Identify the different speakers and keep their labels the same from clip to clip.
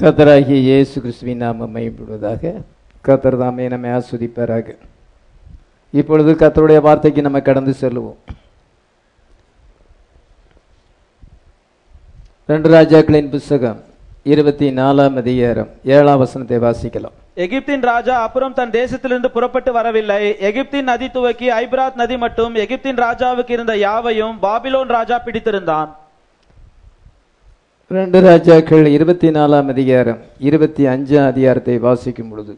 Speaker 1: கத்தராகிய இயேசு கிறிஸ்துவின் நாமம் மையப்படுவதாக கத்தர் தாமே நம்மை ஆஸ்வதிப்பாராக இப்பொழுது கத்தருடைய வார்த்தைக்கு நம்ம கடந்து செல்லுவோம் ரெண்டு ராஜாக்களின் புஸ்தகம் இருபத்தி நாலாம் அதிகாரம் ஏழாம் வசனத்தை வாசிக்கலாம்
Speaker 2: எகிப்தின் ராஜா அப்புறம் தன் தேசத்திலிருந்து புறப்பட்டு வரவில்லை எகிப்தின் நதி துவக்கி ஐபிராத் நதி மட்டும் எகிப்தின் ராஜாவுக்கு இருந்த யாவையும் பாபிலோன் ராஜா பிடித்திருந்தான்
Speaker 1: ரெண்டு ராஜாக்கள் இருபத்தி நாலாம் அதிகாரம் இருபத்தி அஞ்சாம் அதிகாரத்தை வாசிக்கும் பொழுது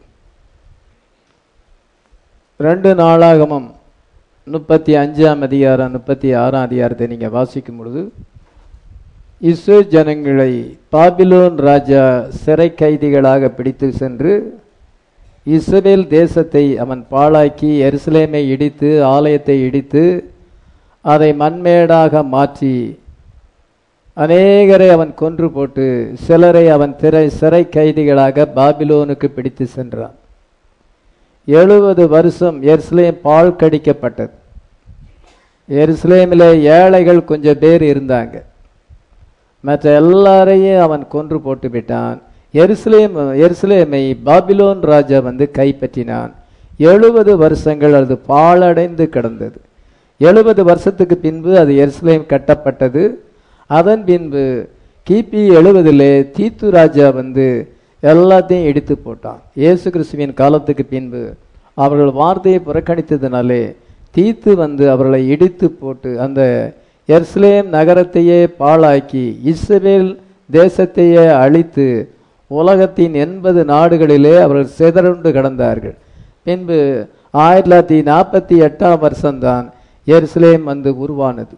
Speaker 1: ரெண்டு நாளாகமம் முப்பத்தி அஞ்சாம் அதிகாரம் முப்பத்தி ஆறாம் அதிகாரத்தை நீங்க வாசிக்கும் பொழுது இஸ்ரோ ஜனங்களை பாபிலோன் ராஜா சிறை கைதிகளாக பிடித்து சென்று இஸ்ரேல் தேசத்தை அவன் பாழாக்கி எருசலேமை இடித்து ஆலயத்தை இடித்து அதை மண்மேடாக மாற்றி அநேகரை அவன் கொன்று போட்டு சிலரை அவன் திரை சிறை கைதிகளாக பாபிலோனுக்கு பிடித்து சென்றான் எழுபது வருஷம் எருசலேம் பால் கடிக்கப்பட்டது எருசலேமில் ஏழைகள் கொஞ்சம் பேர் இருந்தாங்க மற்ற எல்லாரையும் அவன் கொன்று போட்டு விட்டான் எருசலேம் எருசலேமை பாபிலோன் ராஜா வந்து கைப்பற்றினான் எழுபது வருஷங்கள் அது பாழடைந்து கிடந்தது எழுபது வருஷத்துக்கு பின்பு அது எருசலேம் கட்டப்பட்டது அதன் பின்பு கிபி எழுபதிலே தீத்து ராஜா வந்து எல்லாத்தையும் இடித்து போட்டான் இயேசு கிறிஸ்துவின் காலத்துக்கு பின்பு அவர்கள் வார்த்தையை புறக்கணித்ததினாலே தீத்து வந்து அவர்களை இடித்து போட்டு அந்த எர்ஸ்லேம் நகரத்தையே பாழாக்கி இஸ்ரேல் தேசத்தையே அழித்து உலகத்தின் எண்பது நாடுகளிலே அவர்கள் சிதறுண்டு கிடந்தார்கள் பின்பு ஆயிரத்தி தொள்ளாயிரத்தி நாற்பத்தி எட்டாம் வருஷம்தான் எருசலேம் வந்து உருவானது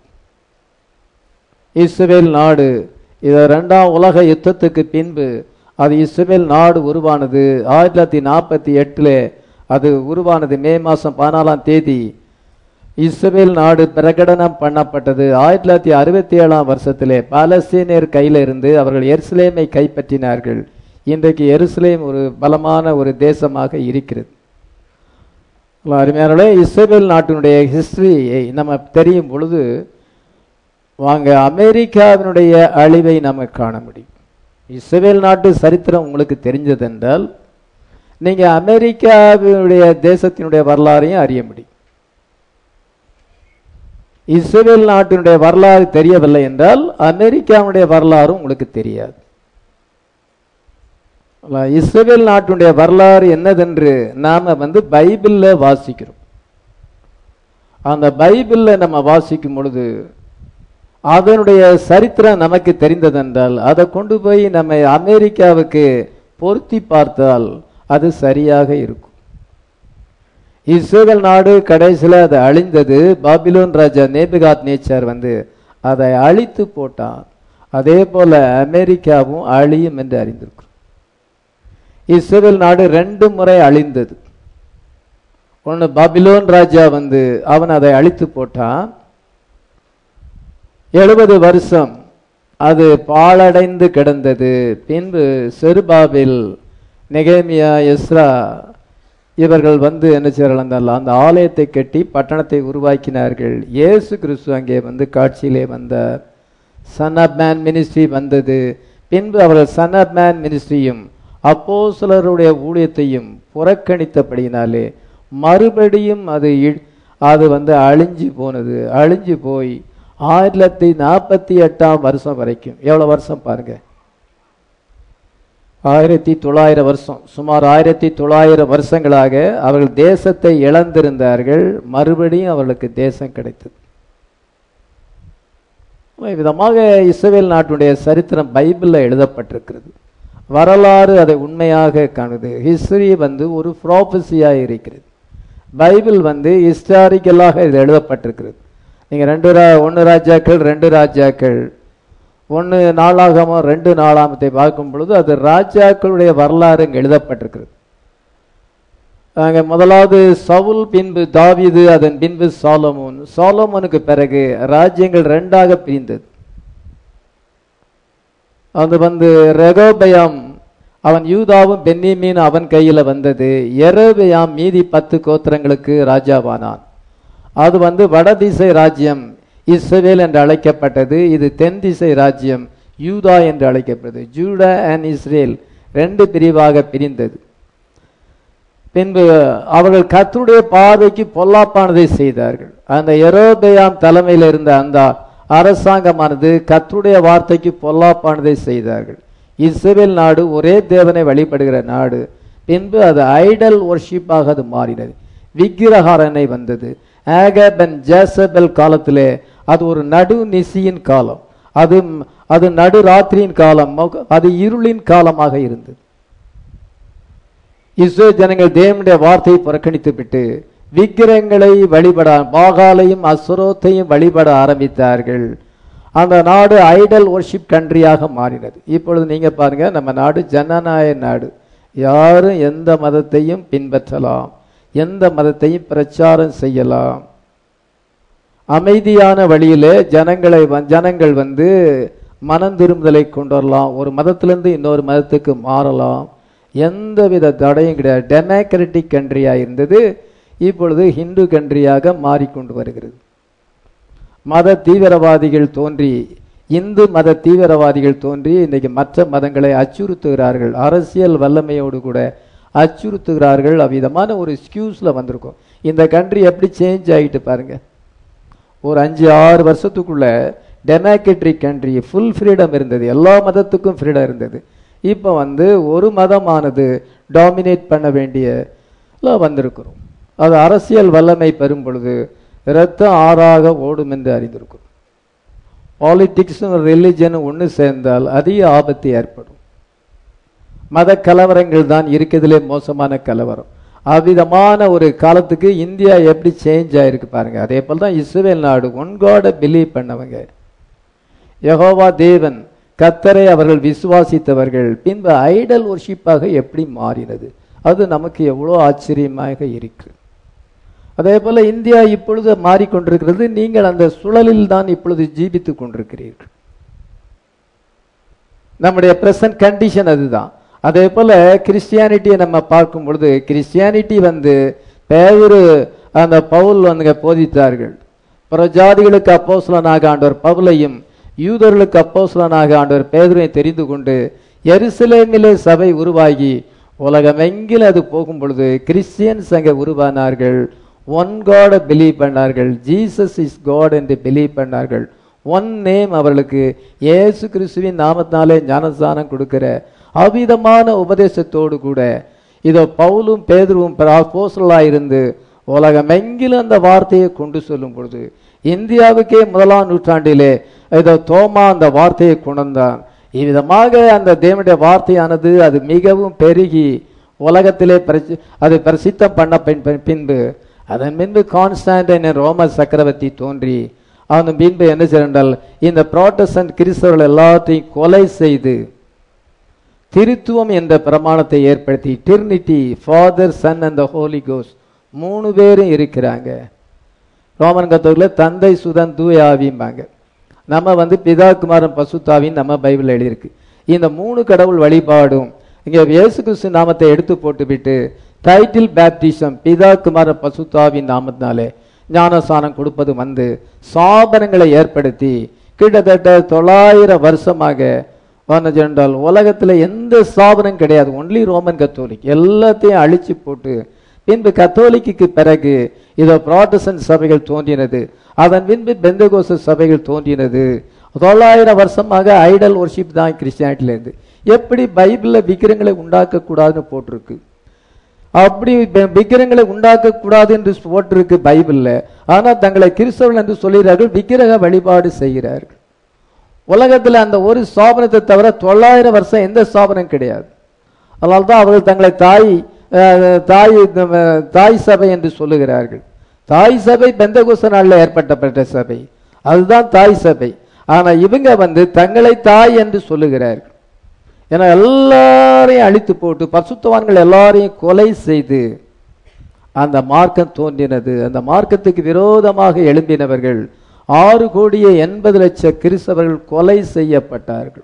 Speaker 1: இஸ்ரேல் நாடு இது ரெண்டாம் உலக யுத்தத்துக்கு பின்பு அது இஸ்ரேல் நாடு உருவானது ஆயிரத்தி தொள்ளாயிரத்தி நாற்பத்தி எட்டுல அது உருவானது மே மாதம் பதினாலாம் தேதி இஸ்ரேல் நாடு பிரகடனம் பண்ணப்பட்டது ஆயிரத்தி தொள்ளாயிரத்தி அறுபத்தி ஏழாம் வருஷத்திலே பாலஸ்தீனியர் கையில இருந்து அவர்கள் எருசலேமை கைப்பற்றினார்கள் இன்றைக்கு எருசலேம் ஒரு பலமான ஒரு தேசமாக இருக்கிறது அருமையானே இஸ்ரேல் நாட்டினுடைய ஹிஸ்டரியை நம்ம தெரியும் பொழுது வாங்க அமெரிக்காவினுடைய அழிவை நம்ம காண முடியும் இஸ்ரேல் நாட்டு சரித்திரம் உங்களுக்கு தெரிஞ்சதென்றால் நீங்க அமெரிக்காவினுடைய தேசத்தினுடைய வரலாறையும் அறிய முடியும் இஸ்ரேல் நாட்டினுடைய வரலாறு தெரியவில்லை என்றால் அமெரிக்காவுடைய வரலாறும் உங்களுக்கு தெரியாது இஸ்ரேல் நாட்டினுடைய வரலாறு என்னதென்று நாம வந்து பைபிள்ல வாசிக்கிறோம் அந்த பைபிள்ல நம்ம வாசிக்கும் பொழுது அதனுடைய சரித்திரம் நமக்கு தெரிந்ததென்றால் அதை கொண்டு போய் நம்ம அமெரிக்காவுக்கு பொருத்தி பார்த்தால் அது சரியாக இருக்கும் இஸ்ரேல் நாடு கடைசியில் அது அழிந்தது பாபிலோன் ராஜா நேபிகாத் நேச்சர் வந்து அதை அழித்து போட்டான் அதே போல அமெரிக்காவும் அழியும் என்று அறிந்திருக்கிறோம் இஸ்ரேல் நாடு ரெண்டு முறை அழிந்தது ஒன்று பாபிலோன் ராஜா வந்து அவன் அதை அழித்து போட்டான் எழுபது வருஷம் அது பாழடைந்து கிடந்தது பின்பு செருபாபில் நெகேமியா எஸ்ரா இவர்கள் வந்து என்ன செய்யறாங்க அந்த ஆலயத்தை கட்டி பட்டணத்தை உருவாக்கினார்கள் இயேசு கிறிஸ்து அங்கே வந்து காட்சியிலே வந்தார் சன் ஆப் மேன் மினிஸ்ட்ரி வந்தது பின்பு அவர்கள் சன் ஆப் மேன் மினிஸ்ட்ரியும் அப்போ சிலருடைய ஊழியத்தையும் புறக்கணித்தபடியினாலே மறுபடியும் அது அது வந்து அழிஞ்சு போனது அழிஞ்சு போய் ஆயிரத்தி தொள்ளாயிரத்தி நாற்பத்தி எட்டாம் வருஷம் வரைக்கும் எவ்வளவு வருஷம் பாருங்க ஆயிரத்தி தொள்ளாயிரம் வருஷம் சுமார் ஆயிரத்தி தொள்ளாயிரம் வருஷங்களாக அவர்கள் தேசத்தை இழந்திருந்தார்கள் மறுபடியும் அவர்களுக்கு தேசம் கிடைத்தது விதமாக இஸ்ரேல் நாட்டுடைய சரித்திரம் பைபிளில் எழுதப்பட்டிருக்கிறது வரலாறு அதை உண்மையாக காணுது ஹிஸ்டரி வந்து ஒரு ப்ராபஸியாக இருக்கிறது பைபிள் வந்து ஹிஸ்டாரிக்கலாக இது எழுதப்பட்டிருக்கிறது நீங்கள் ரெண்டு ரா ஒன்று ராஜாக்கள் ரெண்டு ராஜாக்கள் ஒன்று நாளாகமோ ரெண்டு நாளாமத்தை பார்க்கும் பொழுது அது ராஜாக்களுடைய வரலாறு இங்கே எழுதப்பட்டிருக்கிறது அங்கே முதலாவது சவுல் பின்பு தாவிது அதன் பின்பு சாலமோன் சாலமோனுக்கு பிறகு ராஜ்யங்கள் ரெண்டாக பிரிந்தது அது வந்து ரெகோபயாம் அவன் யூதாவும் பென்னிமீன் அவன் கையில வந்தது எரோபயாம் மீதி பத்து கோத்திரங்களுக்கு ராஜாவானான் அது வந்து வடதிசை ராஜ்யம் இஸ்ரவேல் என்று அழைக்கப்பட்டது இது தென் திசை ராஜ்யம் யூதா என்று அழைக்கப்பட்டது ஜூடா அண்ட் இஸ்ரேல் ரெண்டு பிரிவாக பிரிந்தது பின்பு அவர்கள் கர்த்தருடைய பார்வைக்கு பொல்லாப்பானதை செய்தார்கள் அந்த எரோபெயாம் தலைமையில் இருந்த அந்த அரசாங்கமானது கர்த்தருடைய வார்த்தைக்கு பொல்லாப்பானதை செய்தார்கள் இஸ்ரேல் நாடு ஒரே தேவனை வழிபடுகிற நாடு பின்பு அது ஐடல் ஒர்ஷிப்பாக அது மாறினது விக்கிரகாரனை வந்தது ஆகபன் ஜேசபெல் காலத்திலே அது ஒரு நடு நிசியின் காலம் அது அது நடு ராத்திரியின் காலம் மொக- அது இருளின் காலமாக இருந்தது இஸ்ரேல் ஜனங்கள் தேவனுடைய வார்த்தையை புறக்கணித்து விட்டு விக்கிரகங்களை வழிபட பாகாலையும் அசுரோத்தையும் வழிபட ஆரம்பித்தார்கள் அந்த நாடு ஐடல் ஒர்ஷிப் கண்ட்ரியாக மாறினது இப்பொழுது நீங்க பாருங்க நம்ம நாடு ஜனநாயக நாடு யாரும் எந்த மதத்தையும் பின்பற்றலாம் எந்த மதத்தையும் பிரச்சாரம் செய்யலாம் அமைதியான வழியிலே ஜனங்களை வ- ஜனங்கள் வந்து மனம் திரும்புதலை கொண்டு வரலாம் ஒரு மதத்திலிருந்து இன்னொரு மதத்துக்கு மாறலாம் எந்தவித தடையும் கிடையாது டெமோக்ராட்டிக் கண்ட்ரியா இருந்தது இப்பொழுது ஹிந்து கண்ட்ரியாக மாறிக்கொண்டு வருகிறது மத தீவிரவாதிகள் தோன்றி இந்து மத தீவிரவாதிகள் தோன்றி இன்னைக்கு மற்ற மதங்களை அச்சுறுத்துகிறார்கள் அரசியல் வல்லமையோடு கூட அச்சுறுத்துகிறார்கள் அவ்விதமான ஒரு எக்ஸ்கியூஸ்ல வந்திருக்கும் இந்த கண்ட்ரி எப்படி சேஞ்ச் ஆகிட்டு பாருங்க ஒரு அஞ்சு ஆறு வருஷத்துக்குள்ள டெமோக்ரட்டிக் கண்ட்ரி ஃபுல் ஃப்ரீடம் இருந்தது எல்லா மதத்துக்கும் ஃப்ரீடம் இருந்தது இப்போ வந்து ஒரு மதமானது டாமினேட் பண்ண வேண்டிய எல்லாம் வந்திருக்கிறோம் அது அரசியல் வல்லமை பெறும் பொழுது இரத்தம் ஆறாக ஓடும் என்று அறிந்திருக்கிறோம் பாலிடிக்ஸும் ரிலிஜனும் ஒன்று சேர்ந்தால் அதிக ஆபத்து ஏற்படும் மத கலவரங்கள் தான் இருக்கிறதுலே மோசமான கலவரம் அவ்விதமான ஒரு காலத்துக்கு இந்தியா எப்படி சேஞ்ச் ஆயிருக்கு பாருங்க அதே போல தான் இஸ்ரேல் நாடு ஒன் காட பிலீவ் பண்ணவங்க யெகோவா தேவன் கத்தரை அவர்கள் விசுவாசித்தவர்கள் பின்பு ஐடல் ஒர்ஷிப்பாக எப்படி மாறினது அது நமக்கு எவ்வளோ ஆச்சரியமாக இருக்கு அதே போல இந்தியா இப்பொழுது மாறிக்கொண்டிருக்கிறது நீங்கள் அந்த சுழலில் தான் இப்பொழுது ஜீவித்துக் கொண்டிருக்கிறீர்கள் நம்முடைய பிரசன்ட் கண்டிஷன் அதுதான் அதே போல கிறிஸ்டியானிட்டியை நம்ம பார்க்கும் பொழுது கிறிஸ்டியானிட்டி வந்து பேரு அந்த பவுல் வந்து போதித்தார்கள் புறஜாதிகளுக்கு அப்போஸ்தலனாக ஆண்டவர் பவுலையும் யூதர்களுக்கு அப்போஸ்தலனாக ஆண்டவர் பேதுரையும் தெரிந்து கொண்டு எருசலேமிலே சபை உருவாகி உலகமெங்கிலும் அது போகும் பொழுது கிறிஸ்டியன்ஸ் அங்கே உருவானார்கள் ஒன் காட பிலீவ் பண்ணார்கள் ஜீசஸ் இஸ் காட் என்று பிலீவ் பண்ணார்கள் ஒன் நேம் அவர்களுக்கு இயேசு கிறிஸ்துவின் நாமத்தினாலே ஞானஸ்தானம் கொடுக்கிற அவ்விதமான உபதேசத்தோடு கூட இதோ பவுலும் பேதுருவும் போசலா இருந்து உலகமெங்கிலும் அந்த வார்த்தையை கொண்டு சொல்லும் பொழுது இந்தியாவுக்கே முதலாம் நூற்றாண்டிலே இதோ தோமா அந்த வார்த்தையை கொண்டான் இவ்விதமாக அந்த தேவனுடைய வார்த்தையானது அது மிகவும் பெருகி உலகத்திலே பிரசி- அது பிரசித்தம் பண்ண பின்- பின்- பின்பு அதன் பின்பு கான்ஸ்டாண்டின் ரோம சக்கரவர்த்தி தோன்றி அவன் பின்பு என்ன செய்தால் இந்த புரோட்டஸ்டன்ட் கிறிஸ்தவர்கள் எல்லாத்தையும் கொலை செய்து திருத்துவம் என்ற பிரமாணத்தை ஏற்படுத்தி Trinity Father Son and the Holy கோஸ் மூணு பேரும் இருக்கிறாங்க ரோமன் கத்தோரில் தந்தை சுதன் தூய ஆவிம்பாங்க நம்ம வந்து பிதா குமாரன் பசுத்தாவின் நம்ம பைபிள் எழுதியிருக்கு இந்த மூணு கடவுள் வழிபாடும் இங்க இயேசு கிறிஸ்து நாமத்தை எடுத்து போட்டுவிட்டு டைட்டில் பேப்டிசம் பிதா குமாரன் பசுத்தாவின் நாமத்தினாலே ஞானஸ்தானம் கொடுப்பது வந்து சாபனங்களை ஏற்படுத்தி கிட்டத்தட்ட தொள்ளாயிரம் வருஷமாக என்றால் உலகத்துல எந்த ஸ்தாபனம் கிடையாது ஒன்லி ரோமன் கத்தோலிக் எல்லாத்தையும் அழிச்சு போட்டு பின்பு கத்தோலிக்கு பிறகு இதோ புராட்டஸ்டன்ட் சபைகள் தோன்றினது அதன் பின்பு பெந்தகோச சபைகள் தோன்றினது தொள்ளாயிரம் வருஷமாக ஐடல் ஒர்ஷிப் தான் கிறிஸ்டியானிட்டில இருந்து எப்படி பைபிள்ல விக்கிரங்களை உண்டாக்க கூடாதுன்னு போட்டிருக்கு அப்படி ப- விக்கிரங்களை உண்டாக்க கூடாது என்று போட்டிருக்கு பைபிள்ல ஆனா தங்களை கிறிஸ்தவர்கள் என்று சொல்கிறார்கள் விக்கிரக வழிபாடு செய்கிறார்கள் உலகத்துல அந்த ஒரு ஸ்தாபனத்தை தவிர தொள்ளாயிரம் வருஷம் எந்த ஸ்தாபனம் கிடையாது அதனால தான் அவர்கள் தங்களை தாய் அஹ், தாய் அஹ், தாய் சபை என்று சொல்லுகிறார்கள் தாய் சபை பெந்தகோச நாளில் ஏற்பட்டப்பட்ட சபை அதுதான் தாய் சபை ஆனா இவங்க வந்து தங்களை தாய் என்று சொல்லுகிறார்கள் ஏன்னா எல்லாரையும் அழித்து போட்டு பசுத்தவான்கள் எல்லாரையும் கொலை செய்து அந்த மார்க்கம் தோன்றினது அந்த மார்க்கத்துக்கு விரோதமாக எழும்பினவர்கள் ஆறு கோடியே எண்பது லட்ச கிறிஸ்தவர்கள் கொலை செய்யப்பட்டார்கள்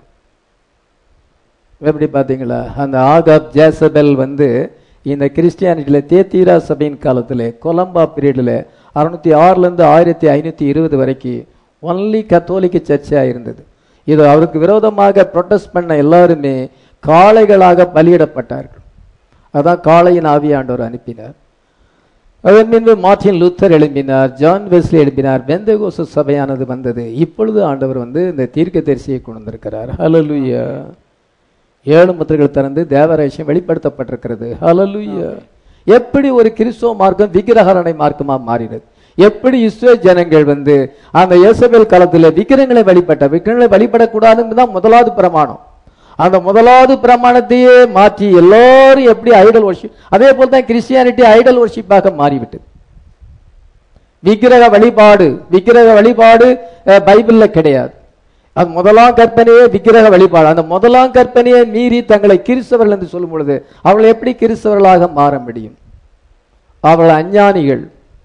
Speaker 1: எப்படி பார்த்தீங்களா அந்த ஆகாப் ஜேசபெல் வந்து இந்த கிறிஸ்டியானிட்டியில தேத்தீரா சபையின் காலத்தில் கொலம்பா பீரியடில் அறுநூத்தி ஆறுலேருந்து ஆயிரத்தி ஐநூற்றி இருபது வரைக்கும் ஒன்லி கத்தோலிக்க சர்ச்சாக இருந்தது இது அவருக்கு விரோதமாக ப்ரொட்டஸ்ட் பண்ண எல்லாருமே காளைகளாக பலியிடப்பட்டார்கள் அதான் காளையின் ஆவியாண்டவர் அனுப்பினார் அதன் பின்பு மார்ட்டின் லூத்தர் எழுப்பினார் ஜான் வெஸ்லி எழுப்பினார் பெந்தகோச சபையானது வந்தது இப்பொழுது ஆண்டவர் வந்து இந்த தீர்க்க தரிசியை கொண்டு வந்திருக்கிறார் ஹalleluya ஏழு முத்திரைகள் திறந்து தேவராசியம் வெளிப்படுத்தப்பட்டிருக்கிறது ஹalleluya எப்படி ஒரு கிறிஸ்துவ மார்க்கம் விக்கிரகரணை மார்க்கமா மாறினது எப்படி இஸ்ரோ ஜனங்கள் வந்து அந்த இயேசபேல் காலத்துல விக்கிரங்களை வழிபட்ட விக்கிரங்களை வழிபடக்கூடாதுன்னு தான் முதலாவது பிரமாணம் அந்த முதலாவது பிரமாணத்தையே மாற்றி எல்லாரும் எப்படி ஐடல் வர்ஷிப் அதே போல தான் கிறிஸ்டியானிட்டி ஐடல் வர்ஷிப்பாக மாறிவிட்டது விக்கிரக வழிபாடு விக்கிரக வழிபாடு அஹ், பைபிள்ல கிடையாது அது முதலாம் கற்பனையே விக்கிரக வழிபாடு அந்த முதலாம் கற்பனையை மீறி தங்களை கிறிஸ்தவர்கள் என்று சொல்லும் பொழுது அவர்கள் எப்படி கிறிஸ்தவர்களாக மாற முடியும் அவர்கள் அஞ்ஞானிகள்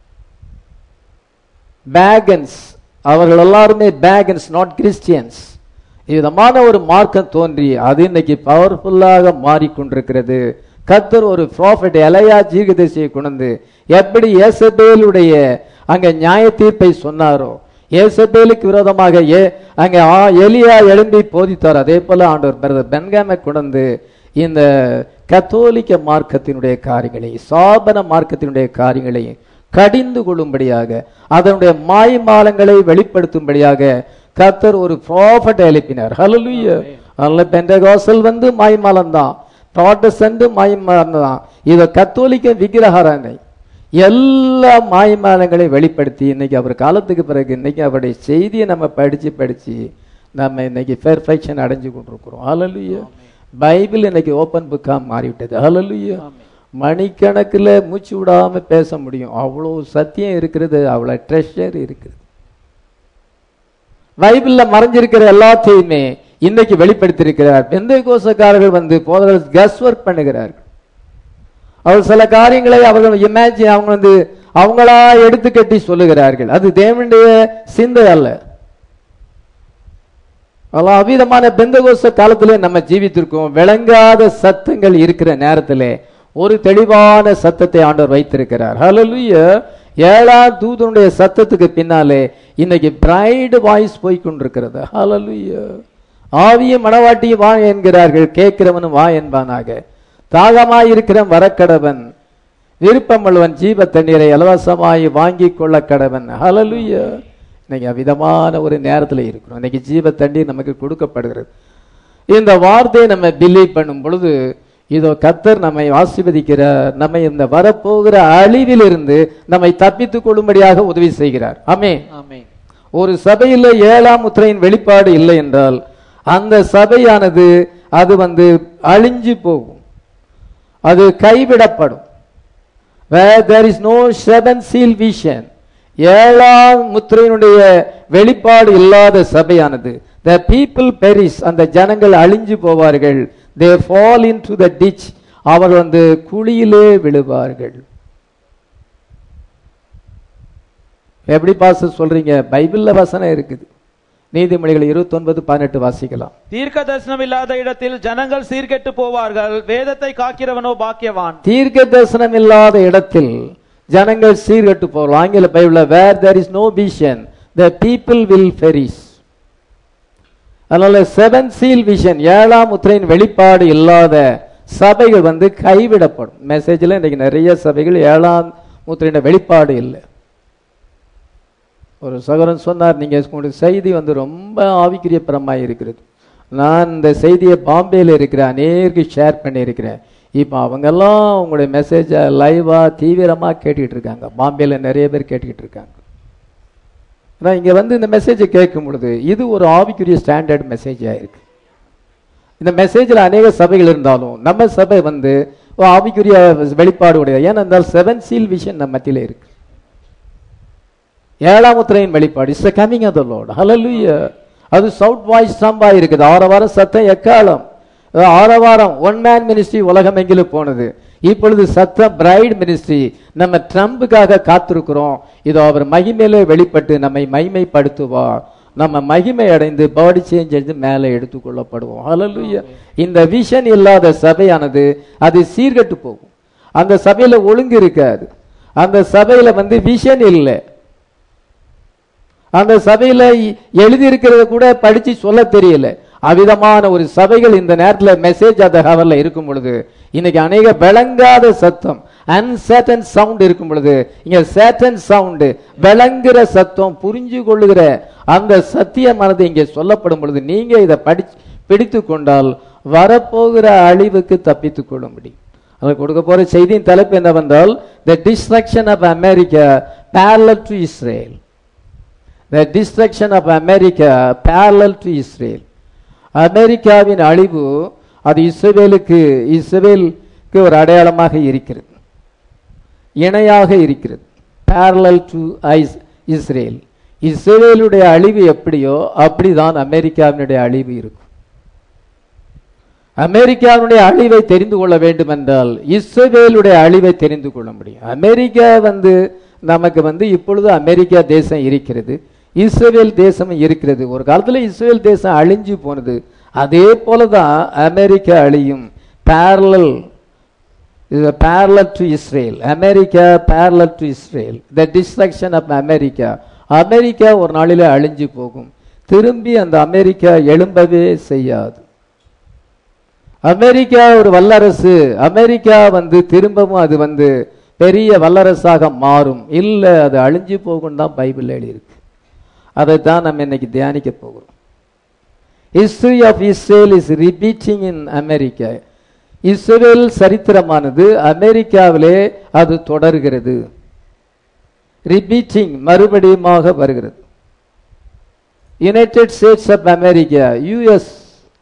Speaker 1: பேகன்ஸ் அவர்கள் எல்லாருமே பேகன்ஸ் நாட் கிறிஸ்டியன்ஸ் விதமான ஒரு மார்க்கம் தோன்றி அது இன்னைக்கு பவர்ஃபுல்லாக மாறிக்கொண்டிருக்கிறது கத்தர் ஒரு ப்ராஃபிட் எலையா ஜீர்கதரிசியை கொண்டு எப்படி ஏசபேலுடைய அங்க நியாய தீர்ப்பை சொன்னாரோ ஏசபேலுக்கு விரோதமாக ஏ அங்க ஆ எலியா எழும்பி போதித்தார் அதே போல ஆண்டவர் பிரதர் பென்காமை கொண்டு இந்த கத்தோலிக்க மார்க்கத்தினுடைய காரியங்களை சாபன மார்க்கத்தினுடைய காரியங்களை கடிந்து கொள்ளும்படியாக அதனுடைய மாய்மாலங்களை வெளிப்படுத்தும்படியாக கர்த்தர் ஒரு ப்ராஃபட் எழுப்பினார் ஹalleluya அதனால பெண்டகாசல் வந்து மாய்மாலம் தான் ப்ராட்டஸ்டன்ட் மாய்மாலம் தான் இது கத்தோலிக்க விக்கிரகாரனை எல்லா மாய்மாலங்களை வெளிப்படுத்தி இன்னைக்கு அவர் காலத்துக்கு பிறகு இன்னைக்கு அவருடைய செய்தியை நம்ம படிச்சு படிச்சு நம்ம இன்னைக்கு பெர்ஃபெக்ஷன் அடைஞ்சு கொண்டிருக்கிறோம் ஹalleluya பைபிள் இன்னைக்கு ஓப்பன் புக்கா மாறிவிட்டது ஹalleluya மணிக்கணக்கில் மூச்சு விடாம பேச முடியும் அவ்வளோ சத்தியம் இருக்கிறது அவ்வளோ ட்ரெஷர் இருக்குது பைபிள்ல மறைஞ்சிருக்கிற எல்லாத்தையுமே இன்னைக்கு வெளிப்படுத்தியிருக்கிறார் எந்த கோசக்காரர்கள் வந்து போதர்கள் கஸ் ஒர்க் பண்ணுகிறார்கள் அவர் சில காரியங்களை அவர்கள் இமேஜின் அவங்க வந்து அவங்களா எடுத்து கட்டி சொல்லுகிறார்கள் அது தேவனுடைய சிந்தை அல்ல அதெல்லாம் அவ்விதமான பெந்தகோச காலத்திலே நம்ம ஜீவித்திருக்கோம் விளங்காத சத்தங்கள் இருக்கிற நேரத்திலே ஒரு தெளிவான சத்தத்தை ஆண்டவர் வைத்திருக்கிறார் ஹalleluya ஏழாம் தூதனுடைய சத்தத்துக்கு பின்னாலே இன்னைக்கு பிரைடு வாய்ஸ் போய் கொண்டிருக்கிறது ஹalleluya ஆவியும் மணவாட்டியும் வா என்கிறார்கள் கேட்கிறவனும் வா என்பானாக தாகமாய் இருக்கிறவன் வரக்கடவன் விருப்பமுள்ளவன் ஜீவ தண்ணீரை இலவசமாய் வாங்கி கொள்ள கடவன் ஹalleluya இன்னைக்கு அவ்விதமான ஒரு நேரத்தில் இருக்கிறோம் இன்னைக்கு ஜீவ தண்ணீர் நமக்கு கொடுக்கப்படுகிறது இந்த வார்த்தையை நம்ம பிலீவ் பண்ணும் பொழுது இதோ கத்தர் நம்மை ஆசீர்வதிக்கிறார் நம்மை இந்த வரப்போகிற அழிவிலிருந்து நம்மை தப்பித்துக் கொள்ளும்படியாக உதவி செய்கிறார் ஆமே
Speaker 2: ஆமென்
Speaker 1: ஒரு சபையில் ஏழாம் முத்திரையின் வெளிப்பாடு இல்லை என்றால் அந்த சபையானது அது வந்து அழிஞ்சு போகும் அது கைவிடப்படும் where there is no seven seal vision ஏழாம் முத்திரையினுடைய வெளிப்பாடு இல்லாத சபையானது the people perish அந்த ஜனங்கள் அழிஞ்சு போவார்கள் they fall into the ditch அவர்கள் வந்து குழியிலே விழுவார்கள் எப்படி பாச சொல்றீங்க பைபிள்ல வசனம் இருக்குது நீதிமொழிகள் 29 பதினெட்டு வாசிக்கலாம்
Speaker 2: தீர்க்க தரிசனம் இல்லாத இடத்தில் ஜனங்கள் சீர்கெட்டு போவார்கள் வேதத்தை காக்கிறவனோ பாக்கியவான்
Speaker 1: தீர்க்க தரிசனம் இல்லாத இடத்தில் ஜனங்கள் சீர்கட்டு போகலாம் ஆங்கில பைபிள்ல where there is no vision the people will perish அதனால செவன் சீல் விஷன் ஏழாம் முத்திரையின் வெளிப்பாடு இல்லாத சபைகள் வந்து கைவிடப்படும் மெசேஜ்ல இன்னைக்கு நிறைய சபைகள் ஏழாம் முத்திரையின் வெளிப்பாடு இல்லை ஒரு சகோதரன் சொன்னார் நீங்க உங்களுடைய செய்தி வந்து ரொம்ப ஆவிக்குரியபரமாக இருக்கிறது நான் இந்த செய்தியை பாம்பேல இருக்கிற அநேருக்கு ஷேர் பண்ணியிருக்கிறேன் இப்போ அவங்கெல்லாம் உங்களுடைய மெசேஜை லைவா தீவிரமா கேட்டுக்கிட்டு இருக்காங்க பாம்பேல நிறைய பேர் கேட்டுக்கிட்டு இருக்காங்க ஆனால் இங்க வந்து இந்த மெசேஜை கேட்கும் பொழுது இது ஒரு ஆவிக்குரிய ஸ்டாண்டர்ட் மெசேஜா இருக்கு இந்த மெசேஜில் அநேக சபைகள் இருந்தாலும் நம்ம சபை வந்து ஒரு ஆவிக்குரிய வெளிப்பாடு உடையது ஏனென்றால் செவன் சீல் விஷன் நம்ம மத்தியில இருக்கு ஏழாம் முத்திரையின் வெளிப்பாடு is coming of the Lord hallelujah அது சவுட் வாய்ஸ் ஸ்டம்பா இருக்குது ஆரவாரம் சத்தம் எக்காலம் அஹ் ஆரவாரம் ஒன் மேன் மினிஸ்ட்ரி உலகம் எங்கிலும் போனது இப்பொழுது சத்தம் பிரைட் மினிஸ்ட்ரி நம்ம ட்ரம்புக்காக காத்திருக்கிறோம் இதோ அவர் மகிமையிலே வெளிப்பட்டு நம்மை மகிமைப்படுத்துவார் நம்ம மகிமை அடைந்து பாடி சேஞ்ச் அடைந்து மேலே எடுத்துக்கொள்ளப்படுவோம் ஹalleluya இந்த விஷன் இல்லாத சபையானது அது சீர்கெட்டு போகும் அந்த சபையில ஒழுங்கு இருக்காது அந்த சபையில வந்து விஷன் இல்லை அந்த சபையில எழுதி இருக்கிறத கூட படிச்சு சொல்ல தெரியல அவ்விதமான ஒரு சபைகள் இந்த நேரத்தில் மெசேஜ் அந்த ஹவர்ல இருக்கும் பொழுது இன்னைக்கு அநேக விளங்காத சத்தம் அன்சேட்டன் சவுண்ட் இருக்கும் பொழுது இங்க சேட்டன் சவுண்ட் விளங்குற சத்தம் புரிஞ்சு கொள்ளுகிற அந்த சத்தியமானது இங்கே சொல்லப்படும் பொழுது நீங்க இதை படி பிடித்து கொண்டால் வரப்போகிற அழிவுக்கு தப்பித்துக் கொள்ள முடியும் அது கொடுக்க போற செய்தியின் தலைப்பு என்னவென்றால் the destruction of America parallel to Israel the destruction of America parallel to Israel அமெரிக்காவின் அழிவு அது இஸ்ரேலுக்கு இஸ்ரேலுக்கு ஒரு அடையாளமாக இருக்கிறது இணையாக இருக்கிறது parallel டு ஐஸ் இஸ்ரேல் இஸ்ரேலுடைய அழிவு எப்படியோ அப்படிதான் அமெரிக்காவினுடைய அழிவு இருக்கும் அமெரிக்காவுடைய அழிவை தெரிந்து கொள்ள வேண்டும் என்றால் இஸ்ரேலுடைய அழிவை தெரிந்து கொள்ள முடியும் அமெரிக்கா வந்து நமக்கு வந்து இப்பொழுது அமெரிக்கா தேசம் இருக்கிறது இஸ்ரேல் தேசம் இருக்கிறது ஒரு காலத்துல இஸ்ரேல் தேசம் அழிஞ்சு போனது அதே போலதான் அமெரிக்கா அழியும் parallel parallel to Israel America parallel to Israel the destruction of America America ஒரு நாளிலே அழிஞ்சு போகும் திரும்பி அந்த அமெரிக்கா எழும்பவே செய்யாது அமெரிக்கா ஒரு வல்லரசு அமெரிக்கா வந்து திரும்பவும் அது வந்து பெரிய வல்லரசாக மாறும் இல்ல அது அழிஞ்சு போகும் தான் பைபிள் எழுதியிருக்கு அதைத்தான் நம்ம இன்னைக்கு தியானிக்க போகிறோம் history of Israel is repeating in America Israel சரித்திரமானது அமெரிக்காவிலே அது தொடர்கிறது ரிப்பீட்டிங் மறுபடியுமாக வருகிறது United States of America US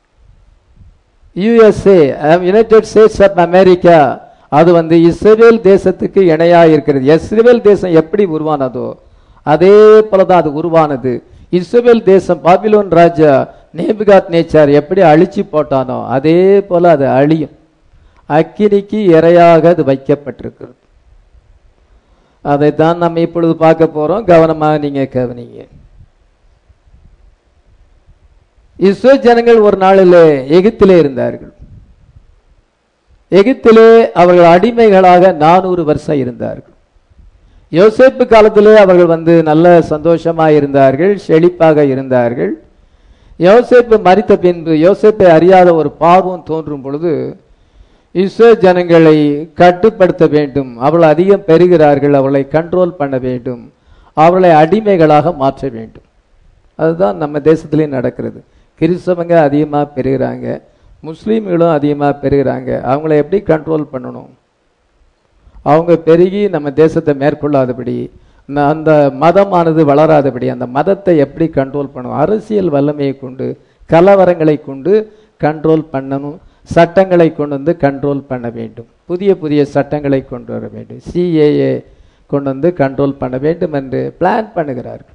Speaker 1: USA United States of America அது வந்து இஸ்ரேல் தேசத்துக்கு இணையா இருக்கிறது இஸ்ரேல் தேசம் எப்படி உருவானதோ அதே போலதான் அது உருவானது இஸ்ரேல் தேசம் பாபிலோன் ராஜா நேபுகாத் நேச்சார் எப்படி அழிச்சு போட்டானோ அதே போல அது அழியும் அக்கினிக்கு இரையாக அது வைக்கப்பட்டிருக்கிறது அதைத்தான் நம்ம இப்பொழுது பார்க்க போறோம் கவனமாக நீங்க கவனிங்க இஸ்ரோ ஜனங்கள் ஒரு நாளிலே எகிப்திலே இருந்தார்கள் எகிப்திலே அவர்கள் அடிமைகளாக நானூறு வருஷம் இருந்தார்கள் யோசேப்பு காலத்திலே அவர்கள் வந்து நல்ல சந்தோஷமா இருந்தார்கள் செழிப்பாக இருந்தார்கள் யோசேப்பு மறித்த பின்பு யோசேப்பை அறியாத ஒரு பாவம் தோன்றும் பொழுது இஸ்ரோ ஜனங்களை கட்டுப்படுத்த வேண்டும் அவர்கள் அதிகம் பெறுகிறார்கள் அவளை கண்ட்ரோல் பண்ண வேண்டும் அவர்களை அடிமைகளாக மாற்ற வேண்டும் அதுதான் நம்ம தேசத்திலே நடக்கிறது கிறிஸ்தவங்க அதிகமாக பெறுகிறாங்க முஸ்லீம்களும் அதிகமாக பெறுகிறாங்க அவங்கள எப்படி கண்ட்ரோல் பண்ணணும் அவங்க பெருகி நம்ம தேசத்தை மேற்கொள்ளாதபடி ந- அந்த மதமானது வளராதபடி அந்த மதத்தை எப்படி கண்ட்ரோல் பண்ணணும் அரசியல் வல்லமையை கொண்டு கலவரங்களை கொண்டு கண்ட்ரோல் பண்ணணும் சட்டங்களை கொண்டு வந்து கண்ட்ரோல் பண்ண வேண்டும் புதிய புதிய சட்டங்களை கொண்டு வர வேண்டும் சிஏஏ கொண்டு வந்து கண்ட்ரோல் பண்ண வேண்டும் என்று பிளான் பண்ணுகிறார்கள்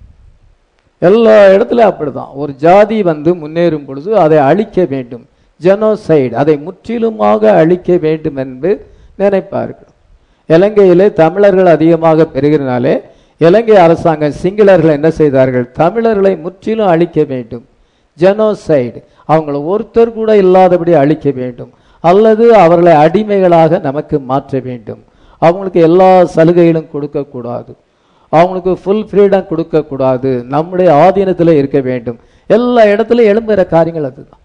Speaker 1: எல்லா இடத்துல அப்படிதான் ஒரு ஜாதி வந்து முன்னேறும் பொழுது அதை அழிக்க வேண்டும் ஜெனோசைடு அதை முற்றிலுமாக அழிக்க வேண்டும் என்று நினைப்பார்கள் இலங்கையிலே தமிழர்கள் அதிகமாக பெறுகிறனாலே இலங்கை அரசாங்கம் சிங்களர்கள் என்ன செய்தார்கள் தமிழர்களை முற்றிலும் அழிக்க வேண்டும் ஜெனோசைடு அவங்கள ஒருத்தர் கூட இல்லாதபடி அழிக்க வேண்டும் அல்லது அவர்களை அடிமைகளாக நமக்கு மாற்ற வேண்டும் அவங்களுக்கு எல்லா சலுகைகளும் கொடுக்கக்கூடாது அவங்களுக்கு ஃபுல் ஃப்ரீடம் கொடுக்கக்கூடாது நம்முடைய ஆதீனத்தில் இருக்க வேண்டும் எல்லா இடத்துலையும் எழும்புகிற காரியங்கள் அதுதான்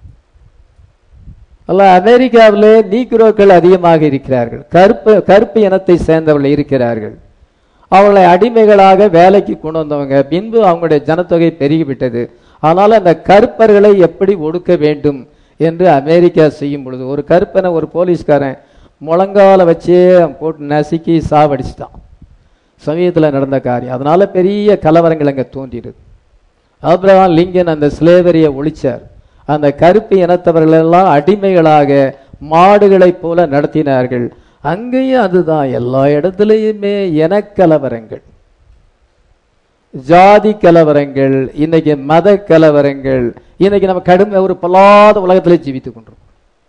Speaker 1: அல்ல அமெரிக்காவிலே நீக்ரோக்கள் அதிகமாக இருக்கிறார்கள் கருப்பு கருப்பு இனத்தை சேர்ந்தவர்கள் இருக்கிறார்கள் அவர்களை அடிமைகளாக வேலைக்கு கொண்டு வந்தவங்க பின்பு அவங்களுடைய ஜனத்தொகை பெருகிவிட்டது ஆனால் அந்த கருப்பர்களை எப்படி ஒடுக்க வேண்டும் என்று அமெரிக்கா செய்யும் பொழுது ஒரு கருப்பனை ஒரு போலீஸ்காரன் முழங்கால வச்சே போட்டு நசுக்கி சாவடிச்சிட்டான் சமீபத்தில் நடந்த காரியம் அதனால பெரிய கலவரங்கள் அங்கே தோன்றிடுது ஆப்ரஹாம் லிங்கன் அந்த ஸ்லேவரியை ஒழிச்சார் அந்த கருப்பு இனத்தவர்கள் எல்லாம் அடிமைகளாக மாடுகளைப் போல நடத்தினார்கள் அங்கேயும் அதுதான் எல்லா இடத்துலையுமே இனக்கலவரங்கள் ஜாதி கலவரங்கள் இன்னைக்கு மத கலவரங்கள் இன்னைக்கு நம்ம கடுமை ஒரு பொல்லாத உலகத்திலே ஜீவித்துக் கொண்டிருக்கோம்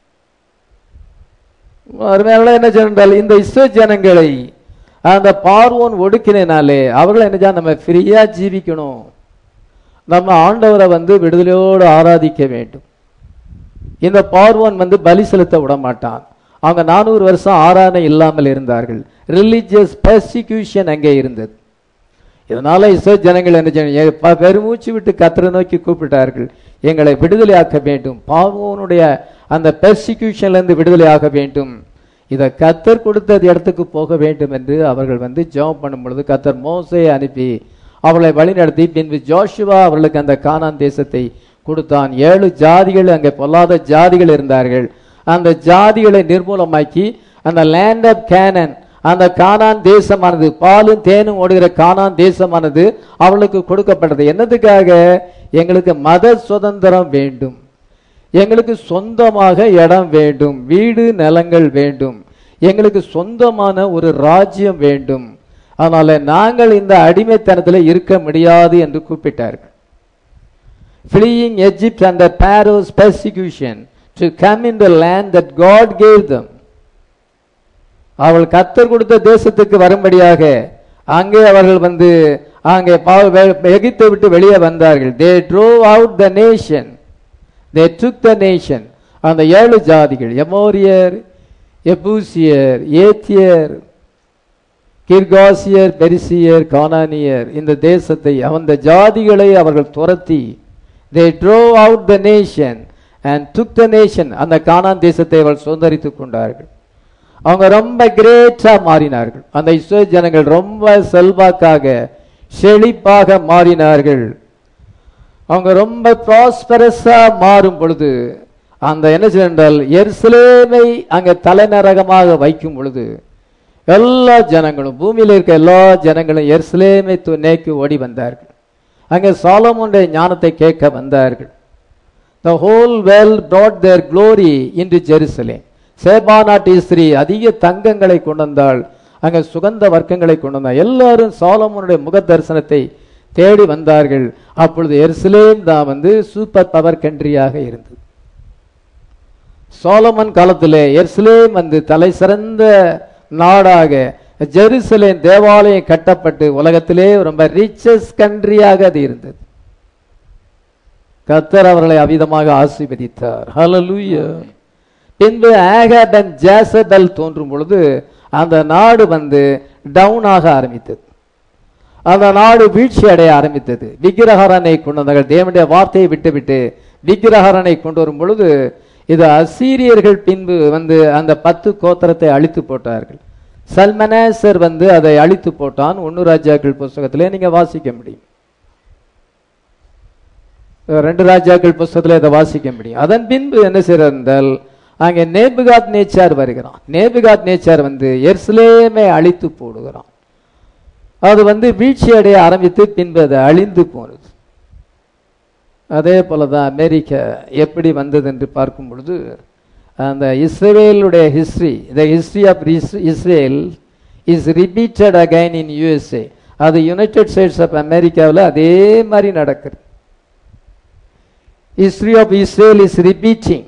Speaker 1: அருமையானவர்களே, என்ன சொன்னால் இந்த இஸ்ரோ ஜனங்களை அந்த பார்வோன் ஒடுக்கினாலே அவர்களை என்ன நம்ம ஃப்ரீயா ஜீவிக்கணும் நம்ம ஆண்டவரை வந்து விடுதலையோடு ஆராதிக்க வேண்டும் இந்த பார்வோன் வந்து பலி செலுத்த விட மாட்டான் அவங்க நானூறு வருஷம் ஆராதனை இல்லாமல் இருந்தார்கள் ரிலிஜியஸ் பர்சிக்யூஷன் அங்கே இருந்தது இதனால இஸ்ரோ ஜனங்கள் என்ன செய்யணும்? ப- பெருமூச்சு விட்டு கத்தரை நோக்கி கூப்பிட்டார்கள் எங்களை விடுதலையாக்க வேண்டும் பாவோனுடைய அந்த பெர்சிக்யூஷன்ல இருந்து விடுதலையாக வேண்டும் இதை கத்தர் கொடுத்த இடத்துக்கு போக வேண்டும் என்று அவர்கள் வந்து ஜெபம் பண்ணும் பொழுது கத்தர் மோசையை அனுப்பி அவர்களை வழிநடத்தி பின்பு ஜோஷுவா அவர்களுக்கு அந்த கானான் தேசத்தை கொடுத்தான் ஏழு ஜாதிகள் அங்கே பொல்லாத ஜாதிகள் இருந்தார்கள் அந்த ஜாதிகளை நிர்மூலமாக்கி அந்த லேண்ட் ஆஃப் கேனன் அந்த கானான் தேசமானது பாலும் தேனும் ஓடுகிற கானான் தேசமானது அவளுக்கு கொடுக்கப்பட்டது என்னதுக்காக எங்களுக்கு மத சுதந்திரம் வேண்டும் எங்களுக்கு சொந்தமாக இடம் வேண்டும் வீடு நிலங்கள் வேண்டும் எங்களுக்கு சொந்தமான ஒரு ராஜ்யம் வேண்டும் அதனால நாங்கள் இந்த அடிமைத்தனத்தில் இருக்க முடியாது என்று கூப்பிட்டார்கள் fleeing Egypt under Pharaoh's persecution to come in the land that God gave them. அவள் கத்தர் கொடுத்த தேசத்துக்கு வரும்படியாக அங்கே அவர்கள் வந்து அங்கே பா- வெ- எகிப்தை விட்டு வெளியே வந்தார்கள் தே drove out the nation they took the nation அந்த ஏழு ஜாதிகள் எமோரியர் எபூசியர் ஏத்தியர் கிர்காசியர் பெரிசியர் கானானியர் இந்த தேசத்தை அந்த ஜாதிகளை அவர்கள் துரத்தி they drove out the nation and took the nation அந்த கானான் தேசத்தை அவர்கள் சுதந்திரித்துக் கொண்டார்கள் அவங்க ரொம்ப கிரேட்டா மாறினார்கள் அந்த இஸ்ரேல் ஜனங்கள் ரொம்ப செல்வாக்காக செழிப்பாக மாறினார்கள் அவங்க ரொம்ப ப்ராஸ்பரஸா மாறும் பொழுது அந்த என்ன செய்ய என்றால் எருசலேமை அங்க தலைநரகமாக வைக்கும் பொழுது எல்லா ஜனங்களும் பூமியில இருக்க எல்லா ஜனங்களும் எருசலேமை து- நோக்கி ஓடி வந்தார்கள் அங்கே சாலமோனுடைய ஞானத்தை கேட்க வந்தார்கள் the whole world brought their glory into Jerusalem சேபா நாட்டு ஸ்திரீ அதிக தங்கங்களை கொண்டு வந்தாள் அங்க சுகந்த வர்க்கங்களை கொண்டு வந்தாள் எல்லாரும் சாலமோனுடைய முக தரிசனத்தை தேடி வந்தார்கள் அப்பொழுது எருசலேம் தான் வந்து சூப்பர் பவர் கண்ட்ரியாக இருந்தது சோலமன் காலத்திலே எருசலேம் வந்து தலை சிறந்த நாடாக ஜெருசலேம் தேவாலயம் கட்டப்பட்டு உலகத்திலே ரொம்ப ரிச்சஸ்ட் கண்ட்ரியாக அது இருந்தது கத்தர் அவர்களை அவிதமாக ஆசீர்வதித்தார் ஹalleluya பின்பு ஆகாப் அண்ட் ஜேசபெல் தோன்றும் பொழுது அந்த நாடு வந்து டவுன் ஆக ஆரம்பித்தது அந்த நாடு வீழ்ச்சி அடைய ஆரம்பித்தது விக்கிரஹரனை கொண்டு வந்தார்கள் தேவனுடைய வார்த்தையை விட்டுவிட்டு விக்கிரஹரனை கொண்டு வரும் பொழுது இது அசீரியர்கள் பின்பு வந்து அந்த பத்து கோத்திரத்தை அழித்து போட்டார்கள் சல்மனேசர் வந்து அதை அழித்து போட்டான் ஒன்னு ராஜாக்கள் புஸ்தகத்திலே நீங்க வாசிக்க முடியும் ரெண்டு ராஜாக்கள் புஸ்தகத்துல இதை வாசிக்க முடியும் அதன் பின்பு என்ன செய்யறார் என்றால் அங்கே நேபுகாத் நேச்சார் வருகிறான் நேபுகாத் நேச்சார் வந்து எருசலேமை அழித்து போடுகிறான் அது வந்து வீழ்ச்சி அடைய ஆரம்பித்து பின்பு அது அழிந்து போனது அதே போலதான் அமெரிக்கா எப்படி வந்தது என்று பார்க்கும் பொழுது அந்த இஸ்ரேலுடைய history the history of Israel is repeated again in USA அது யுனைடெட் ஸ்டேட்ஸ் ஆஃப் அமெரிக்காவில் அதே மாதிரி நடக்குது history of Israel is repeating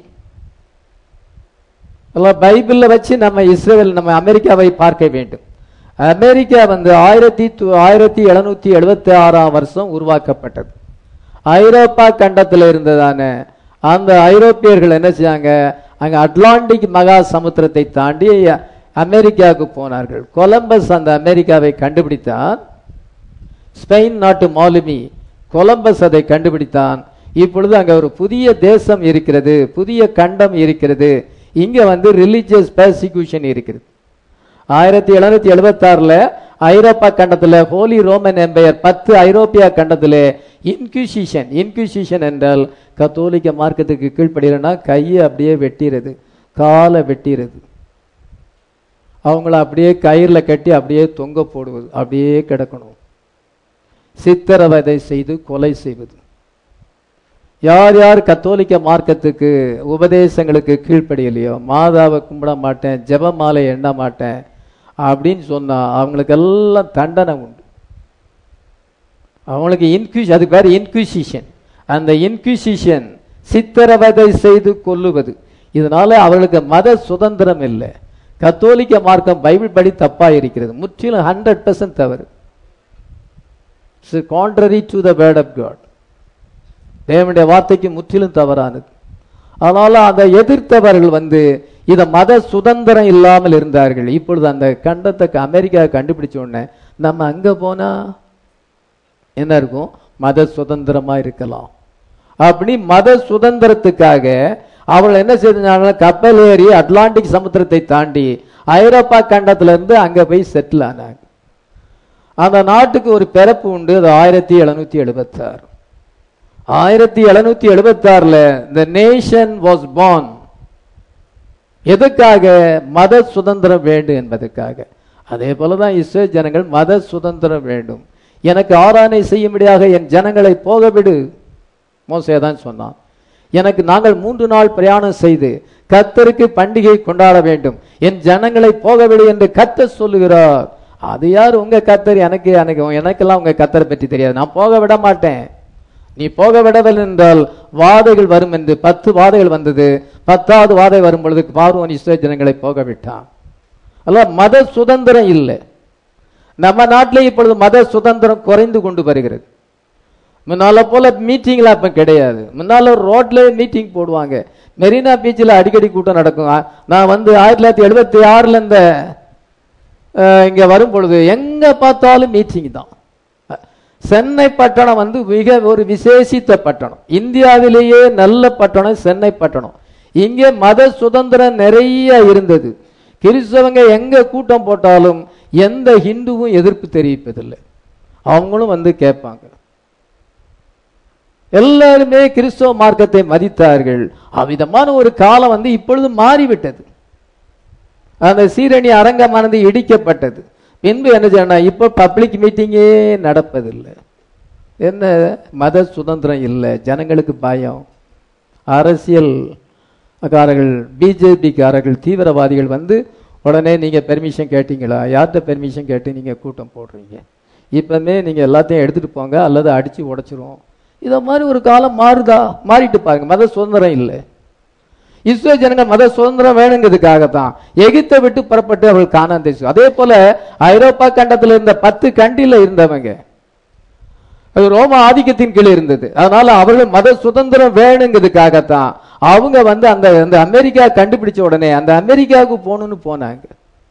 Speaker 1: பைபிளில் வச்சு நம்ம இஸ்ரேல் நம்ம அமெரிக்காவை பார்க்க வேண்டும் அமெரிக்கா வந்து ஆயிரத்தி து- ஆயிரத்தி எழுநூத்தி எழுபத்தி ஆறாம் வருஷம் உருவாக்கப்பட்டது ஐரோப்பா கண்டத்தில் இருந்ததான அந்த ஐரோப்பியர்கள் என்ன செய்யாங்க அங்க அட்லாண்டிக் மகா சமுத்திரத்தை தாண்டி அமெரிக்காவுக்கு போனார்கள் கொலம்பஸ் அந்த அமெரிக்காவை கண்டுபிடித்தான் ஸ்பெயின் நாட்டு மாலுமி கொலம்பஸ் அதை கண்டுபிடித்தான் இப்பொழுது அங்க ஒரு புதிய தேசம் இருக்கிறது புதிய கண்டம் இருக்கிறது இங்க வந்து ரிலிஜியஸ் பெர்சிக்யூஷன் இருக்கிறது ஆயிரத்தி எழுநூத்தி எழுபத்தி ஐரோப்பா கண்டத்துல ஹோலி ரோமன் எம்பையர் பத்து ஐரோப்பியா கண்டத்துல இன்குசிஷன் இன்குசிஷன் என்றால் கத்தோலிக்க மார்க்கத்துக்கு கீழ்ப்படியலன்னா கையை அப்படியே வெட்டிறது காலை வெட்டிறது அவங்கள அப்படியே கயிறுல கட்டி அப்படியே தொங்க போடுவது அப்படியே கிடக்கணும் சித்திரவதை செய்து கொலை செய்வது யார் யார் கத்தோலிக்க மார்க்கத்துக்கு உபதேசங்களுக்கு கீழ்ப்படியலையோ மாதாவை கும்பிட மாட்டேன் ஜெபமாலை எண்ண மாட்டேன் அப்படின்னு சொன்னா அவங்களுக்கு எல்லாம் தண்டனை உண்டு அவங்களுக்கு இன்குஷ் அதுக்கு பேர் இன்குசிஷன் அந்த இன்குசிஷன் சித்திரவதை செய்து கொல்லுவது இதனால அவர்களுக்கு மத சுதந்திரம் இல்லை கத்தோலிக்க மார்க்கம் பைபிள் படி தப்பா இருக்கிறது முற்றிலும் ஹண்ட்ரட் பெர்சன்ட் தவறு contrary to the word of God தேவனுடைய வார்த்தைக்கு முற்றிலும் தவறானது அதனால அந்த எதிர்த்தவர்கள் வந்து இத மத சுதந்திரம் இல்லாமல் இருந்தார்கள் இப்பொழுது அந்த கண்டத்தை அமெரிக்கா கண்டுபிடிச்ச உடனே நம்ம அங்க போனா என்ன இருக்கும் மத சுதந்திரமா இருக்கலாம் அப்படி மத சுதந்திரத்துக்காக அவள் என்ன செஞ்சாங்க கப்பல் ஏறி அட்லாண்டிக் சமுத்திரத்தை தாண்டி ஐரோப்பா கண்டத்துல இருந்து அங்க போய் செட்டில் ஆனாங்க அந்த நாட்டுக்கு ஒரு பிறப்பு உண்டு அது ஆயிரத்தி எழுநூத்தி எழுபத்தாறு ஆயிரத்தி எழுநூத்தி எழுபத்தாறுல த நேஷன் வாஸ் born எதுக்காக மத சுதந்திரம் வேண்டும் என்பதற்காக அதே போலதான் இஸ்ரேல் ஜனங்கள் மத சுதந்திரம் வேண்டும் எனக்கு ஆராதனை செய்யும்படியாக என் ஜனங்களை போக விடு மோசே தான் சொன்னான் எனக்கு நாங்கள் மூன்று நாள் பிரயாணம் செய்து கத்தருக்கு பண்டிகை கொண்டாட வேண்டும் என் ஜனங்களை போக விடு என்று கத்தர் சொல்லுகிறார் அது யார் உங்க கத்தர் எனக்கு எனக்கு எனக்கெல்லாம் உங்க கத்தரை பற்றி தெரியாது நான் போக விட மாட்டேன் நீ போக விடவில்லை என்றால் வாதைகள் வரும் என்று பத்து வாதைகள் வந்தது பத்தாவது வாதை வரும் பொழுது பார்வன் இஸ்ரேல் ஜனங்களை போக விட்டான் அல்ல மத சுதந்திரம் இல்லை நம்ம நாட்டிலே இப்பொழுது மத சுதந்திரம் குறைந்து கொண்டு வருகிறது முன்னால போல மீட்டிங்லாம் இப்ப கிடையாது முன்னால ரோட்ல மீட்டிங் போடுவாங்க மெரினா பீச்சில் அடிக்கடி கூட்டம் நடக்கும் ஆ, நான் வந்து ஆயிரத்தி தொள்ளாயிரத்தி எழுபத்தி ஆறுல இந்த அஹ், இங்க வரும் பொழுது எங்க பார்த்தாலும் மீட்டிங் தான் சென்னை பட்டணம் வந்து மிக ஒரு விசேஷித்த பட்டணம் இந்தியாவிலேயே நல்ல பட்டணம் சென்னை பட்டணம் இங்கே மத சுதந்திரம் நிறைய இருந்தது கிறிஸ்தவங்க எங்க கூட்டம் போட்டாலும் எந்த ஹிந்துவும் எதிர்ப்பு தெரிவிப்பதில்லை அவங்களும் வந்து கேட்பாங்க எல்லாருமே கிறிஸ்தவ மார்க்கத்தை மதித்தார்கள் அவ்விதமான ஒரு காலம் வந்து இப்பொழுது மாறிவிட்டது அந்த சீரணி அரங்கமானது இடிக்கப்பட்டது பின்பு என்ன செய்யணும் இப்போ பப்ளிக் மீட்டிங்கே நடப்பதில்லை என்ன மத சுதந்திரம் இல்லை ஜனங்களுக்கு பயம் அரசியல் காரர்கள் பிஜேபிக்காரர்கள் தீவிரவாதிகள் வந்து உடனே நீங்க பெர்மிஷன் கேட்டீங்களா யார்கிட்ட பெர்மிஷன் கேட்டு நீங்க கூட்டம் போடுறீங்க இப்பவுமே நீங்க எல்லாத்தையும் எடுத்துட்டு போங்க அல்லது அடிச்சு உடைச்சிரும் இத மாதிரி ஒரு காலம் மாறுதா மாறிட்டு பாருங்க மத சுதந்திரம் இல்லை இஸ்ரேல் ஜனங்கள் மத சுதந்திரம் வேணுங்கிறதுக்காகத்தான் எகிப்தை விட்டு புறப்பட்டு அவர்கள் காணான் தேசம் அதே போல ஐரோப்பா கண்டத்துல இருந்த பத்து கண்டில இருந்தவங்க அது ரோம ஆதிக்கத்தின் கீழ் இருந்தது அதனால அவர்கள் மத சுதந்திரம் வேணுங்கிறதுக்காகத்தான் அவங்க வந்து அந்த அந்த அமெரிக்கா கண்டுபிடிச்ச உடனே அந்த அமெரிக்காவுக்கு போகணும்னு போனாங்க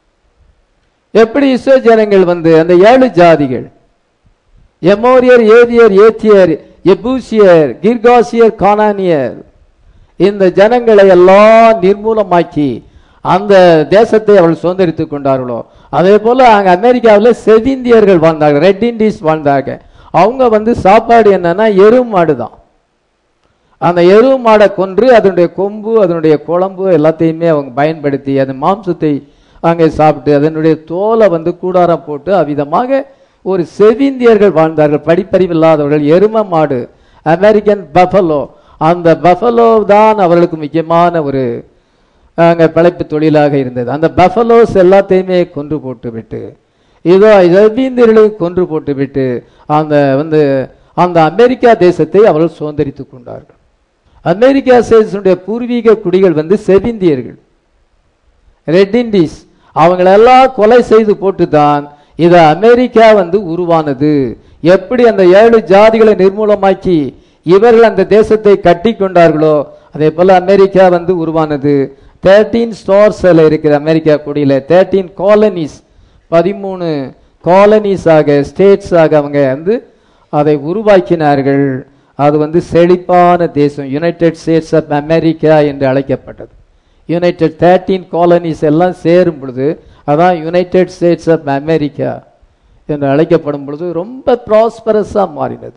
Speaker 1: எப்படி இஸ்ரேல் ஜனங்கள் வந்து அந்த ஏழு ஜாதிகள் எமோரியர் ஏதியர் ஏத்தியர் எபூசியர் கிர்காசியர் கானானியர் இந்த ஜனங்களை எல்லாம் நிர்மூலமாக்கி அந்த தேசத்தை அவள் சுதந்திரித்துக் கொண்டார்களோ அதே போல அங்க அமெரிக்காவில் செதிந்தியர்கள் வாழ்ந்தாங்க ரெட் இண்டீஸ் வாழ்ந்தாங்க அவங்க வந்து சாப்பாடு என்னன்னா எரு மாடு தான் அந்த எரு மாடை கொன்று அதனுடைய கொம்பு அதனுடைய குழம்பு எல்லாத்தையுமே அவங்க பயன்படுத்தி அந்த மாம்சத்தை அங்கே சாப்பிட்டு அதனுடைய தோலை வந்து கூடாரம் போட்டு அவ்விதமாக ஒரு செவிந்தியர்கள் வாழ்ந்தார்கள் படிப்பறிவு இல்லாதவர்கள் எரும மாடு அமெரிக்கன் பஃபலோ அந்த பஃபலோ தான் அவர்களுக்கு முக்கியமான ஒரு அங்க பிழைப்பு தொழிலாக இருந்தது அந்த பஃபலோஸ் எல்லாத்தையுமே கொன்று போட்டு விட்டு இதோ செவிந்தியர்களையும் கொன்று போட்டு விட்டு அந்த வந்து அந்த அமெரிக்கா தேசத்தை அவர்கள் சுதந்திரித்துக் கொண்டார்கள் அமெரிக்கா தேசனுடைய பூர்வீக குடிகள் வந்து செவிந்தியர்கள் ரெட் இண்டீஸ் அவங்களெல்லாம் கொலை செய்து போட்டு தான் இது அமெரிக்கா வந்து உருவானது எப்படி அந்த ஏழு ஜாதிகளை நிர்மூலமாக்கி இவர்கள் அந்த தேசத்தை கட்டி கொண்டார்களோ அதே போல அமெரிக்கா வந்து உருவானது தேர்ட்டீன் ஸ்டோர்ஸ்ல இருக்கிற அமெரிக்கா குடியில தேர்ட்டீன் காலனிஸ் பதிமூணு காலனிஸ் ஆக ஸ்டேட்ஸ் ஆக அவங்க வந்து அதை உருவாக்கினார்கள் அது வந்து செழிப்பான தேசம் யுனைடெட் ஸ்டேட்ஸ் ஆஃப் அமெரிக்கா என்று அழைக்கப்பட்டது யுனைடெட் தேர்ட்டீன் காலனிஸ் எல்லாம் சேரும் பொழுது அதான் யுனைடெட் ஸ்டேட்ஸ் ஆஃப் அமெரிக்கா என்று அழைக்கப்படும் பொழுது ரொம்ப ப்ராஸ்பரஸா மாறினது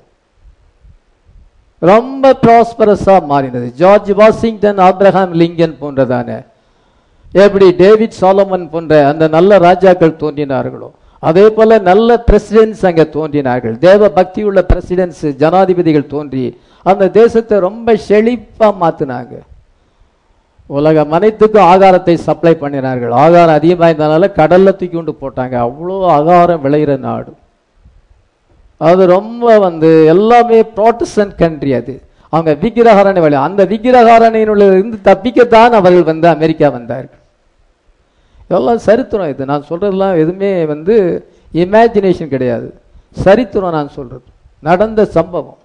Speaker 1: ரொம்ப ப்ராஸ்பரஸா மாறினது ஜார்ஜ் வாஷிங்டன் ஆப்ரஹாம் லிங்கன் போன்றதான எப்படி டேவிட் சாலமன் போன்ற அந்த நல்ல ராஜாக்கள் தோன்றினார்களோ அதே போல நல்ல பிரசிடென்ட்ஸ் அங்க தோன்றினார்கள் தேவ பக்தி உள்ள பிரசிடென்ட்ஸ் ஜனாதிபதிகள் தோன்றி அந்த தேசத்தை ரொம்ப செழிப்பா மாத்தினாங்க உலகம் அனைத்துக்கும் ஆகாரத்தை சப்ளை பண்ணினார்கள் ஆகாரம் அதிகமாக இருந்தனால கடல்ல தூக்கி கொண்டு போட்டாங்க அவ்வளோ ஆகாரம் விளையிற நாடு அது ரொம்ப வந்து எல்லாமே ப்ராட்டஸ்டன்ட் கண்ட்ரி அது அவங்க விக்கிரகாரணை வழி அந்த விக்கிரகாரணையினுள்ள இருந்து தப்பிக்கத்தான் அவர்கள் வந்து அமெரிக்கா வந்தார்கள் இதெல்லாம் சரித்திரம் இது நான் சொல்றதெல்லாம் எதுவுமே வந்து இமேஜினேஷன் கிடையாது சரித்திரம் நான் சொல்றது நடந்த சம்பவம்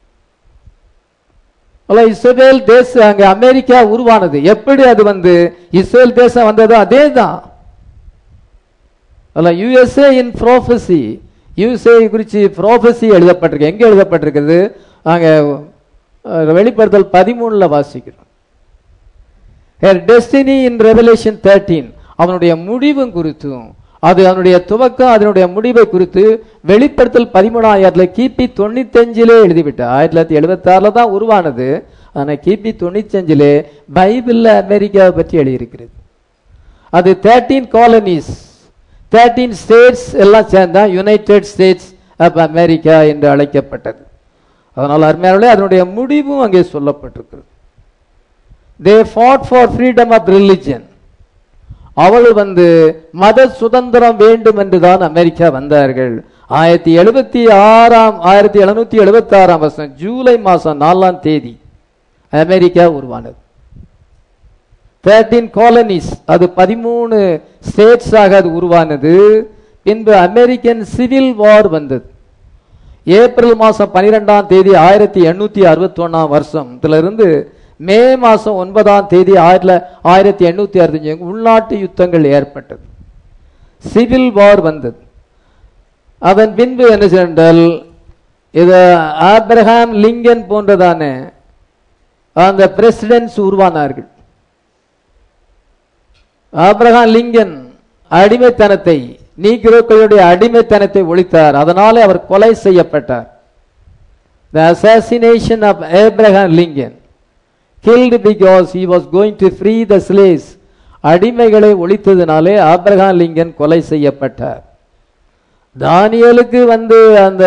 Speaker 1: அல்ல இஸ்ரேல் தேசம் அங்க அமெரிக்கா உருவானது எப்படி அது வந்து இஸ்ரேல் தேசம் வந்ததோ அதே தான் அல்ல யுஎஸ்ஏ இன் ப்ரோஃபசி யூசே குறித்து ப்ரோபசி எழுதப்பட்டிருக்கு எங்க எழுதப்பட்டிருக்கிறது நாங்க அஹ், வெளிப்படுத்தல் பதிமூணுல வாசிக்கிறோம் her destiny in Revelation thirteen அவனுடைய முடிவும் குறித்தும் அது அவனுடைய துவக்கம் அதனுடைய முடிவை குறித்து வெளிப்படுத்தல் பதிமூணாயிரத்துல கிபி தொண்ணூத்தஞ்சிலே எழுதிவிட்டார் ஆயிரத்தி தொள்ளாயிரத்தி எழுபத்தி ஆறுல தான் உருவானது ஆனா கிபி தொண்ணூத்தஞ்சிலே பைபிள்ல அமெரிக்காவை பற்றி எழுதியிருக்கிறது அது தேர்ட்டீன் காலனிஸ் தேர்ட்டீன் ஸ்டேட்ஸ் எல்லாம் சேர்ந்தா யுனைடெட் ஸ்டேட்ஸ் ஆஃப் அமெரிக்கா என்று அழைக்கப்பட்டது அதனால் அருமையானவர்களே அதனுடைய முடிவும் அங்கே சொல்லப்பட்டிருக்கிறது they fought for freedom of religion அவள் வந்து மத சுதந்திரம் வேண்டும் என்றுதான் அமெரிக்கா வந்தார்கள் ஆயிரத்தி எழுபத்தி ஆறாம் ஆயிரத்தி எழுநூத்தி எழுபத்தி ஆறாம் வருஷம் ஜூலை மாசம் நாலாம் தேதி அமெரிக்கா உருவானது தேர்ட்டீன் காலனிஸ் அது பதிமூணு ஸ்டேட்ஸாக அது உருவானது பின்பு அமெரிக்கன் சிவில் வார் வந்தது ஏப்ரல் மாசம் பனிரெண்டாம் தேதி ஆயிரத்தி எண்ணூத்தி அறுபத்தி ஒன்னாம் வருஷத்துல இருந்து மே மாசம் ஒன்பதாம் தேதி ஆயிரத்தி ஆயிரத்தி எண்ணூத்தி அறுபத்தஞ்சு உள்நாட்டு யுத்தங்கள் ஏற்பட்டது சிவில் வார் வந்தது அதன் பின்பு என்ன சென்றால் இது ஆப்ரஹாம் லிங்கன் போன்றதான அந்த பிரசிடென்ட்ஸ் உருவானார்கள் ஆப்ரஹாம் லிங்கன் அடிமைத்தனத்தை நீக்ரோக்களுடைய அடிமைத்தனத்தை ஒழித்தார் அதனாலே அவர் கொலை செய்யப்பட்டார் the assassination of Abraham Lincoln killed because he was going to free the slaves அடிமைகளை ஒழித்ததினாலே ஆப்ரஹாம் லிங்கன் கொலை செய்யப்பட்டார் தானியலுக்கு வந்து அந்த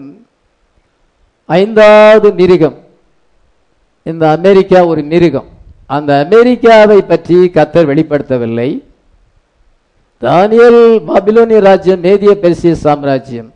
Speaker 1: ஐந்தாவது மிருகம் இந்த அமெரிக்கா ஒரு மிருகம் அந்த அமெரிக்காவை பற்றி கத்தர் வெளிப்படுத்தவில்லை தானியல் பாபிலோனிய ராஜ்யம் மேதிய பெர்சிய சாம்ராஜ்யம்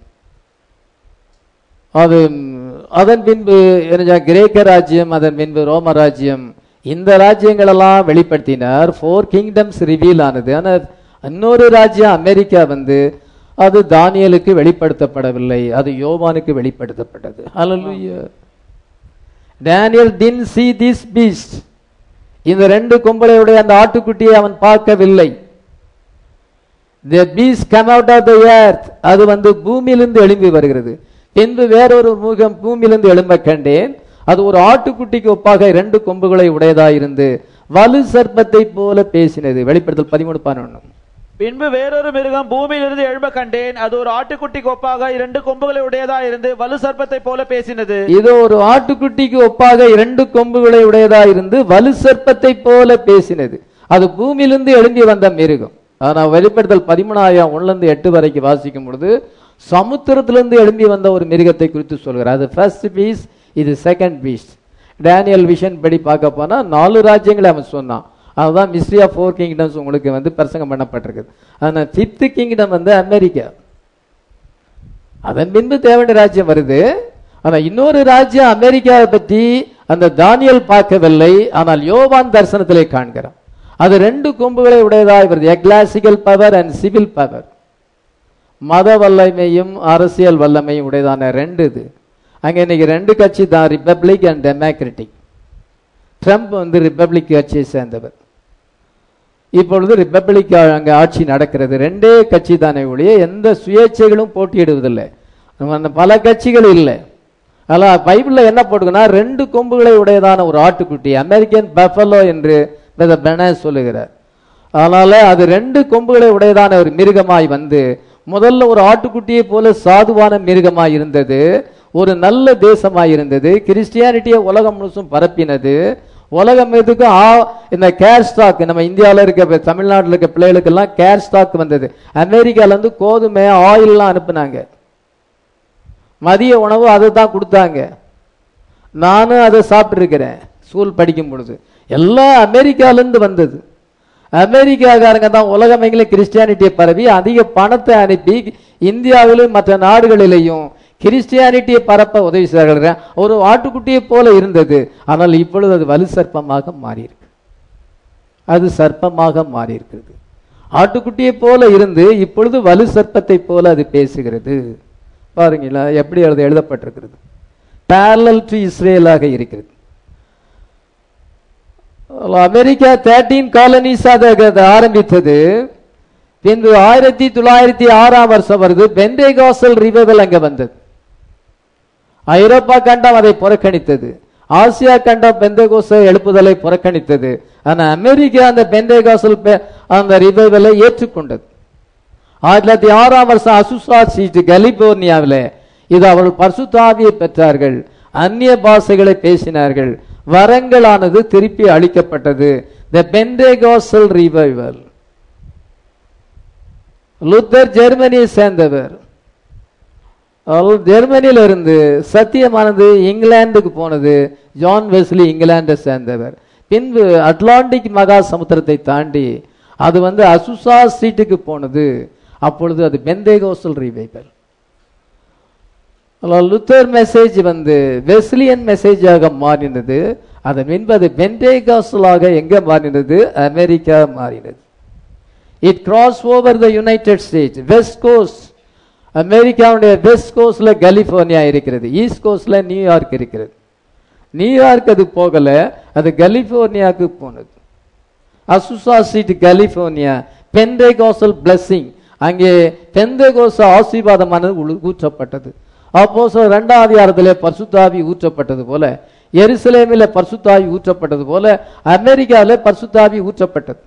Speaker 1: அது அதன் பின்பு என்ன கிரேக்க ராஜ்யம் அதன் பின்பு ரோம ராஜ்யம் இந்த ராஜ்யங்களெல்லாம் வெளிப்படுத்தினார் ஃபோர் கிங்டம்ஸ் ரிவீல் ஆனது ஆனால் இன்னொரு ராஜ்யம் அமெரிக்கா வந்து அது தானியலுக்கு வெளிப்படுத்தப்படவில்லை அது யோவானுக்கு வெளிப்படுத்தப்பட்டது hallelujah Daniel didn't see this beast இந்த ரெண்டு கொம்பளையுடைய அந்த ஆட்டுக்குட்டியை அவன் பார்க்கவில்லை the beast come out of the earth அது வந்து பூமியிலிருந்து எழும்பி வருகிறது பின்பு வேறொரு முகம் பூமியிலிருந்து எழும்ப கண்டேன் அது ஒரு ஆட்டுக்குட்டிக்கு ஒப்பாக இரண்டு கொம்புகளை உடையதாயிருந்து வலு சர்ப்பத்தை போல பேசினது வெளிப்படுத்தல் பதிமூணு பதினொன்று
Speaker 2: பின்பு வேறொரு மிருகம் பூமியிலிருந்து எழும்ப கண்டேன் அது ஒரு ஆட்டுக்குட்டிக்கு ஒப்பாக இரண்டு கொம்புகளை உடையதா இருந்து வலு சர்ப்பத்தை போல பேசினது
Speaker 1: இது ஒரு ஆட்டுக்குட்டிக்கு ஒப்பாக இரண்டு கொம்புகளை உடையதாயிருந்து வலு சர்ப்பத்தை போல பேசினது அது பூமியிலிருந்து எழும்பி வந்த மிருகம் ஆனா வெளிப்படுத்தல் பதிமூணாயிரம் ஒண்ணுல இருந்து எட்டு வரைக்கும் வாசிக்கும் பொழுது சமுத்திரத்திலிருந்து எழும்பி வந்த ஒரு மிருகத்தை குறித்து சொல்கிறார் அது ஃபர்ஸ்ட் பீஸ் இது செகண்ட் பீஸ் டேனியல் விஷன் படி பார்க்க போனா நாலு ராஜ்யங்களை அவன் சொன்னான் அதுதான் மிஸ்ட்ரி ஆஃப் ஃபோர் கிங்டம்ஸ் உங்களுக்கு வந்து பிரசங்கம் பண்ணப்பட்டிருக்குது ஆனால் ஃபிஃப்த் கிங்டம் வந்து அமெரிக்கா அதன் பின்பு தேவண்ட ராஜ்யம் வருது ஆனா இன்னொரு ராஜ்யம் அமெரிக்காவை பற்றி அந்த தானியல் பார்க்கவில்லை ஆனால் யோவான் தரிசனத்திலே காண்கிறான் அது ரெண்டு கொம்புகளை உடையதாய் வருது ecclesiastical power and civil power மத வல்லமையும் அரசியல் வல்லமையும் உடையதான ரெண்டு இது அங்க இன்னைக்கு ரெண்டு கட்சி தான் ரிப்பப்ளிக் அண்ட் டெமோக்ராட்டிக் ட்ரம்ப் வந்து ரிப்பப்ளிக் கட்சியை சேர்ந்தவர் இப்பொழுது ரிப்பப்ளிக் அங்க ஆட்சி நடக்கிறது ரெண்டே கட்சி தானே ஒழிய எந்த சுயேட்சைகளும் போட்டியிடுவதில்லை நம்ம அந்த பல கட்சிகள் இல்லை அதனால் பைபிளில் என்ன போட்டுக்குன்னா ரெண்டு கொம்புகளை உடையதான ஒரு ஆட்டுக்குட்டி அமெரிக்கன் பஃபலோ என்று பென சொல்லுகிறார் அதனால அது ரெண்டு கொம்புகளை உடையதான ஒரு மிருகமாய் வந்து முதல்ல ஒரு ஆட்டுக்குட்டியை போல சாதுவான மிருகமாய் இருந்தது ஒரு நல்ல தேசமாய் இருந்தது கிறிஸ்டியானிட்டியை உலகம் முழுசும் பரப்பினது உலகம் எதுக்கு ஆ- இந்த கேர் ஸ்டாக் நம்ம இந்தியாவில் இருக்க இப்ப தமிழ்நாட்டில் இருக்க பிள்ளைகளுக்கெல்லாம் கேர் ஸ்டாக் வந்தது அமெரிக்கால இருந்து கோதுமை ஆயில்லாம் அனுப்புனாங்க மதிய உணவு அதை தான் கொடுத்தாங்க நானும் அதை சாப்பிட்டுருக்கிறேன் ஸ்கூல் படிக்கும் பொழுது எல்லாம் அமெரிக்காலேருந்து வந்தது அமெரிக்காக்காரங்க தான் உலகமெங்கிலும் கிறிஸ்டியானிட்டியை பரவி அதிக பணத்தை அனுப்பி இந்தியாவிலும் மற்ற நாடுகளிலேயும் கிறிஸ்டியானிட்டியை பரப்ப உதவி செய்கிறார்கள் ஒரு ஆட்டுக்குட்டியை போல இருந்தது ஆனால் இப்பொழுது அது வலு சர்ப்பமாக மாறியிருக்கு அது சர்ப்பமாக மாறி இருக்கிறது ஆட்டுக்குட்டியை போல இருந்து இப்பொழுது வலு சர்ப்பத்தை போல அது பேசுகிறது பாருங்களா எப்படி அது எழுதப்பட்டிருக்கிறது parallel டு இஸ்ரேலாக இருக்கிறது அமெரிக்கா தேர்ட்டீன் காலனிஸ் அதை அதை ஆரம்பித்தது பின்பு ஆயிரத்தி தொள்ளாயிரத்தி ஆறாம் வருஷம் வருது பெண்டேகாசல் ரிவைவல் அங்க வந்தது ஐரோப்பா கண்டம் அதை புறக்கணித்தது ஆசியா கண்டம் பெந்தகோச எழுப்புதலை புறக்கணித்தது ஆனா அமெரிக்கா அந்த பெந்தேகாசல் பெ- அந்த ரிவைவலை ஏற்றுக்கொண்டது ஆயிரத்தி தொள்ளாயிரத்தி ஆறாம் வருஷம் அசுசா சீட் கலிபோர்னியாவில் இது அவர்கள் பரிசுத்தாவியை பெற்றார்கள் அந்நிய பாஷைகளை பேசினார்கள் வரங்களானது திருப்பி அளிக்கப்பட்டது த பெண்டேகாசல் ரிவைவல் லுத்தர் ஜெர்மனியை சேர்ந்தவர் அவர் ஜெர்மனியில இருந்து சத்தியமானது இங்கிலாந்துக்கு போனது ஜான் வெஸ்லி இங்கிலாந்தை சேர்ந்தவர் பின்பு அட்லாண்டிக் மகா சமுத்திரத்தை தாண்டி அது வந்து அசுசா ஸ்ட்ரீட்டுக்கு போனது அப்பொழுது அது பெந்தேகோசல் ரிவைவல் லுத்தர் மெசேஜ் வந்து வெஸ்லியன் மெசேஜாக மாறினது அதன் பின்பு அது பெந்தேகாசலாக எங்க மாறினது அமெரிக்கா மாறினது it cross over the United States west coast அமெரிக்காவுடைய வெஸ்ட் கோஸ்ட்ல கலிபோர்னியா இருக்கிறது ஈஸ்ட் கோஸ்ட்ல நியூயார்க் இருக்கிறது நியூயார்க் அது போகல அது கலிபோர்னியாவுக்கு போனது Azusa street California Pentecostal blessing அங்கே பெந்தேகோச ஆசீர்வாதமானது உளு- ஊற்றப்பட்டது அப்போ இரண்டாவது அதிகாரத்திலே பரிசுத்தாவி ஊற்றப்பட்டது போல எருசலேமிலே பரிசுத்தாவி ஊற்றப்பட்டது போல அமெரிக்காவிலே பரிசுத்தாவி ஊற்றப்பட்டது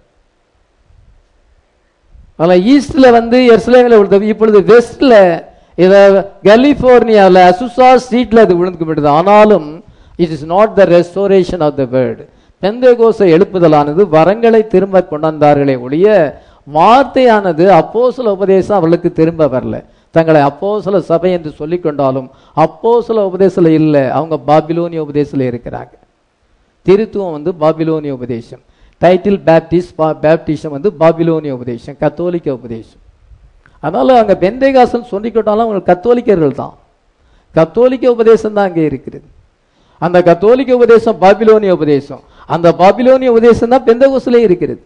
Speaker 1: ஆனால் ஈஸ்ட்ல வந்து எருசலேமில் விழுந்தது இப்பொழுது வெஸ்ட்ல இத கலிபோர்னியாவில் அசுசா ஸ்ட்ரீட்ல அது விழுந்துவிட்டது ஆனாலும் it is not the restoration of the word பெந்தேகோச எழுப்புதலானது வரங்களை திரும்ப கொண்டாந்தார்களே ஒழிய வார்த்தையானது அப்போஸ்தல உபதேசம் அவர்களுக்கு திரும்ப வரல தங்களை அப்போஸ்தல சபை என்று சொல்லிக் கொண்டாலும் அப்போஸ்தல உபதேசத்துல இல்லை அவங்க பாபிலோனிய உபதேசத்துல இருக்கிறாங்க திருத்துவம் வந்து பாபிலோனிய உபதேசம் டைட்டில் பேப்டிஸ்ட் பேப்டிசம் வந்து பாபிலோனிய உபதேசம் கத்தோலிக்க உபதேசம் அதனால அங்க பெந்தேகாசல் சொல்லிக்கிட்டாலும் அவங்க கத்தோலிக்கர்கள் தான் கத்தோலிக்க உபதேசம் தான் அங்கே இருக்கிறது அந்த கத்தோலிக்க உபதேசம் பாபிலோனிய உபதேசம் அந்த பாபிலோனிய உபதேசம் தான் பெந்தகோசிலே இருக்கிறது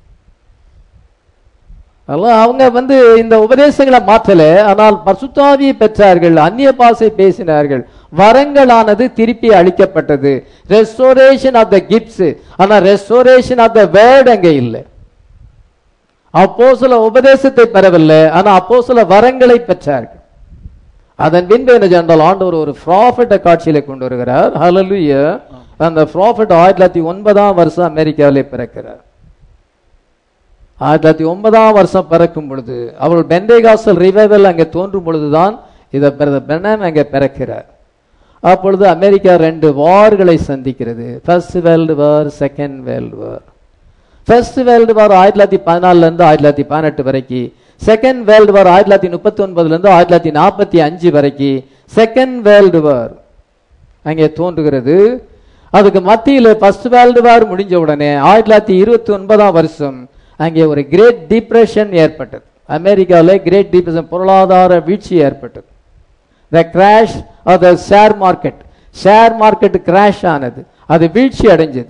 Speaker 1: அதெல்லாம் அவங்க வந்து இந்த உபதேசங்களை மாற்றல ஆனால் பசுத்தாவியை பெற்றார்கள் அந்நிய பாசை பேசினார்கள் வரங்களானது திருப்பி அளிக்கப்பட்டது ரெஸ்டோரேஷன் ஆஃப் த கிஃப்ட்ஸ் ஆனா ரெஸ்டோரேஷன் ஆஃப் த வேர்ட் அங்க இல்லை அப்போ சில உபதேசத்தை பெறவில்லை ஆனா அப்போ சில வரங்களை பெற்றார்கள் அதன் பின்பு என்ன சொன்னால் ஆண்டவர் ஒரு ப்ராஃபிட்ட காட்சியில கொண்டு வருகிறார் ஹalleluya அந்த ப்ராஃபிட் ஆயிரத்தி தொள்ளாயிரத்தி ஒன்பதாம் வருஷம் அமெரிக்காவிலே பிறக்கிறார் ஆயிரத்தி தொள்ளாயிரத்தி ஒன்பதாம் வருஷம் பிறக்கும் பொழுது அவர்கள் பெண்டேகாசல் ரிவைவல் அங்கே தோன்றும் பொழுதுதான் இதை பெண்ணம் அங்கே பிறக்கிறார் அப்பொழுது அமெரிக்கா ரெண்டு வார்களை சந்திக்கிறது first world war second world war first world war ஆயிரத்தி தொள்ளாயிரத்தி பதினாலுல இருந்து ஆயிரத்தி தொள்ளாயிரத்தி பதினெட்டு வரைக்கும் செகண்ட் வேர்ல்டு வார் ஆயிரத்தி தொள்ளாயிரத்தி முப்பத்தி ஒன்பதுல இருந்து ஆயிரத்தி தொள்ளாயிரத்தி நாற்பத்தி அஞ்சு வரைக்கும் செகண்ட் வேர்ல்டு வார் அங்கே தோன்றுகிறது அதுக்கு மத்தியில ஃபர்ஸ்ட் வேர்ல்டு வார் முடிஞ்ச உடனே ஆயிரத்தி தொள்ளாயிரத்தி இருபத்தி ஒன்பதாம் வருஷம் அங்கே ஒரு கிரேட் டிப்ரெஷன் ஏற்பட்டது அமெரிக்காவில் கிரேட் டிப்ரெஷன் பொருளாதார வீழ்ச்சி ஏற்பட்டது the crash of the share market share market crash ஆனது அது வீழ்ச்சி அடைஞ்சது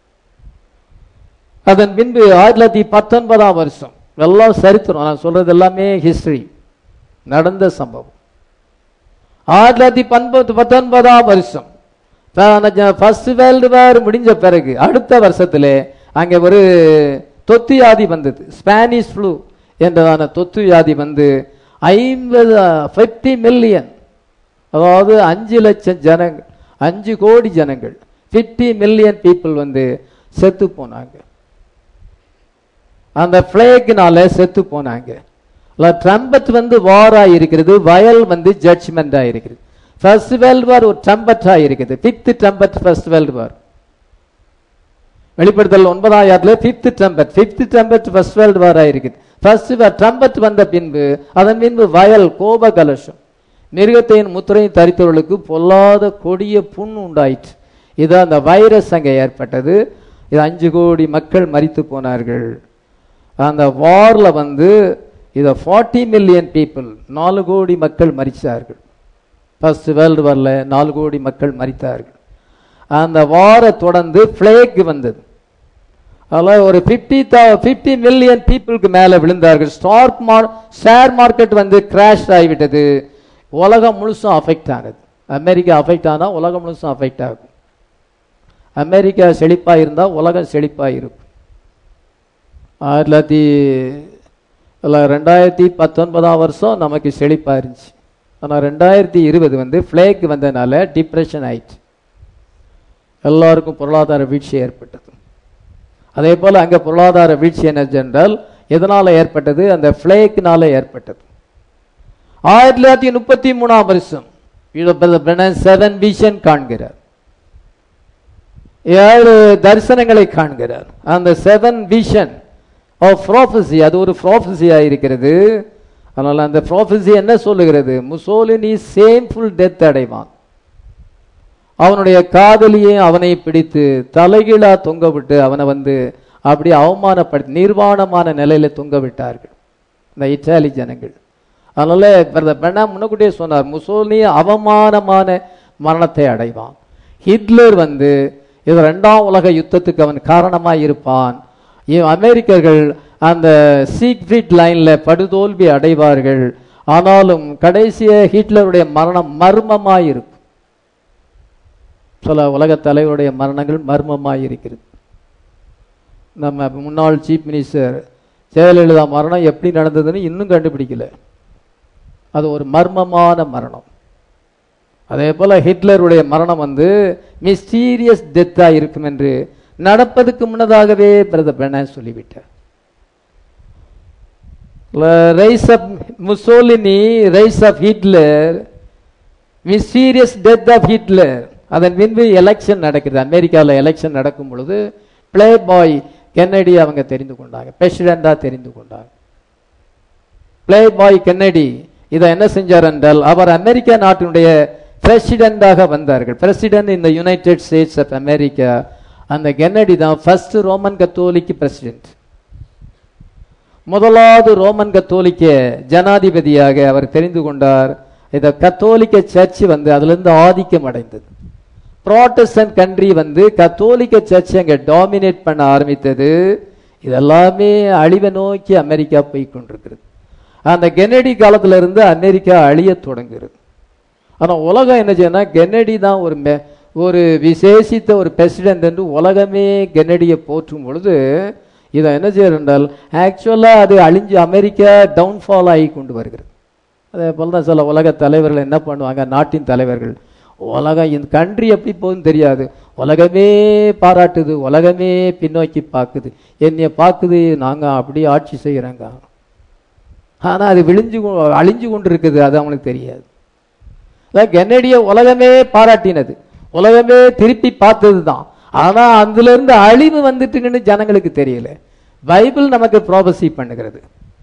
Speaker 1: அதன் பின்பு ஆயிரத்தி தொள்ளாயிரத்தி பத்தொன்பதாம் வருஷம் எல்லாம் சரித்திரம் நான் சொல்றது எல்லாமே ஹிஸ்டரி நடந்த சம்பவம் ஆயிரத்தி தொள்ளாயிரத்தி பன்பது பத்தொன்பதாம் வருஷம் ஃபர்ஸ்ட் வேர்ல்டு வார் முடிஞ்ச பிறகு அடுத்த வருஷத்திலே அங்கே ஒரு தொத்து வியாதி வந்தது ஸ்பானிஷ் ஃப்ளூ என்றதான தொத்து வியாதி வந்து ஐம்பது ஃபிஃப்டி மில்லியன் அதாவது அஞ்சு லட்சம் ஜனங்கள் அஞ்சு கோடி ஜனங்கள் ஃபிஃப்டி மில்லியன் பீப்புள் வந்து செத்து போனாங்க அந்த பிளேக்னால செத்து போனாங்க ட்ரம்பட் வந்து வாரா இருக்கிறது வயல் வந்து ஜட்ஜ்மெண்டா இருக்கிறது ஃபர்ஸ்ட் வேர்ல்டு வார் ஒரு ட்ரம்பட்டா இருக்குது fifth trumpet first world war வெளிப்படுத்தல் ஒன்பதாயிரத்துல fifth trumpet fifth trumpet first world war ஆயிருக்குது ஃபர்ஸ்ட் ட்ரம்பட் வந்த பின்பு அதன் பின்பு வயல் கோப கலசம் மிருகத்தையின் முத்திரையும் தரித்தவர்களுக்கு பொல்லாத கொடிய புண் உண்டாயிற்று இது அந்த வைரஸ் அங்கே ஏற்பட்டது இது அஞ்சு கோடி மக்கள் மரித்து போனார்கள் அந்த வார்ல வந்து இதை ஃபார்ட்டி மில்லியன் பீப்புள் நாலு கோடி மக்கள் மரிச்சார்கள் ஃபர்ஸ்ட் வேர்ல்டு வார்ல நாலு கோடி மக்கள் மரித்தார்கள் அந்த வாரை தொடர்ந்து பிளேக் வந்தது அதில் ஒரு ஃபிஃப்டி ஃபிஃப்டி மில்லியன் பீப்புளுக்கு மேலே விழுந்தார்கள் ஸ்டாக் மார் ஷேர் மார்க்கெட் வந்து கிராஷ் ஆகிவிட்டது உலகம் முழுசும் அஃபெக்ட் ஆனது அமெரிக்கா அஃபெக்ட் ஆனால் உலகம் முழுசும் அஃபெக்ட் ஆகும் அமெரிக்கா செழிப்பாக இருந்தால் உலகம் செழிப்பாக இருக்கும் ஆயிரத்தி தொள்ளாயிரத்தி இல்லை ரெண்டாயிரத்தி பத்தொன்பதாம் வருஷம் நமக்கு செழிப்பாக இருந்துச்சு ஆனால் ரெண்டாயிரத்தி இருபது வந்து ஃப்ளேக் வந்ததுனால டிப்ரெஷன் ஆயிடுச்சு எல்லாருக்கும் பொருளாதார வீழ்ச்சி ஏற்பட்டது அதே போல் அங்கே பொருளாதார வீழ்ச்சி என்ன என்றால் எதனால் ஏற்பட்டது அந்த ஃப்ளேக்னால ஏற்பட்டது ஆயிரத்தி தொள்ளாயிரத்தி முப்பத்தி மூணாம் வருஷம் செவன் விஷன் காண்கிறார் ஏழு தரிசனங்களை காண்கிறார் அந்த செவன் விஷன் ஆஃப் ப்ராஃபஸி அது ஒரு ப்ராஃபஸியா இருக்கிறது அதனால அந்த ப்ராஃபஸி என்ன சொல்லுகிறது முசோலினி சேம்ஃபுல் டெத் அடைவான் அவனுடைய காதலியை அவனை பிடித்து தலைகீழா தொங்க விட்டு அவனை வந்து அப்படி அவமானப்படுத்தி நிர்வாணமான நிலையில தொங்க விட்டார்கள் இந்த இத்தாலி ஜனங்கள் அதனால பிரதர் பெண்ணா முன்னக்கூட்டியே சொன்னார் முசோலினி அவமானமான மரணத்தை அடைவான் ஹிட்லர் வந்து இது ரெண்டாம் உலக யுத்தத்துக்கு அவன் காரணமாய் இருப்பான் இவ் அமெரிக்கர்கள் அந்த சீக்ரெட் லைன்ல படுதோல்வி அடைவார்கள் ஆனாலும் கடைசிய ஹிட்லருடைய மரணம் மர்மமாய் இருக்கும் சில உலக தலைவருடைய மரணங்கள் மர்மமாய் இருக்கிறது நம்ம முன்னாள் சீஃப் மினிஸ்டர் ஜெயலலிதா மரணம் எப்படி நடந்ததுன்னு இன்னும் கண்டுபிடிக்கல அது ஒரு மர்மமான மரணம் அதே போல ஹிட்லருடைய மரணம் வந்து மிஸ்டீரியஸ் டெத்தா இருக்கும் என்று நடப்பதுக்கு முன்னதாகவே பிரதர் பென சொல்லிவிட்டார் rise of Mussolini rise of Hitler mysterious death of Hitler அதன் பின்பு எலெக்ஷன் நடக்குது அமெரிக்காவில் எலெக்ஷன் நடக்கும் பொழுது பிளே பாய் கென்னடி அவங்க தெரிந்து கொண்டாங்க பிரசிடெண்டா தெரிந்து கொண்டாங்க பிளே பாய் கென்னடி இதை என்ன செஞ்சார் என்றால் அவர் அமெரிக்க நாட்டினுடைய பிரசிடெண்டாக வந்தார்கள் பிரசிடென்ட் இந்த யுனைடெட் ஸ்டேட்ஸ் ஆஃப் அமெரிக்கா அந்த கென்னடி தான் ஃபர்ஸ்ட் ரோமன் கத்தோலிக் பிரசிடென்ட் முதலாவது ரோமன் கத்தோலிக்க ஜனாதிபதியாக அவர் தெரிந்து கொண்டார் இத கத்தோலிக்க சர்ச் வந்து அதிலிருந்து ஆதிக்கம் அடைந்தது ப்ராட்டஸ்டன்ட் கண்ட்ரி வந்து கத்தோலிக்க சர்ச் அங்க டாமினேட் பண்ண ஆரம்பித்தது இதெல்லாமே அழிவை நோக்கி அமெரிக்கா போய் கொண்டிருக்கிறது அந்த கென்னடி காலத்துல இருந்து அமெரிக்கா அழிய தொடங்குகிறது ஆனா உலகம் என்ன செய்யணும் கென்னடி தான் ஒரு மெ- ஒரு விசேஷித்த ஒரு பிரசிடென்ட் என்று உலகமே கென்னடியை போற்றும் பொழுது இதை என்ன செய்யறது என்றால் ஆக்சுவலா அது அழிஞ்சு அமெரிக்கா டவுன்ஃபால் ஆகி கொண்டு வருகிறது அதே போல தான் சில உலக தலைவர்கள் என்ன பண்ணுவாங்க நாட்டின் தலைவர்கள் உலகம் இந்த கண்ட்ரி எப்படி போகுதுன்னு தெரியாது உலகமே பாராட்டுது உலகமே பின்னோக்கி பார்க்குது என்னைய பார்க்குது நாங்க அப்படி ஆட்சி செய்கிறோங்க ஆனா அது விழிஞ்சு கொ- அழிஞ்சு கொண்டு இருக்குது அது அவனுக்கு தெரியாது அதான் கென்னடிய உலகமே பாராட்டினது உலகமே திருப்பி பார்த்தது தான் ஆனா அதுல இருந்து அழிவு வந்துட்டுங்கன்னு ஜனங்களுக்கு தெரியல பைபிள் நமக்கு ப்ராபசி பண்ணுகிறது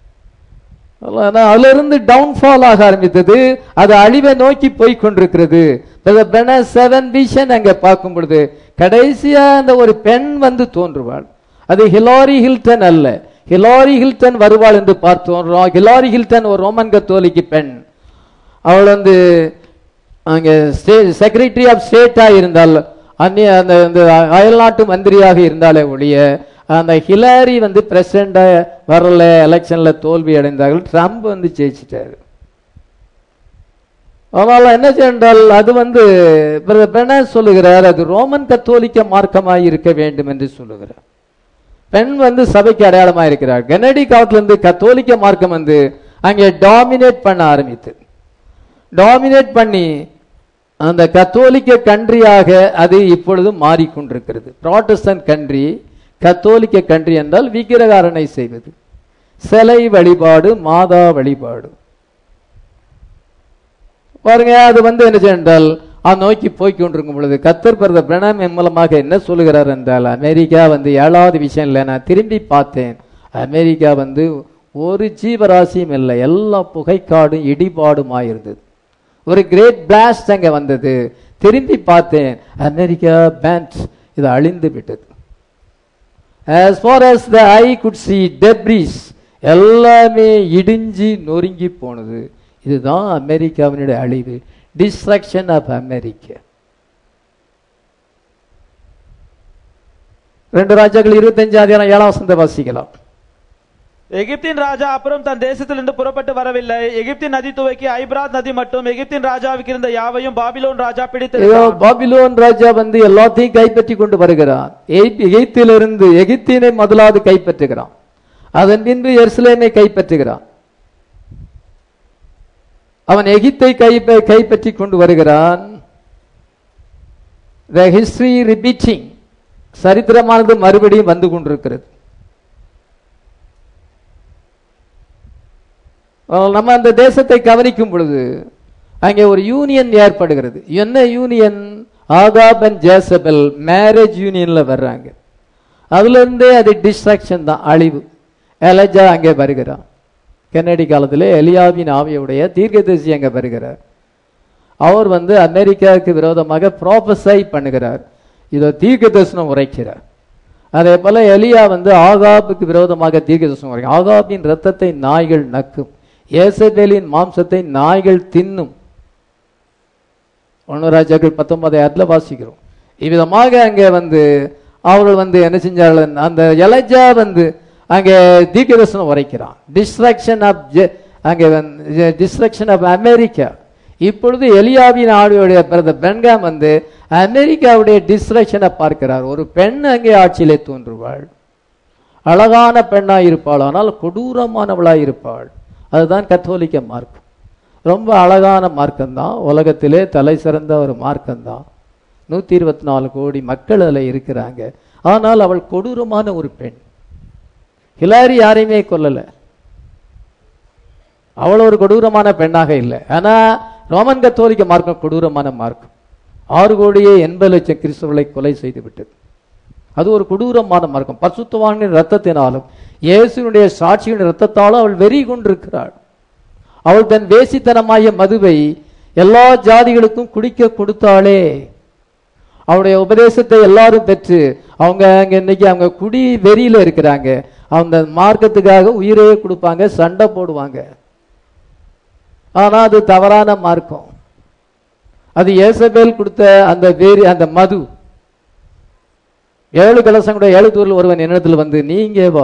Speaker 1: ஆனா அதுல இருந்து டவுன்ஃபால் ஆக ஆரம்பித்தது அது அழிவை நோக்கி போய் கொண்டிருக்கிறது செவன் விஷன் அங்க பார்க்கும் பொழுது கடைசியா அந்த ஒரு பெண் வந்து தோன்றுவாள் அது ஹிலாரி ஹில்டன் அல்ல ஹிலாரி ஹில்டன் வருவாள் என்று பார்த்தோம் ரா- ஹிலாரி ஹில்டன் ஒரு ரோமன் கத்தோலிக்கு பெண் அவள் வந்து அங்க செக்ரட்டரி ஆஃப் ஸ்டேட்டா இருந்தால் அந்நிய அந்த அந்த அயல்நாட்டு மந்திரியாக இருந்தாலே ஒழிய அந்த ஹிலாரி வந்து பிரசிடண்டா வரல எலெக்ஷன்ல தோல்வி அடைந்தார்கள் ட்ரம்ப் வந்து ஜெயிச்சிட்டாரு அதனால என்ன சென்றால் அது வந்து பிரதர் பெர்னார்ட் சொல்லுகிறார் அது ரோமன் கத்தோலிக்க மார்க்கமாய் இருக்க வேண்டும் என்று சொல்லுகிறார் பெண் வந்து சபைக்கு அடையாளமா இருக்கிறார் கெனடி காலத்துல இருந்து கத்தோலிக்க மார்க்கம் வந்து அங்கே டாமினேட் பண்ண ஆரம்பித்தது டாமினேட் பண்ணி அந்த கத்தோலிக்க கண்ட்ரியாக அது இப்பொழுது மாறிக்கொண்டிருக்கிறது ப்ராட்டஸ்டன்ட் கண்ட்ரி கத்தோலிக்க கண்ட்ரி என்றால் விக்கிரகாரணை செய்வது சிலை வழிபாடு மாதா வழிபாடு பாருங்க அது வந்து என்ன என்றால் அது நோக்கி போய் கொண்டிருக்கும் பொழுது கத்தர் பிறந்த பிரணாம் மூலமாக என்ன சொல்லுகிறார் என்றால் அமெரிக்கா வந்து ஏழாவது விஷயம் இல்லை நான் திரும்பி பார்த்தேன் அமெரிக்கா வந்து ஒரு ஜீவராசியும் இல்லை எல்லா புகைக்காடும் இடிபாடுமாய் இருந்தது ஒரு கிரேட் பிளாஸ்ட் அங்க வந்தது திரும்பி பார்த்தேன் அமெரிக்கா பேண்ட் இது அழிந்து விட்டது as far as the eye could see debris எல்லாமே இடிஞ்சு நொறுங்கி போனது இதுதான் அமெரிக்காவினுடைய அழிவு டிஸ்ட்ரக்ஷன் ஆஃப் அமெரிக்கா ரெண்டு ராஜாக்கள் இருபத்தஞ்சு அதிகாரம் ஏழாம் வசந்த வாசிக்கலாம்
Speaker 2: எகிப்தின் ராஜா அப்புறம் தன் தேசத்திலிருந்து புறப்பட்டு வரவில்லை எகிப்தின் நதி துவக்கி ஐபிராத் நதி மட்டும் எகிப்தின் ராஜாவுக்கு இருந்த யாவையும் பாபிலோன் ராஜா
Speaker 1: ஏதோ
Speaker 2: பிடித்து
Speaker 1: பாபிலோன் ராஜா வந்து எல்லாத்தையும் கைப்பற்றி கொண்டு வருகிறான் எகிப்திலிருந்து எகிப்தினை முதலாவது கைப்பற்றுகிறான் அதன் பின்பு எருசலேமை கைப்பற்றுகிறான் அவன் எகிப்தை கை கைப்பற்றி கொண்டு வருகிறான் த ஹிஸ்டரி ரிப்பீட்டிங் சரித்திரமானது மறுபடியும் வந்து கொண்டிருக்கிறது ஆனால் நம்ம அந்த தேசத்தை கவனிக்கும் பொழுது அங்கே ஒரு யூனியன் ஏற்படுகிறது என்ன union Ahab and Jezebel marriage யூனியன்ல வர்றாங்க அதுல இருந்தே அது டிஸ்ட்ராக்ஷன் தான் அழிவு எலஜா அங்கே வருகிறான் கென்னடி காலத்தில் எலியாவின் ஆவியுடைய தீர்க்கதரிசி அங்கே வருகிறார் அவர் வந்து அமெரிக்காவுக்கு விரோதமாக ப்ராபஸை பண்ணுகிறார் இதோ தீர்க்க தரிசனம் உரைக்கிறார் அதே போல எலியா வந்து ஆகாபுக்கு விரோதமாக தீர்க்க தரிசனம் உரைக்கும் ஆகாபின் ரத்தத்தை நாய்கள் நக்கும் ஏசபேலின் மாம்சத்தை நாய்கள் தின்னும் ஒன்று ராஜாக்கள் பத்தொன்பதாயிரத்தில் வாசிக்கிறோம் இவ்விதமாக அங்கே வந்து அவர்கள் வந்து என்ன செஞ்சார்கள் அந்த எலஜா வந்து அங்கே தீர்க்கதர்சனம் உரைக்கிறான் டிஸ்ட்ராக்ஷன் ஆஃப் அங்கே டிஸ்ட்ராக்ஷன் ஆஃப் அமெரிக்கா இப்பொழுது எலியாவின் ஆளுடைய பிறந்த பெண்காம் வந்து அமெரிக்காவுடைய டிஸ்ட்ராக்ஷனை பார்க்கிறார் ஒரு பெண் அங்கே ஆட்சியிலே தோன்றுவாள் அழகான பெண்ணாய் இருப்பாள் ஆனால் கொடூரமானவளாய் இருப்பாள் அதுதான் கத்தோலிக்க மார்க்கம் ரொம்ப அழகான மார்க்கம்தான் உலகத்திலே தலை சிறந்த ஒரு மார்க்கம்தான் நூற்றி இருபத்தி நாலு கோடி மக்கள் அதில் இருக்கிறாங்க ஆனால் அவள் கொடூரமான ஒரு பெண் ஹிலாரி யாரையுமே கொல்லலை அவள் ஒரு கொடூரமான பெண்ணாக இல்லை ஆனா ரோமன் கத்தோலிக்க மார்க்கம் கொடூரமான மார்க்கம் ஆறு கோடியே எண்பது லட்சம் கிறிஸ்தவர்களை கொலை செய்து விட்டது அது ஒரு கொடூரமான மார்க்கம் பசுத்தவானின் ரத்தத்தினாலும் இயேசுனுடைய சாட்சியின் ரத்தத்தாலும் அவள் வெறி கொண்டிருக்கிறாள் அவள் தன் வேசித்தனமாகிய மதுவை எல்லா ஜாதிகளுக்கும் குடிக்க கொடுத்தாளே அவருடைய உபதேசத்தை எல்லாரும் பெற்று அவங்க அங்க இன்னைக்கு அவங்க குடி வெறியில இருக்கிறாங்க அந்த மார்க்கத்துக்காக உயிரையே கொடுப்பாங்க சண்டை போடுவாங்க ஆனா அது தவறான மார்க்கம் அது ஏசபேல் கொடுத்த அந்த வேறு அந்த மது ஏழு கலசம் கூட ஏழு தூரில் ஒருவன் என்னிடத்தில் வந்து நீங்க வா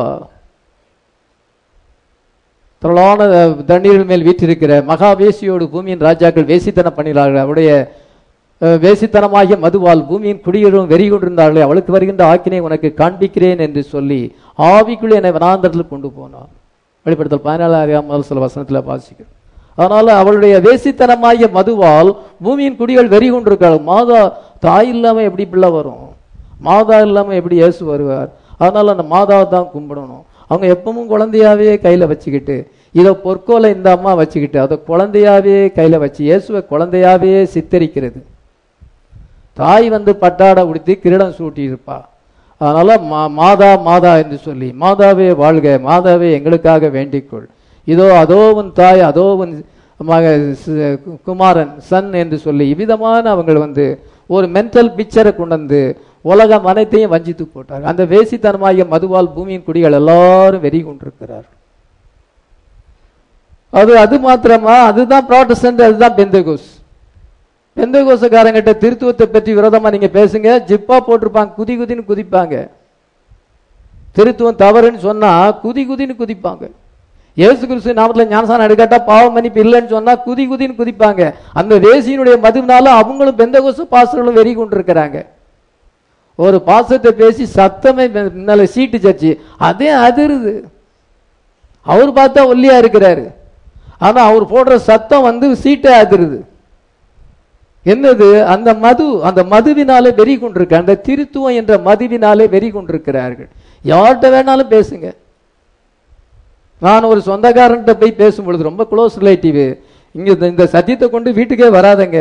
Speaker 1: திரளான தண்ணீர்கள் மேல் வீற்றிருக்கிற மகாவேசியோடு பூமியின் ராஜாக்கள் வேசித்தனம் பண்ணினார்கள் அவருடைய அஹ், வேசித்தனமாகிய மதுவால் பூமியின் குடியேறும் வெறி கொண்டிருந்தார்களே அவளுக்கு வருகின்ற ஆக்கினை உனக்கு காண்பிக்கிறேன் என்று சொல்லி ஆவிக்குள் என்னை வனாந்தரத்தில் கொண்டு போனார் வெளிப்படுத்தல் பதினாலாயிரம் முதல் சில வசனத்தில் வாசிக்கிறோம் அதனால அவளுடைய வேசித்தனமாகிய மதுவால் பூமியின் குடிகள் வெறி கொண்டிருக்கிறாள் மாதா தாய் இல்லாம எப்படி பிள்ளை வரும் மாதா இல்லாம எப்படி இயேசு வருவார் அதனால அந்த மாதாவை தான் கும்பிடணும் அவங்க எப்பவும் குழந்தையாவே கையில வச்சுக்கிட்டு இதை பொற்கோலை இந்த அம்மா வச்சுக்கிட்டு அதை குழந்தையாவே கையில வச்சு இயேசுவை குழந்தையாவே சித்தரிக்கிறது தாய் வந்து பட்டாடை உடுத்தி கிரீடம் சூட்டி இருப்பா அதனால மா- மாதா மாதா என்று சொல்லி மாதாவே வாழ்க மாதாவே எங்களுக்காக வேண்டிக்கொள் இதோ அதோ உன் தாய் அதோ உன் மக ச- குமாரன் சன் என்று சொல்லி இவ்விதமான அவங்க வந்து ஒரு மென்டல் பிக்சரை கொண்டு வந்து உலகம் அனைத்தையும் வஞ்சித்து போட்டார் அந்த வேசித்தனமாகிய மதுவால் பூமியின் குடிகள் எல்லாரும் வெறி கொண்டிருக்கிறார் அது அது மாத்திரமா அதுதான் ப்ராட்டஸ்டன்ட் அதுதான் பெந்தகோஸ் பெந்தகோசக்காரங்கிட்ட திருத்துவத்தை பற்றி விரோதமா நீங்க பேசுங்க ஜிப்பா போட்டிருப்பாங்க குதி குதின்னு குதிப்பாங்க திருத்துவம் தவறுன்னு சொன்னா குதி குதின்னு குதிப்பாங்க இயேசு கிறிஸ்து நாமத்துல ஞானசானம் எடுக்காட்டா பாவ மன்னிப்பு இல்லைன்னு சொன்னா குதி குதின்னு குதிப்பாங்க அந்த வேசியினுடைய மதுவினால அவங்களும் பெந்தகோசு பாசர்களும் வெறி கொண்டிருக்கிறாங்க ஒரு பாசத்தை பேசி சத்தமே முன்னால சீட்டு சர்ச்சு அதே அதிருது அவர் பார்த்தா ஒல்லியா இருக்கிறாரு ஆனா அவர் போடுற சத்தம் வந்து சீட்டை அதிருது என்னது அந்த மது அந்த மதுவினாலே வெறி கொண்டிருக்க அந்த திருத்துவம் என்ற மதுவினாலே வெறி கொண்டிருக்கிறார்கள் யார்கிட்ட வேணாலும் பேசுங்க நான் ஒரு சொந்தக்காரன்கிட்ட போய் பேசும் பொழுது ரொம்ப க்ளோஸ் ரிலேட்டிவ் இங்க இந்த- இந்த சத்தியத்தை கொண்டு வீட்டுக்கே வராதங்க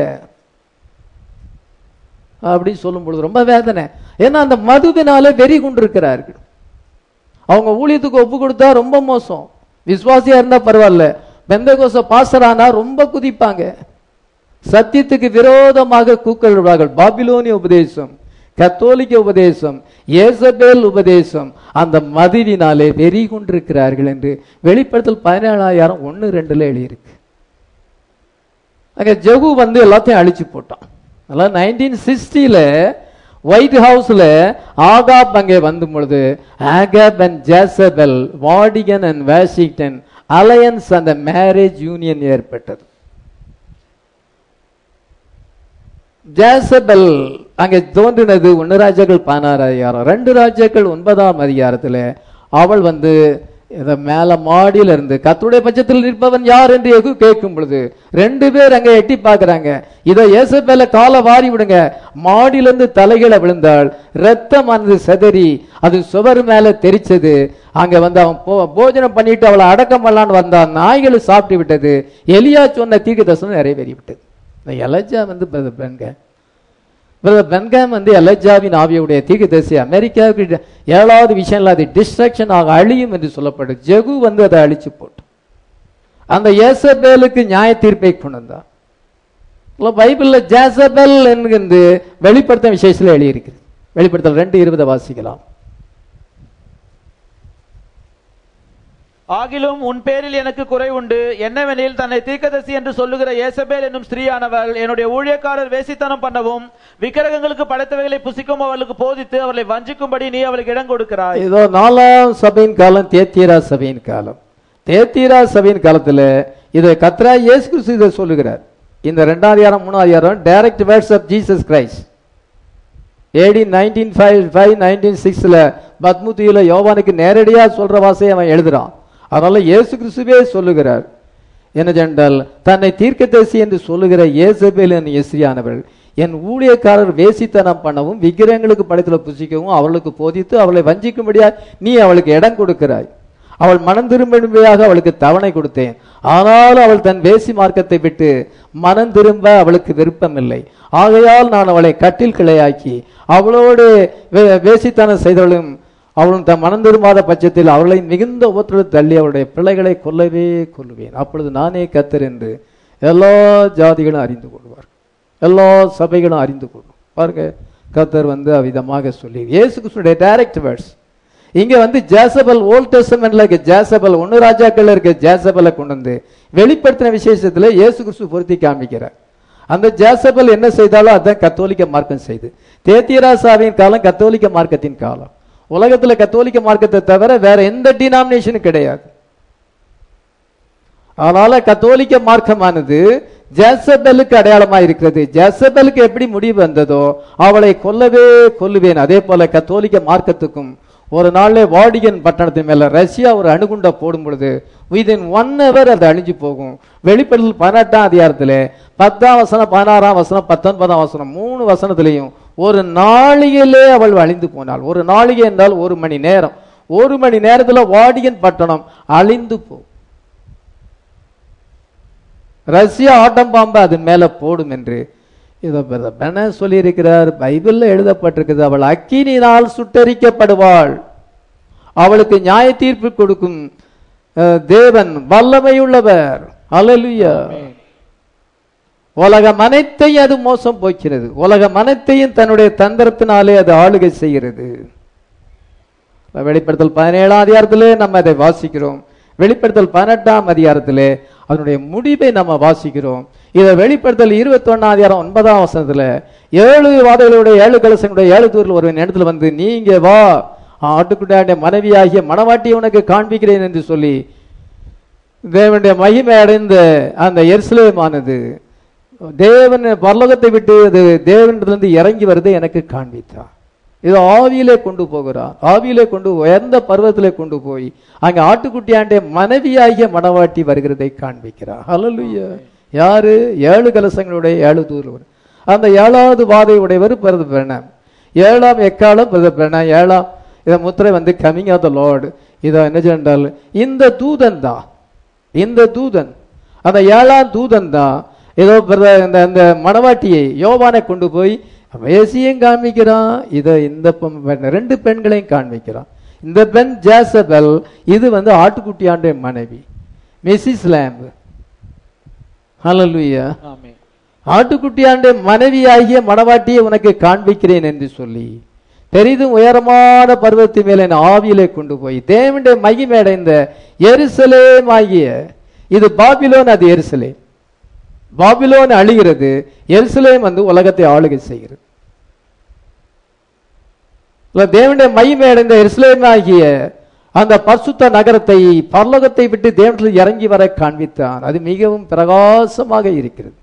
Speaker 1: அப்படின்னு சொல்லும் பொழுது ரொம்ப வேதனை ஏன்னா அந்த மதுவினாலே வெறி கொண்டிருக்கிறார்கள் அவங்க ஊழியத்துக்கு ஒப்பு கொடுத்தா ரொம்ப மோசம் விசுவாசியா இருந்தா பரவாயில்ல பெந்தகோச பாசரானா ரொம்ப குதிப்பாங்க சத்தியத்துக்கு விரோதமாக கூக்கல்வார்கள் பாபிலோனிய உபதேசம் கத்தோலிக்க உபதேசம் ஏசபேல் உபதேசம் அந்த மதுவினாலே வெறி கொண்டிருக்கிறார்கள் என்று வெளிப்படுத்தல் பதினேழாயிரம் ஒன்று ரெண்டுல எழுதியிருக்கு அங்க ஜகு வந்து எல்லாத்தையும் அழிச்சு போட்டான் அதனால நைன்டீன் சிக்ஸ்டியில் ஒயிட் ஹவுஸ்ல ஆகாப் அங்கே வந்து பொழுது Ahab and Jezebel Vatican and Washington alliance அந்த மேரேஜ் யூனியன் ஏற்பட்டது ஜேசபெல் அங்கே தோன்றினது ஒன்று ராஜாக்கள் பதினாறு அதிகாரம் ரெண்டு ராஜாக்கள் ஒன்பதாம் அதிகாரத்தில் அவள் வந்து இத மேல மாடியில இருந்து கத்துடைய பட்சத்தில் நிற்பவன் யார் என்று எகு கேட்கும் பொழுது ரெண்டு பேர் அங்க எட்டி பார்க்கறாங்க இதை இயேசபேல காலை வாரி விடுங்க மாடியில இருந்து தலைகளை விழுந்தாள் ரத்தமானது செதறி அது சுவர் மேல தெரிச்சது அங்க வந்து அவன் போ- போஜனம் பண்ணிட்டு அவளை அடக்கம் பண்ணலான்னு வந்தான் நாய்கள் சாப்பிட்டு விட்டது எலியா சொன்ன தீர்க்க தரிசனம் நிறைவேறி விட்டது இந்த எலஜா வந்து பிரதர் பெண்க பிரதர் பென்காம் வந்து எலஜாவின் ஆவியுடைய தீர்க்கதரிசி அமெரிக்காவுக்கு ஏழாவது விஷயம் இல்லை அது டிஸ்ட்ரக்ஷன் ஆக அழியும் என்று சொல்லப்படும் ஜெகு வந்து அதை அழிச்சு போட்டு அந்த ஏசபேலுக்கு நியாய தீர்ப்பை கொண்டு வந்தான் இல்ல பைபிள்ல ஜேசபெல் என்கிறது வெளிப்படுத்த விசேஷத்தில் எழுதியிருக்குது வெளிப்படுத்தல் ரெண்டு இருபதை வாசிக்கலாம்
Speaker 2: ஆகிலும் உன் பேரில் எனக்கு குறை உண்டு என்னவெனில் தன்னை தீர்க்கதரிசி என்று சொல்லுகிற ஏசபேல் என்னும் ஸ்திரீயானவள் என்னுடைய ஊழியக்காரர் வேசித்தனம் பண்ணவும் விக்கிரகங்களுக்கு படைத்தவைகளை புசிக்கும் அவளுக்கு போதித்து அவளை வஞ்சிக்கும்படி நீ அவளுக்கு இடம் கொடுக்கிறாய்
Speaker 1: இதோ நாலாம் சபையின் காலம் தேத்தீரா சபையின் காலம் தேத்தீரா சபையின் காலத்துல இதை கத்ரா இயேசு கிறிஸ்து இதை சொல்லுகிறார் இந்த ரெண்டாவது யாரம் மூணாவது யாரம் direct words of Jesus Christ AD nineteen five five nineteen சிக்ஸில் பத்முத்தியில் யோவானுக்கு நேரடியாக சொல்கிற வாசையை அவன் எழுதுறான் அதனால இயேசு கிறிஸ்துவே சொல்லுகிறார் என்ன சென்றால் தன்னை தீர்க்கதரிசி என்று சொல்லுகிற இயேசபேல் என் எஸ்ரியானவள் என் ஊழியக்காரர் வேசித்தனம் பண்ணவும் விக்கிரகங்களுக்கு படைத்துல புசிக்கவும் அவளுக்கு போதித்து அவளை வஞ்சிக்கும்படியா நீ அவளுக்கு இடம் கொடுக்கிறாய் அவள் மனம் திரும்பும்படியாக அவளுக்கு தவணை கொடுத்தேன் ஆனாலும் அவள் தன் வேசி மார்க்கத்தை விட்டு மனம் திரும்ப அவளுக்கு விருப்பமில்லை ஆகையால் நான் அவளை கட்டில் கிளையாக்கி அவளோடு வே- வேசித்தனம் செய்தவளும் அவளும் தன் மனம் திரும்பாத பட்சத்தில் அவளை மிகுந்த உபத்திரத்தில் தள்ளி அவளுடைய பிள்ளைகளை கொல்லவே கொல்லுவேன் அப்பொழுது நானே கத்தர் என்று எல்லா ஜாதிகளும் அறிந்து கொள்வார் எல்லா சபைகளும் அறிந்து கொள்ளும் பாருங்க கத்தர் வந்து அவ்விதமாக சொல்லி இயேசு கிறிஸ்துடைய டைரக்ட் வேர்ட்ஸ் இங்க வந்து ஜேசபல் ஓல்ட் டெஸ்டமெண்ட்ல இருக்க ஜேசபல் ஒன்னு ராஜாக்கள்ல இருக்க ஜேசபலை கொண்டு வந்து வெளிப்படுத்தின விசேஷத்துல இயேசு கிறிஸ்து பொருத்தி காமிக்கிறார் அந்த ஜேசபல் என்ன செய்தாலும் அதான் கத்தோலிக்க மார்க்கம் செய்து தேத்தியராசாவின் காலம் கத்தோலிக்க மார்க்கத்தின் காலம் உலகத்துல கத்தோலிக்க மார்க்கத்தை தவிர வேற எந்த டினாமினேஷனும் கிடையாது அதனால கத்தோலிக்க மார்க்கமானது ஜேசபெலுக்கு அடையாளமா இருக்கிறது ஜேசபெலுக்கு எப்படி முடிவு வந்ததோ அவளை கொல்லவே கொல்லுவேன் அதே போல கத்தோலிக்க மார்க்கத்துக்கும் ஒரு நாள்ல வாடிகன் பட்டணத்தின் மேல ரஷ்யா ஒரு அணுகுண்ட போடும் பொழுது விதின் ஒன் ஹவர் அது அழிஞ்சு போகும் வெளிப்படுத்தல் பதினெட்டாம் அதிகாரத்துல பத்தாம் வசனம் பதினாறாம் வசனம் பத்தொன்பதாம் வசனம் மூணு வசனத்திலையும் ஒரு நாளிகையிலே அவள் அழிந்து போனாள் ஒரு நாளிகை என்றால் ஒரு மணி நேரம் ஒரு மணி நேரத்துல வாடிகன் பட்டணம் அழிந்து போகும் ரஷ்யா ஆட்டம் பாம்பு அதன் மேல போடும் என்று இதை பென சொல்லியிருக்கிறார் பைபிள்ல எழுதப்பட்டிருக்குது அவள் அக்கினினால் சுட்டரிக்கப்படுவாள் அவளுக்கு நியாய தீர்ப்பு கொடுக்கும் அஹ், தேவன் வல்லமையுள்ளவர் அல்லேலூயா உலகம் அனைத்தையும் அது மோசம் போக்கிறது உலகம் அனைத்தையும் தன்னுடைய தந்திரத்தினாலே அது ஆளுகை செய்கிறது வெளிப்படுத்தல் பதினேழாம் அதிகாரத்திலே நம்ம அதை வாசிக்கிறோம் வெளிப்படுத்தல் பதினெட்டாம் அதிகாரத்திலே அதனுடைய முடிவை நம்ம வாசிக்கிறோம் இதை வெளிப்படுத்தல் இருபத்தி ஒன்னாம் அதிகாரம் ஒன்பதாம் வசனத்துல ஏழு வாதைகளுடைய ஏழு கலசங்களுடைய ஏழு தூரில் ஒரு இடத்துல வந்து நீங்க வா ஆட்டுக்குட்டியாடைய மனைவியாகிய மணவாட்டி உனக்கு காண்பிக்கிறேன் என்று சொல்லி தேவனுடைய மகிமை அடைந்த அந்த எருசலேமானது தேவன் பரலோகத்தை விட்டு அது தேவனிடத்திலிருந்து இறங்கி வருதை எனக்கு காண்பித்தார் இது ஆவியிலே கொண்டு போகிறார் ஆவியிலே கொண்டு உயர்ந்த பருவத்திலே கொண்டு போய் அங்க ஆட்டுக்குட்டியாண்டே மனைவியாகிய மணவாட்டி வருகிறதை காண்பிக்கிறார் ஹalleluya யாரு ஏழு கலசங்களுடைய ஏழு தூர் அந்த ஏழாவது வாதை உடையவர் பிறகு பிரணம் ஏழாம் எக்காலம் பிறகு பிரணம் ஏழாம் இதை முத்திரை வந்து கமிங் ஆஃப் த லார்டு இதை என்ன சொன்னால் இந்த தூதன் தான் இந்த தூதன் அந்த ஏழாம் தூதன் தான் ஏதோ பிறகு இந்த அந்த மணவாட்டியை யோவானை கொண்டு போய் வேசியும் காண்பிக்கிறான் இதை இந்த பெண் பெண் ரெண்டு பெண்களையும் காண்பிக்கிறான் இந்த பெண் ஜேசபெல் இது வந்து ஆட்டுக்குட்டியாண்ட மனைவி மிஸ்ஸிஸ் லேம்பு ஹalleluya
Speaker 2: ஆமென்
Speaker 1: ஆட்டுக்குட்டியாண்ட மனைவியாகிய மணவாட்டியை உனக்கு காண்பிக்கிறேன் என்று சொல்லி பெரிதும் உயரமான பருவத்தின் மேலே என் ஆவியிலே கொண்டு போய் தேவனுடைய மகிமை அடைந்த எருசலேம் ஆகிய இது பாபிலோன் அது எருசலேம் பாபிலோன் அழிகிறது எருசலேம் வந்து உலகத்தை ஆளுகை செய்கிறது இல்ல, தேவனுடைய மகிமை அடைந்த எருசலேம் ஆகிய அந்த பரிசுத்த நகரத்தை பரலோகத்தை விட்டு தேவனில் இறங்கி வர காண்பித்தான் அது மிகவும் பிரகாசமாக இருக்கிறது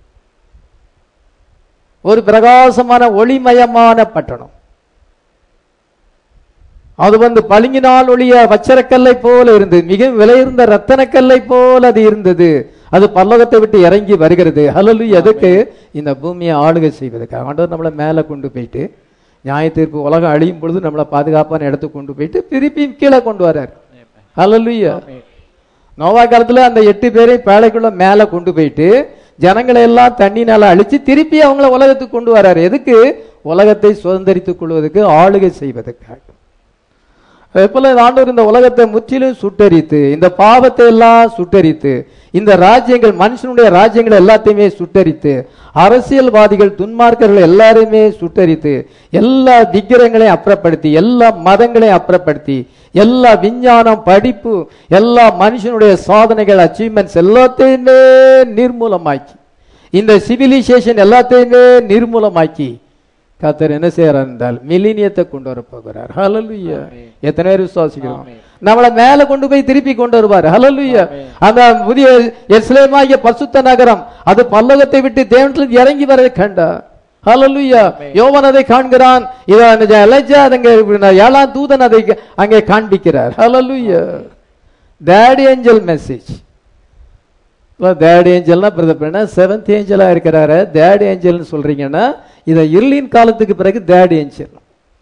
Speaker 1: ஒரு பிரகாசமான ஒளிமயமான பட்டணம் அது வந்து பளிங்கினால் ஒளிய வச்சரக்கல்லை போல இருந்தது மிக விலையுறந்த ரத்தனக்கல்லை போல அது இருந்தது அது பல்லவத்தை விட்டு இறங்கி வருகிறது ஹலலு எதுக்கு இந்த பூமியை ஆளுகை செய்வதற்கு ஆண்டவர் நம்மளை மேலே கொண்டு போயிட்டு நியாய தீர்ப்பு உலகம் அழியும் பொழுது நம்மளை பாதுகாப்பான இடத்துக்கு கொண்டு போயிட்டு திருப்பியும் கீழே கொண்டு வர்றார் ஹலலுயா நோவா காலத்துல அந்த எட்டு பேரை பேழைக்குள்ள மேல கொண்டு போயிட்டு ஜனங்களை எல்லாம் தண்ணினால அழிச்சு திருப்பி அவங்கள உலகத்துக்கு கொண்டு வராரு எதுக்கு உலகத்தை சுதந்திரித்துக் கொள்வதற்கு ஆளுகை செய்வதற்காக அதே போல இந்த ஆண்டவர் இந்த உலகத்தை முற்றிலும் சுட்டரித்து இந்த பாவத்தை எல்லாம் சுட்டரித்து இந்த ராஜ்யங்கள் மனுஷனுடைய ராஜ்யங்கள் எல்லாத்தையுமே சுட்டரித்து அரசியல்வாதிகள் துன்மார்க்கர்கள் எல்லாரையுமே சுட்டரித்து எல்லா விக்கிரங்களையும் அப்புறப்படுத்தி எல்லா மதங்களையும் அப்புறப்படுத்தி எல்லா விஞ்ஞானம் படிப்பு எல்லா மனுஷனுடைய சாதனைகள் அச்சீவ்மெண்ட்ஸ் எல்லாத்தையுமே நிர்மூலமாக்கி இந்த சிவிலைசேஷன் எல்லாத்தையுமே நிர்மூலமாக்கி கத்தர் என்ன செய்யறார் என்றால் மில்லினியத்தை கொண்டு வர போகிறார் ஹalleluya எத்தனை பேர் விசுவாசிக்கிறோம் நம்மளை மேல கொண்டு போய் திருப்பி கொண்டு வருவார் ஹalleluya அந்த புதிய எஸ்லேமாகிய பரிசுத்த நகரம் அது பல்லவத்தை விட்டு தேவனிலிருந்து இறங்கி வரதை கண்டார் ஹalleluya யோவான் அதை காண்கிறான் இத எலஜா அங்க ஏழாம் தூதன் அதை அங்கே காண்பிக்கிறார் hallelujah that angel message third ஏஞ்சல்னா பிரதர் செவன்த் ஏஞ்சலா இருக்கிறாரு தேர்ட் ஏஞ்சல்னு சொல்றீங்கன்னா இதை இருளின் காலத்துக்கு பிறகு தேர்ட் ஏஞ்சல்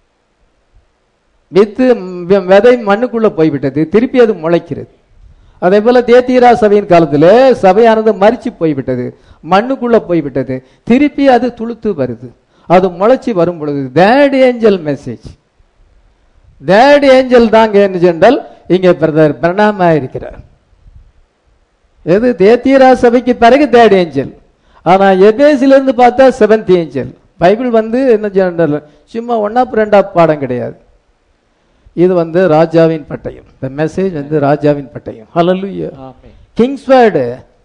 Speaker 1: வித்து ம், விதை மண்ணுக்குள்ள போய்விட்டது திருப்பி அது முளைக்கிறது அதே போல தேத்தியரா சபையின் காலத்துல சபையானது மறிச்சு போய்விட்டது மண்ணுக்குள்ள போய்விட்டது திருப்பி அது துளுத்து வருது அது முளைச்சி வரும் பொழுது third angel message third angel தாங்க என்ன சென்றால் இங்க பிரதர் பிரணாமா இருக்கிறார் எது தேத்தியரா சபைக்கு பிறகு தேர்ட் ஏஞ்சல் ஆனா எபேசில இருந்து பார்த்தா செவன்த் ஏஞ்சல் பைபிள் வந்து என்ன ஜெனரல் சும்மா ஒன்னா ரெண்டா பாடம் கிடையாது இது வந்து ராஜாவின் பட்டயம் இந்த மெசேஜ் வந்து ராஜாவின் பட்டயம் ஹalleluya கிங்ஸ் வேர்டு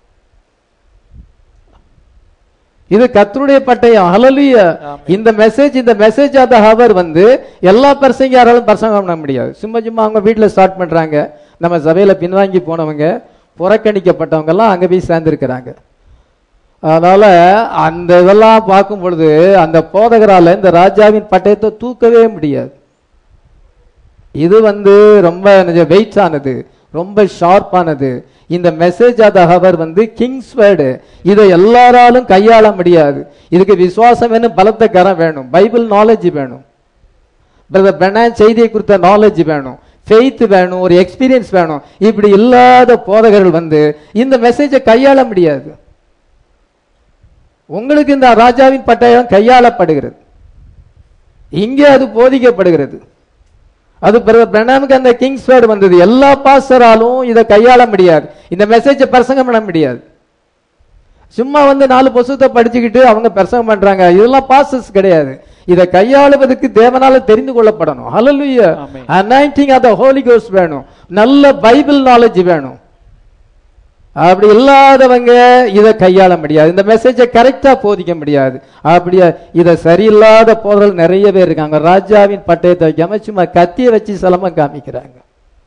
Speaker 1: இது கர்த்தருடைய பட்டயம் ஹalleluya இந்த மெசேஜ் இந்த மெசேஜ் ஆஃப் த ஹவர் வந்து எல்லா பர்சங்க யாராலும் பிரசங்கம் பண்ண முடியாது சும்மா சும்மா அவங்க வீட்டில் ஸ்டார்ட் பண்றாங்க நம்ம சபையில பின்வாங்கி போனவங்க புறக்கணிக்கப்பட்டவங்க எல்லாம் அங்க போய் சேர்ந்திருக்கிறாங்க அதனால அந்த இதெல்லாம் பார்க்கும் பொழுது அந்த போதகரால இந்த ராஜாவின் பட்டயத்தை தூக்கவே முடியாது இது வந்து ரொம்ப வெயிட் ஆனது ரொம்ப ஷார்ப்பானது இந்த மெசேஜ் ஆஃப் த ஹவர் வந்து கிங்ஸ் வேர்டு இதை எல்லாராலும் கையாள முடியாது இதுக்கு விசுவாசம் வேணும் பலத்த கரம் வேணும் பைபிள் நாலேஜ் வேணும் பிரதர் பெனான் செய்தியை குறித்த நாலேஜ் வேணும் ஃபெய்த் வேணும் ஒரு எக்ஸ்பீரியன்ஸ் வேணும் இப்படி இல்லாத போதகர்கள் வந்து இந்த மெசேஜை கையாள முடியாது உங்களுக்கு இந்த ராஜாவின் பட்டயம் கையாளப்படுகிறது இங்கே அது போதிக்கப்படுகிறது அது பிறகு பிரணாமுக்கு அந்த கிங்ஸ் வேர்டு வந்தது எல்லா பாஸ்டராலும் இதை கையாள முடியாது இந்த மெசேஜை பிரசங்கம் பண்ண முடியாது சும்மா வந்து நாலு புத்தகத்தை படிச்சுக்கிட்டு அவங்க பிரசங்கம் பண்றாங்க இதெல்லாம் பாஸ்டர்ஸ் கிடையாது இதை கையாளுவதற்கு தேவனால தெரிந்து கொள்ளப்படணும் ஹalleluya
Speaker 2: ஆமென்.
Speaker 1: anointing of the holy ghost வேணும் நல்ல பைபிள் நாலேஜ் வேணும் அப்படி இல்லாதவங்க இதை கையாள முடியாது இந்த மெசேஜை கரெக்டா போதிக்க முடியாது அப்படியே இதை சரியில்லாத போதல் நிறைய பேர் இருக்காங்க ராஜாவின் பட்டயத்தை வைக்காம சும்மா கத்தியை வச்சு சிலம்பம் காமிக்கிறாங்க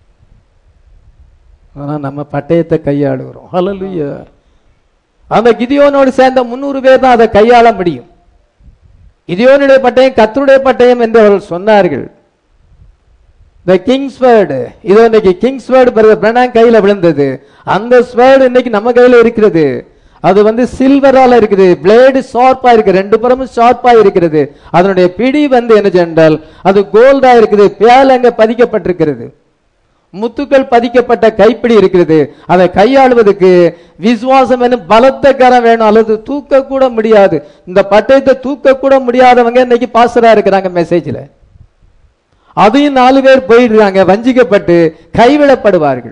Speaker 1: ஆனா நம்ம பட்டயத்தை கையாளுகிறோம் ஹalleluya அந்த கிதியோனோடு சேர்ந்த முன்னூறு பேர் தான் அதை கையாள முடியும் கிதியோனுடைய பட்டயம் கத்தருடைய பட்டயம் என்று அவர்கள் சொன்னார்கள் த கிங்ஸ் வேர்டு இது இன்னைக்கு கிங்ஸ் வேர்டு பிறகு பிரணாங் கையில விழுந்தது அந்த ஸ்வேர்டு இன்னைக்கு நம்ம கையில இருக்கிறது அது வந்து சில்வரால இருக்குது பிளேடு ஷார்ப்பா இருக்கு ரெண்டு புறமும் ஷார்ப்பா இருக்கிறது அதனுடைய பிடி வந்து என்ன சென்றால் அது கோல்டா இருக்குது பேல் அங்க பதிக்கப்பட்டிருக்கிறது முத்துக்கள் பதிக்கப்பட்ட கைப்பிடி இருக்கிறது அதை கையாளுவதற்கு விசுவாசம் என்ன பலத்த கரம் வேணும் அல்லது தூக்க கூட முடியாது இந்த பட்டயத்தை தூக்க கூட முடியாதவங்க இன்னைக்கு பாசரா இருக்கிறாங்க மெசேஜ்ல அதையும் நாலு பேர் போயிடுறாங்க வஞ்சிக்கப்பட்டு கைவிடப்படுவார்கள்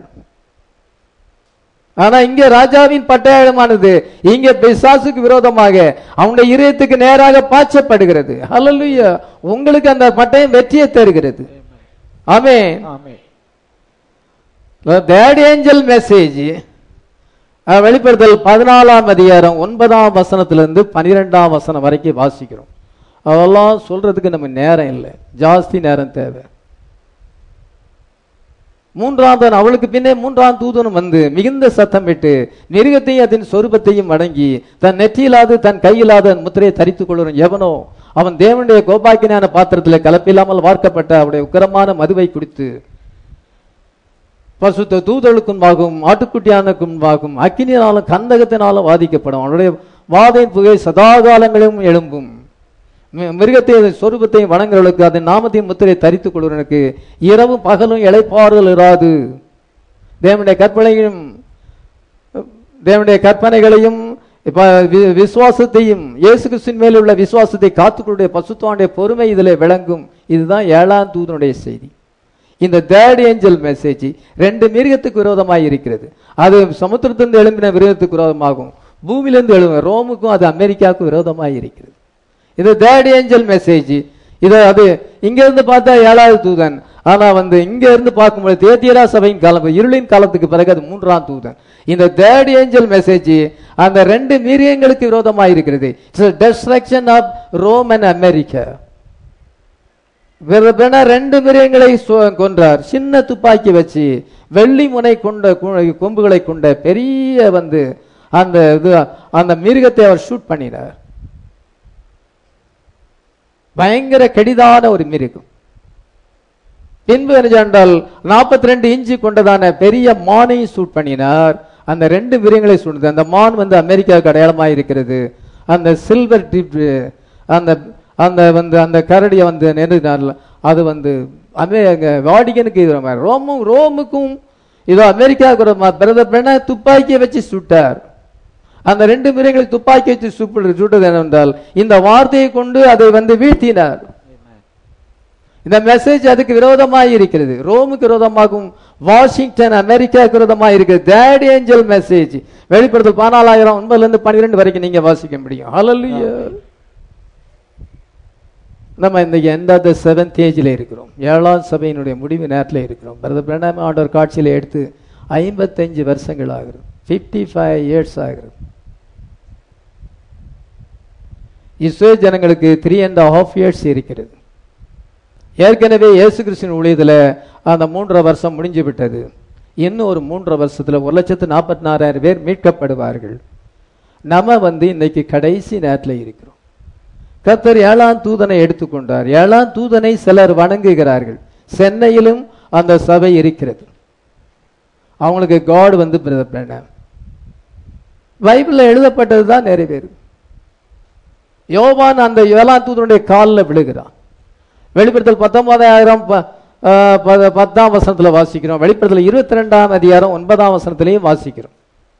Speaker 1: ஆனா இங்க ராஜாவின் பட்டயமானது இங்க பிசாசுக்கு விரோதமாக அவனுடைய இதயத்துக்கு நேராக பாய்ச்சப்படுகிறது ஹalleluya உங்களுக்கு அந்த பட்டயம் வெற்றியை தருகிறது amen
Speaker 2: amen
Speaker 1: third angel message வெளிப்படுத்தல் பதினாலாம் அதிகாரம் ஒன்பதாம் வசனத்திலிருந்து பனிரெண்டாம் வசனம் வரைக்கும் வாசிக்கிறோம் அதெல்லாம் சொல்றதுக்கு நம்ம நேரம் இல்லை ஜாஸ்தி நேரம் தேவை மூன்றாம் தூதன் அவளுக்கு பின்னே மூன்றாம் தூதனும் வந்து மிகுந்த சத்தமிட்டு மிருகத்தையும் அதன் சொரூபத்தையும் அடங்கி தன் நெற்றியிலாது தன் கையிலாத முத்திரையை தரித்துக் கொள்ளும் எவனோ அவன் தேவனுடைய கோபாக்கினான பாத்திரத்தில் கலப்பில்லாமல் வார்க்கப்பட்ட அவருடைய உக்கரமான மதுவை குடித்து பசுத்த தூதலுக்கும்பாகும் ஆட்டுக்குட்டியானுக்கும்பாகும் அக்கினியினாலும் கந்தகத்தினாலும் வாதிக்கப்படும் அவனுடைய வாதையின் புகை சதாகாலங்களிலும் எழும்பும் மி- மிருகத்தை அதன் சொரூபத்தையும் வணங்குறவர்களுக்கு அதன் நாமத்தையும் முத்திரை தரித்துக் கொள்வதற்கு இரவும் பகலும் இளைப்பாறுதல் இராது தேவனுடைய கற்பனையும் தேவனுடைய கற்பனைகளையும் இப்ப வி- விசுவாசத்தையும் இயேசு கிறிஸ்துவின் மேல் உள்ள விசுவாசத்தை காத்துக்கொள்ளுடைய பசுத்தானுடைய பொறுமை இதில் விளங்கும் இதுதான் ஏழாம் தூதனுடைய செய்தி இந்த தேர்ட் ஏஞ்சல் மெசேஜ் ரெண்டு மிருகத்துக்கு விரோதமாய் இருக்கிறது அது சமுத்திரத்திலிருந்து எழும்பின மிருகத்துக்கு விரோதமாகும் பூமியிலிருந்து எழும்ப ரோமுக்கும் அது அமெரிக்காவுக்கும் விரோதமாய் இருக்கிறது இது தேர்ட் ஏஞ்சல் மெசேஜ் இது அது இங்க இருந்து பார்த்தா ஏழாவது தூதன் ஆனா வந்து இங்க இருந்து பார்க்கும்போது தேத்தியரா சபையின் காலம் இருளின் காலத்துக்கு பிறகு அது மூன்றாம் தூதன் இந்த தேர்ட் ஏஞ்சல் மெசேஜ் அந்த ரெண்டு மிருகங்களுக்கு விரோதமாய் இருக்கிறது it's destruction of Rome and America வெறுப்பென ரெண்டு மிருகங்களை சு- கொன்றார் சின்ன துப்பாக்கி வச்சு வெள்ளி முனை கொண்ட கு- கொம்புகளை கொண்ட பெரிய வந்து அந்த இது அந்த மிருகத்தை அவர் ஷூட் பண்ணினார் பயங்கர கெடிதான ஒரு மிருகம் பின்பு என்ன என்றால் நாற்பத்தி ரெண்டு இன்ச்சு கொண்டதான பெரிய மானை சூட் பண்ணினார் அந்த ரெண்டு மிருகங்களை சூழ்ந்தது அந்த மான் வந்து அமெரிக்காவுக்கு அடையாளமாக இருக்கிறது அந்த சில்வர் டிப் அந்த அந்த வந்து அந்த கரடியை வந்து நெருங்கினார்ல அது வந்து அமே அங்க வாடிகனுக்கு இது மாதிரி ரோமும் ரோமுக்கும் இதோ அமெரிக்காவுக்கு ஒரு ம- பிரதர் பெண்ண துப்பாக்கியை வச்சு சுட்டார் அந்த ரெண்டு மிருகங்களை துப்பாக்கி வச்சு சுட்டு சுட்டது என்னவென்றால் இந்த வார்த்தையை கொண்டு அதை வந்து வீழ்த்தினார் இந்த மெசேஜ் அதுக்கு விரோதமாய் இருக்கிறது ரோமுக்கு விரோதமாகவும் வாஷிங்டன் அமெரிக்காவுக்கு விரோதமாய் இருக்கிறது தேட் ஏஞ்சல் மெசேஜ் வெளிப்படுத்தல் பதினாலாயிரம் ஒன்பதுல இருந்து பன்னிரெண்டு வரைக்கும் நீங்க வாசிக்க முடியும் ஹalleluya நம்ம இன்னைக்கு எந்த அந்த செவன்த் ஏஜில் இருக்கிறோம் ஏழாம் சபையினுடைய முடிவு நேரத்தில் இருக்கிறோம் பிரதர் பிரணாம ஆண்டவர் காட்சியில் எடுத்து ஐம்பத்தஞ்சு வருஷங்கள் ஆகுது ஃபிஃப்டி ஃபைவ் இயர்ஸ் ஆகுது இஸ்ரேல் ஜனங்களுக்கு த்ரீ அண்ட் ஹாஃப் இயர்ஸ் இருக்கிறது ஏற்கனவே இயேசு கிறிஸ்துவின் ஊழியத்தில் அந்த மூன்றரை வருஷம் முடிஞ்சு விட்டது இன்னும் ஒரு மூன்றரை வருஷத்துல ஒரு லட்சத்து நாற்பத்தி நாலாயிரம் பேர் மீட்கப்படுவார்கள் நம்ம வந்து இன்னைக்கு கடைசி நேரத்தில் இருக்கிறோம் கர்த்தர் ஏழாம் தூதனை எடுத்துக்கொண்டார் ஏழாம் தூதனை சிலர் வணங்குகிறார்கள் சென்னையிலும் அந்த சபை இருக்கிறது அவங்களுக்கு காட் வந்து பிரதர் பிரணாம் பைபிளில் எழுதப்பட்டது தான் நிறைவேறும் யோவான் அந்த ஏழாம் தூதனுடைய காலில் விழுகிறான் வெளிப்படுத்தல் பத்தொன்பதாயிரம் ப- ஆ, ப- பத்தாம் வசனத்துல வாசிக்கிறோம் வெளிப்படுத்தல் இருபத்தி ரெண்டாம் அதிகாரம் ஒன்பதாம் வசனத்திலையும் வாசிக்கிறோம்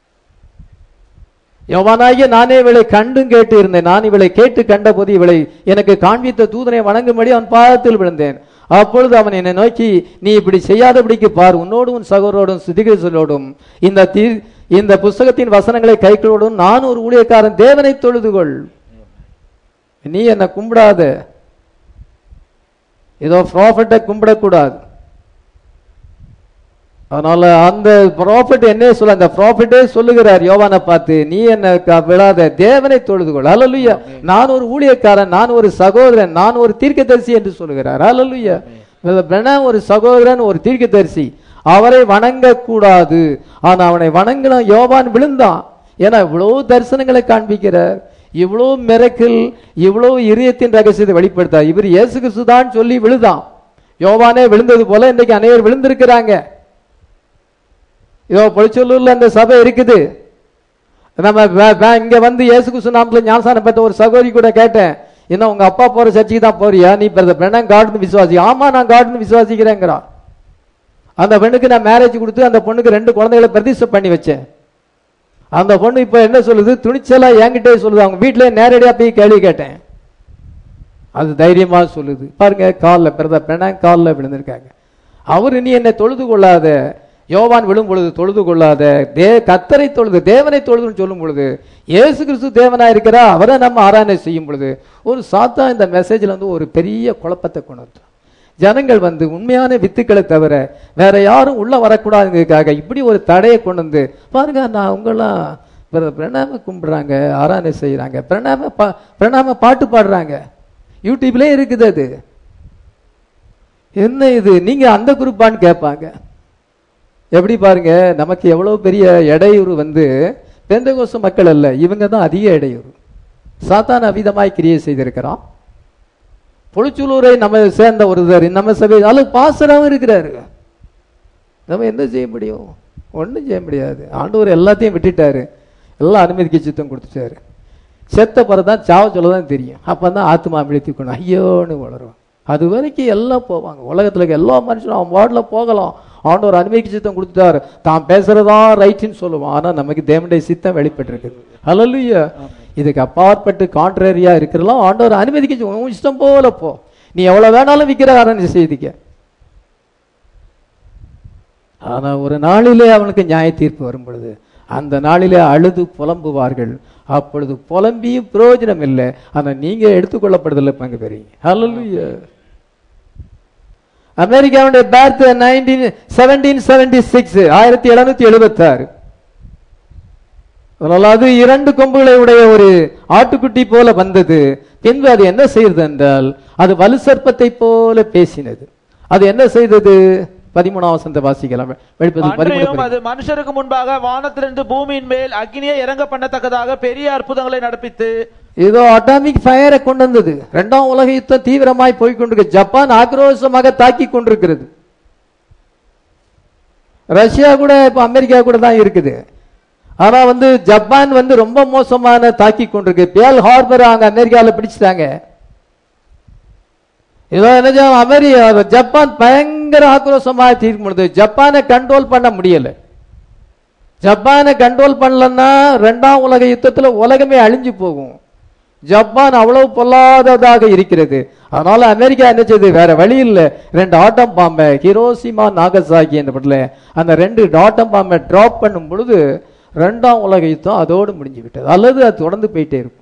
Speaker 1: யோவானாகிய நானே இவளை கண்டும் கேட்டு இருந்தேன் நான் இவளை கேட்டு கண்டபோது இவளை எனக்கு காண்பித்த தூதனை வணங்கும்படி அவன் பாதத்தில் விழுந்தேன் அப்பொழுது அவன் என்னை நோக்கி நீ இப்படி செய்யாதபடிக்கு பார் உன்னோடும் உன் சகோதரோடும் சுதிகேசலோடும் இந்த தீ இந்த புஸ்தகத்தின் வசனங்களை கைகளோடும் நான் ஒரு ஊழியக்காரன் தேவனை தொழுது கொள் நீ என்னை கும்பிடாத ஏதோ ப்ராஃபிட்டை கும்பிடக்கூடாது அதனால அந்த ப்ராஃபிட் என்ன சொல்ல அந்த ப்ராஃபிட்டே சொல்லுகிறார் யோவானை பார்த்து நீ என்ன க- விழாத தேவனை தொழுதுகொள் அல்லலுயா நான் ஒரு ஊழியக்காரன் நான் ஒரு சகோதரன் நான் ஒரு தீர்க்கதரிசி என்று சொல்லுகிறார் அல்லலுயா பிரணாம் ஒரு சகோதரன் ஒரு தீர்க்கதரிசி அவரை வணங்க கூடாது ஆனா அவனை வணங்கின யோவான் விழுந்தான் ஏன்னா இவ்வளவு தரிசனங்களை காண்பிக்கிறார் இவ்வளவு மிரக்கில் இவ்வளவு இதயத்தின் ரகசியத்தை வெளிப்படுத்தார் இவர் இயேசு கிறிஸ்து தான் சொல்லி விழுதான் யோவானே விழுந்தது போல இன்னைக்கு அனைவர் விழுந்திருக்கிறாங்க இதோ பொழிச்சொல்லூர்ல அந்த சபை இருக்குது நம்ம வே- வே- இங்க வந்து இயேசு கிறிஸ்து நாமத்துல ஞானசானம் பெற்ற ஒரு சகோதரி கூட கேட்டேன் என்ன உங்க அப்பா போற சர்ச்சுக்கு தான் போறியா நீ பிரதர் காட்னு விசுவாசி ஆமா நான் காட்னு விசுவாசிக்கிறேங்கிறான் அந்த பெண்ணுக்கு நான் மேரேஜ் கொடுத்து அந்த பொண்ணுக்கு ரெண்டு குழந்தைகளை பிரதிஷ்டை பண்ணி வச்சேன் அந்த பொண்ணு இப்ப என்ன சொல்லுது துணிச்சலா என்கிட்டே சொல்லுது அவங்க வீட்டுல நேரடியா போய் கேள்வி கேட்டேன் அது தைரியமா சொல்லுது பாருங்க காலில் பிறந்த பெண்ணா காலில் விழுந்திருக்காங்க அவர் நீ என்னை தொழுது கொள்ளாத யோவான் விழும் பொழுது தொழுது கொள்ளாத தே கத்தரை தொழுது தேவனை தொழுதுன்னு சொல்லும் பொழுது இயேசு கிறிஸ்து தேவனா இருக்கிறா அவரை நம்ம ஆராதனை செய்யும் பொழுது ஒரு சாத்தா இந்த மெசேஜ்ல வந்து ஒரு பெரிய குழப்பத்தை கொண்டு வந்துட்டான். ஜனங்கள் வந்து உண்மையான வித்துக்களை தவிர வேற யாரும் உள்ள வரக்கூடாதுங்கிறதுக்காக இப்படி ஒரு தடையை கொண்டு வந்து பாருங்க நான் உங்கெல்லாம் பிர- பிரணாம கும்பிடுறாங்க ஆராதனை செய்யறாங்க பிரணாம பா- பிரணாம பாட்டு பாடுறாங்க யூடியூப்லயே இருக்குது அது என்ன இது நீங்க அந்த குரூப்பான்னு கேட்பாங்க எப்படி பாருங்க நமக்கு எவ்வளவு பெரிய இடையூறு வந்து பெந்தகோச மக்கள் அல்ல இவங்க தான் அதிக இடையூறு சாத்தான் அவிதமாய் கிரியை செய்திருக்கிறான் புளிச்சூலூரை நம்ம சேர்ந்த ஒருத்தர் நம்ம சபை அது பாசராகவும் இருக்கிறாரு நம்ம என்ன செய்ய முடியும் ஒண்ணும் செய்ய முடியாது ஆண்டவர் எல்லாத்தையும் விட்டுட்டாரு எல்லாம் அனுமதிக்கு சித்தம் கொடுத்துட்டாரு செத்த பிறகு தான் சாவ சொல்ல தான் தெரியும் அப்போ தான் ஆத்மா விழித்துக்கணும் ஐயோன்னு வளரும் அது வரைக்கும் எல்லாம் போவாங்க உலகத்துல இருக்க எல்லா மனுஷனும் அவன் வார்டில் போகலாம் ஆண்டவர் அனுமதிக்கு சித்தம் கொடுத்துட்டாரு தான் பேசுறதா ரைட்டுன்னு சொல்லுவான் ஆனா நமக்கு தேவனுடைய சித்தம் வெளிப்பட்டிருக்குது ஹalleluya இதுக்கு அப்பாற்பட்டு கான்ட்ரரியா இருக்கிறலாம் ஆண்டவர் அனுமதிக்க உன் இஷ்டம் போல போ நீ எவ்வளவு வேணாலும் விக்கிரகாரன் செய்திக்க ஆனா ஒரு நாளிலே அவனுக்கு நியாய தீர்ப்பு வரும் பொழுது அந்த நாளிலே அழுது புலம்புவார்கள் அப்பொழுது புலம்பியும் பிரயோஜனம் இல்லை ஆனா நீங்க எடுத்துக்கொள்ளப்படுதலை பங்கு பெறீங்க ஹalleluya அமெரிக்காவுடைய birth nineteen seventeen seventy six ஆயிரத்தி எழுநூத்தி எழுபத்தி ஆறு அது இரண்டு கொம்புகளை உடைய ஒரு ஆட்டுக்குட்டி போல வந்தது பின்பு அது என்ன செய்தது என்றால் அது வலு சர்ப்பத்தை போல பேசினது அது என்ன செய்தது பதிமூணாம் வசந்த வாசிக்கலாம் வெளிப்பது
Speaker 2: அன்றையும் அது மனுஷருக்கு முன்பாக வானத்திலிருந்து பூமியின் மேல் அக்னியை இறங்க பண்ணத்தக்கதாக பெரிய அற்புதங்களை நடப்பித்து
Speaker 1: இதோ அட்டாமிக் ஃபயரை கொண்டு வந்தது இரண்டாம் உலக யுத்தம் தீவிரமாய் போய் கொண்டிருக்கு ஜப்பான் ஆக்ரோஷமாக தாக்கி கொண்டிருக்கிறது ரஷ்யா கூட இப்ப அமெரிக்கா கூட தான் இருக்குது ஆனா வந்து ஜப்பான் வந்து ரொம்ப மோசமான தாக்கி கொண்டிருக்கு பேல் ஹார்பர் அங்க அமெரிக்கால பிடிச்சிட்டாங்க இதோ என்ன செய்யும், அமெரிக்கா ஜப்பான் பயங்கர ஆக்ரோஷமாக தீர்க்க முடியுது ஜப்பானை கண்ட்ரோல் பண்ண முடியல ஜப்பானை கண்ட்ரோல் பண்ணலன்னா ரெண்டாம் உலக யுத்தத்துல உலகமே அழிஞ்சு போகும் ஜப்பான் அவ்வளவு பொல்லாததாக இருக்கிறது அதனால அமெரிக்கா என்ன செய்யுது வேற வழி இல்ல ரெண்டு ஆட்டம் பாம்பை ஹிரோசிமா நாகசாகி என்ற படல அந்த ரெண்டு ஆட்டம் பாம்பை டிராப் பண்ணும் பொழுது ரெண்டாம் உலக யுத்தம் அதோடு முடிஞ்சு விட்டது அல்லது அது தொடர்ந்து போயிட்டே இருக்கும்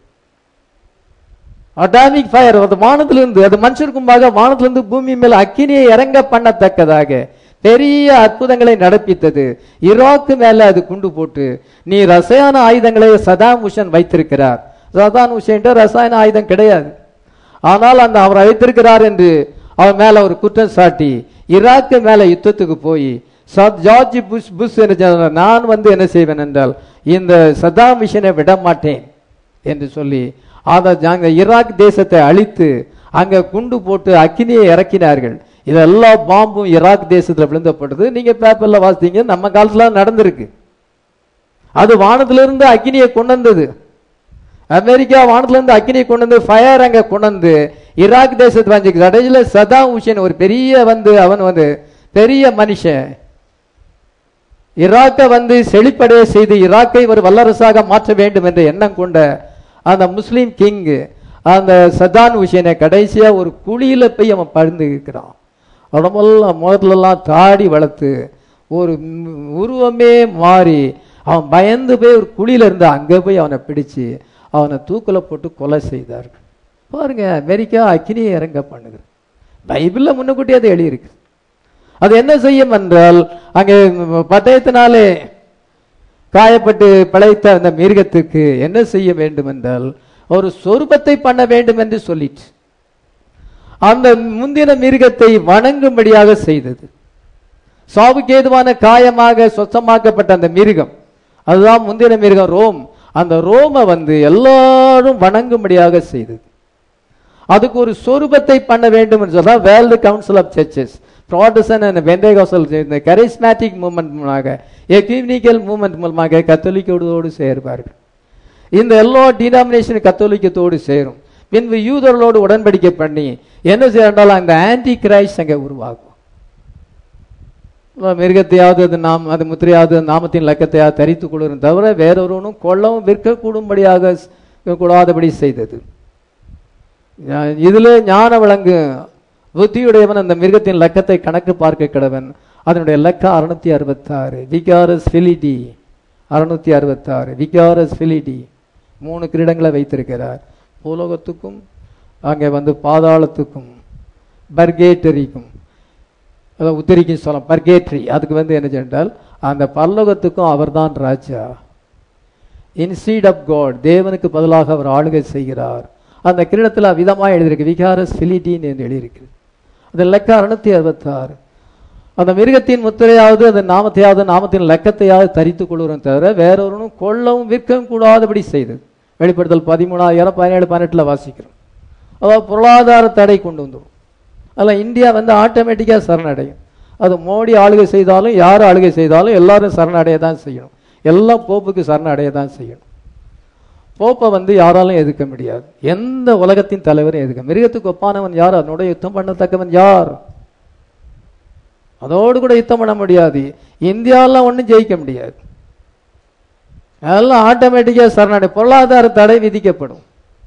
Speaker 1: அட்டாமிக் ஃபயர் அது வானத்திலிருந்து அது மனுஷருக்கும்பாக வானத்திலிருந்து பூமி மேல் அக்கினியை இறங்க பண்ணத்தக்கதாக பெரிய அற்புதங்களை நடப்பித்தது ஈராக்கு மேல அது குண்டு போட்டு நீ ரசாயன ஆயுதங்களை சதாம் ஹுசேன் வைத்திருக்கிறார் சதாம் ஹுசேன் ரசாயன ஆயுதம் கிடையாது ஆனால் அந்த அவர் வைத்திருக்கிறார் என்று அவர் மேல ஒரு குற்றம் சாட்டி ஈராக்கு மேல யுத்தத்துக்கு போய் சத் ஜார்ஜ் புஷ் புஷ் என்ன சொன்னார், நான் வந்து என்ன செய்வேன் என்றால் இந்த சதாம் ஹுசேனை விட மாட்டேன் என்று சொல்லி அதை அங்க ஈராக் தேசத்தை அழித்து அங்க குண்டு போட்டு அக்கினியை இறக்கினார்கள் இதெல்லாம் பாம்பும் ஈராக் தேசத்துல விழுந்தப்பட்டது நீங்க பேப்பர்ல வாசித்தீங்க நம்ம காலத்துல நடந்திருக்கு அது வானத்திலிருந்து அக்கினியை கொண்டு வந்தது அமெரிக்கா வானத்துல இருந்து அக்கினியை கொண்டு வந்து ஃபயர் அங்க கொண்டு வந்து ஈராக் தேசத்து வாங்கி கடைசியில சதாம் ஹுசேன் ஒரு பெரிய வந்து அவன் வந்து பெரிய மனுஷன் ஈராக்கை வந்து செழிப்படைய செய்து ஈராக்கை ஒரு வல்லரசாக மாற்ற வேண்டும் என்ற எண்ணம் கொண்ட அந்த முஸ்லீம் கிங் அந்த சதான் ஹுசேனை கடைசியா ஒரு குழியில போய் அவன் பழுந்து இருக்கிறான் உடம்பெல்லாம் முகத்துலலாம் தாடி வளர்த்து ஒரு ம்- உருவமே மாறி அவன் பயந்து போய் ஒரு குழியில இருந்து அங்க போய் அவனை பிடிச்சு அவனை தூக்குல போட்டு கொலை செய்தார்கள் பாருங்க அமெரிக்கா அக்கினியை இறங்க பண்ணுது பைபிள்ல முன்னக்கூட்டியே அது எழுதியிருக்கு அது என்ன செய்யும் என்றால் அங்கே பட்டயத்தினாலே காயப்பட்டு பிழைத்த அந்த மிருகத்துக்கு என்ன செய்ய வேண்டும் என்றால் ஒரு சொருபத்தை பண்ண வேண்டும் என்று சொல்லிட்டு அந்த முந்தின மிருகத்தை வணங்கும்படியாக செய்தது சாவுக்கு ஏதுவான காயமாக சொச்சமாக்கப்பட்ட அந்த மிருகம் அதுதான் முந்தின மிருகம் ரோம் அந்த ரோமை வந்து எல்லாரும் வணங்கும்படியாக செய்தது அதுக்கு ஒரு சொரூபத்தை பண்ண வேண்டும் என்று சொன்னா world council of churches Protestant and Pentecostal இந்த கரிஸ்மேட்டிக் மூமெண்ட் மூலமாக எக்யூனிக்கல் மூமெண்ட் மூலமாக கத்தோலிக்கோடு சேர்வார்கள் இந்த எல்லா டினாமினேஷன் கத்தோலிக்கத்தோடு சேரும் பின்பு யூதர்களோடு உடன்படிக்கை பண்ணி என்ன செய்யறால் அந்த ஆன்டி கிரைஸ்ட் அங்கே உருவாகும் மிருகத்தையாவது அது நாம் அது முத்திரையாவது நாமத்தின் லக்கத்தையாவது தரித்து கொள்ளும் தவிர வேறொருவனும் கொள்ளவும் விற்கக்கூடும்படியாக கூடாதபடி செய்தது ஞா- இதுல ஞான விளங்கு புத்தியுடையவன் அந்த மிருகத்தின் லக்கத்தை கணக்கு பார்க்க கிடவன் அதனுடைய லக்கம் அறுநூத்தி அறுபத்தாறு விகாரஸ் பிலிடி அறுநூத்தி அறுபத்தாறு விகாரஸ் பிலிடி மூணு கிரீடங்களை வைத்திருக்கிறார் பூலோகத்துக்கும் அங்கே வந்து பாதாளத்துக்கும் பர்கேட்டரிக்கும் அதாவது உத்தரிக்கும் சொல்லலாம் பர்கேட்ரி அதுக்கு வந்து என்ன சென்றால் அந்த பல்லோகத்துக்கும் அவர்தான் ராஜா இன்சீட் ஆஃப் காட் தேவனுக்கு பதிலாக அவர் ஆளுகை செய்கிறார் அந்த கிரீடத்தில் விதமாக எழுதியிருக்கு விகாரஸ் பிலிட்டின் என்று எழுதியிருக்கு அது லெக்க அறுநூத்தி அறுபத்தாறு அந்த மிருகத்தின் முத்திரையாவது அந்த நாமத்தையாவது நாமத்தின் லக்கத்தையாவது தரித்துக் கொள்கிறோம் தவிர வேறொருவனும் கொல்லவும் விற்கவும் கூடாதபடி செய்தது வெளிப்படுத்தல் பதிமூணாயிரம் பதினேழு பதினெட்டுல வாசிக்கிறோம் அதாவது பொருளாதார தடை கொண்டு வந்துடும் அதில் இந்தியா வந்து ஆட்டோமேட்டிக்காக சரணடையும் அது மோடி ஆளுகை செய்தாலும் யார் ஆளுகை செய்தாலும் எல்லாரும் சரணடைய தான் செய்யணும் எல்லாம் போப்புக்கு சரணடைய தான் செய்யணும் போப்பை வந்து யாராலும் எதிர்க்க முடியாது எந்த உலகத்தின் தலைவரும் எதிர்க்க மிருகத்துக்கு ஒப்பானவன் யார் அதனோட யுத்தம் பண்ணத்தக்கவன் யார் அதோடு கூட யுத்தம் பண்ண முடியாது இந்தியாவில் ஒன்றும் ஜெயிக்க முடியாது அதெல்லாம் ஆட்டோமேட்டிக்காக சரணடை பொருளாதார தடை விதிக்கப்படும்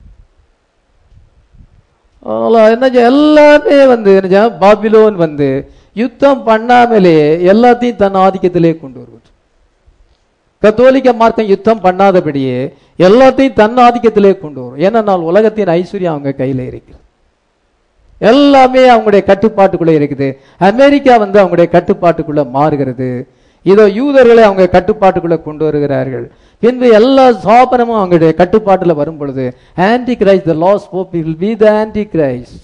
Speaker 1: அதெல்லாம் என்ன செய்ய- எல்லாமே வந்து என்ன செய்ய, பாபிலோன் வந்து யுத்தம் பண்ணாமலே எல்லாத்தையும் தன் ஆதிக்கத்திலே கொண்டு வருவது கத்தோலிக்க மார்க்கம் யுத்தம் பண்ணாதபடியே எல்லாத்தையும் தன் ஆதிக்கத்திலே கொண்டு வரும் ஏனென்றால் உலகத்தின் ஐஸ்வர்யம் அவங்க கையில இருக்குது எல்லாமே அவங்களுடைய கட்டுப்பாட்டுக்குள்ள இருக்குது அமெரிக்கா வந்து அவங்களுடைய கட்டுப்பாட்டுக்குள்ள மாறுகிறது இதோ யூதர்களை அவங்க கட்டுப்பாட்டுக்குள்ள கொண்டு வருகிறார்கள் பின்பு எல்லா சாபனமும் அவங்களுடைய கட்டுப்பாட்டுல வரும் பொழுது Antichrist the last pope will be the Antichrist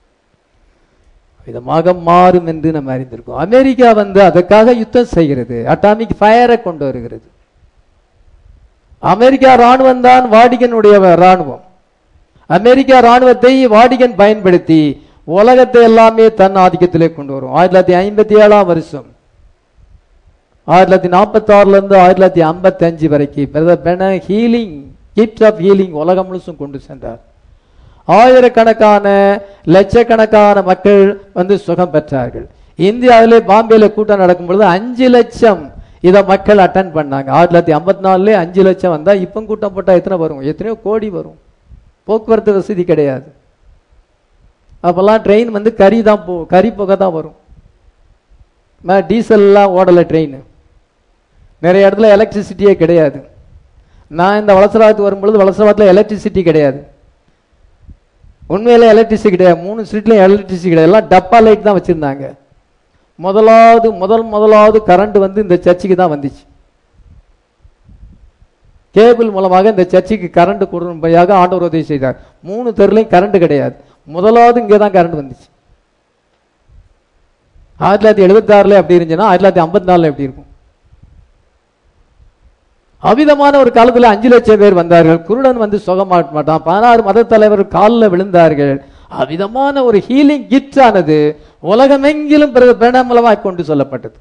Speaker 1: விதமாக மாறும் என்று நம்ம அறிந்திருக்கோம் அமெரிக்கா வந்து அதற்காக யுத்தம் செய்கிறது அட்டாமிக் ஃபயரை கொண்டு வருகிறது அமெரிக்கா ராணுவம் தான் வாடிகனுடைய ராணுவம் அமெரிக்கா ராணுவத்தை வாடிகன் பயன்படுத்தி உலகத்தை எல்லாமே தன் ஆதிக்கத்திலே கொண்டு வரும் ஆயிரத்தி தொள்ளாயிரத்தி ஐம்பத்தி ஏழாம் வருஷம் ஆயிரத்தி தொள்ளாயிரத்தி நாற்பத்தி ஆறுல இருந்து ஆயிரத்தி தொள்ளாயிரத்தி ஐம்பத்தி அஞ்சு வரைக்கும் பிரதர் பென ஹீலிங் கிஃப்ட் ஆஃப் ஹீலிங் உலகம் முழுசும் கொண்டு சென்றார் ஆயிரக்கணக்கான லட்சக்கணக்கான மக்கள் வந்து சுகம் பெற்றார்கள் இந்தியாவிலே பாம்பேல கூட்டம் நடக்கும் பொழுது அஞ்சு லட்சம் இதை மக்கள் அட்டன் பண்ணாங்க ஆயிரத்தி தொள்ளாயிரத்தி ஐம்பத்தி நாலுல அஞ்சு லட்சம் வந்தா இப்போ கூட்டம் போட்டா எத்தனை வரும் எத்தனையோ கோடி வரும் போக்குவரத்து வசதி கிடையாது அப்பெல்லாம் ட்ரெயின் வந்து கறி தான் போ கறி புகை தான் வரும் ம- டீசல்லாம் ஓடலை ட்ரெயின் நிறைய இடத்துல எலக்ட்ரிசிட்டியே கிடையாது நான் இந்த வளசராத்துக்கு வரும்பொழுது வளசராத்தில் எலக்ட்ரிசிட்டி கிடையாது உண்மையில எலக்ட்ரிசிட்டி கிடையாது மூணு ஸ்ட்ரீட்லையும் எலக்ட்ரிசிட்டி கிடையாது எல்லாம் டப்பா லைட் தான் வச்சிருந்தாங்க முதலாவது முதல் முதலாவது கரண்ட் வந்து இந்த சர்ச்சுக்கு தான் வந்துச்சு கேபிள் மூலமாக இந்த சர்ச்சுக்கு கரண்ட் கொடுக்கும்படியாக ஆண்டவர் உதவி செய்தார் மூணு தெருலையும் கரண்ட் கிடையாது முதலாவது இங்கே தான் கரண்ட் வந்துச்சு ஆயிரத்தி தொள்ளாயிரத்தி எழுபத்தி ஆறுல எப்படி இருந்துச்சுன்னா ஆயிரத்தி தொள்ளாயிரத்தி ஐம்பத்தி நாலுல எப்படி இருக்கும் அவிதமான ஒரு காலத்துல அஞ்சு லட்சம் பேர் வந்தார்கள் குருடன் வந்து சுகமாட்ட மாட்டான் பதினாறு மத தலைவர் காலில் விழுந்தார்கள் அவிதமான ஒரு ஹீலிங் கிஃப்ட் ஆனது உலகமெங்கிலும் பிறகு பிரணமூலமாய் கொண்டு சொல்லப்பட்டது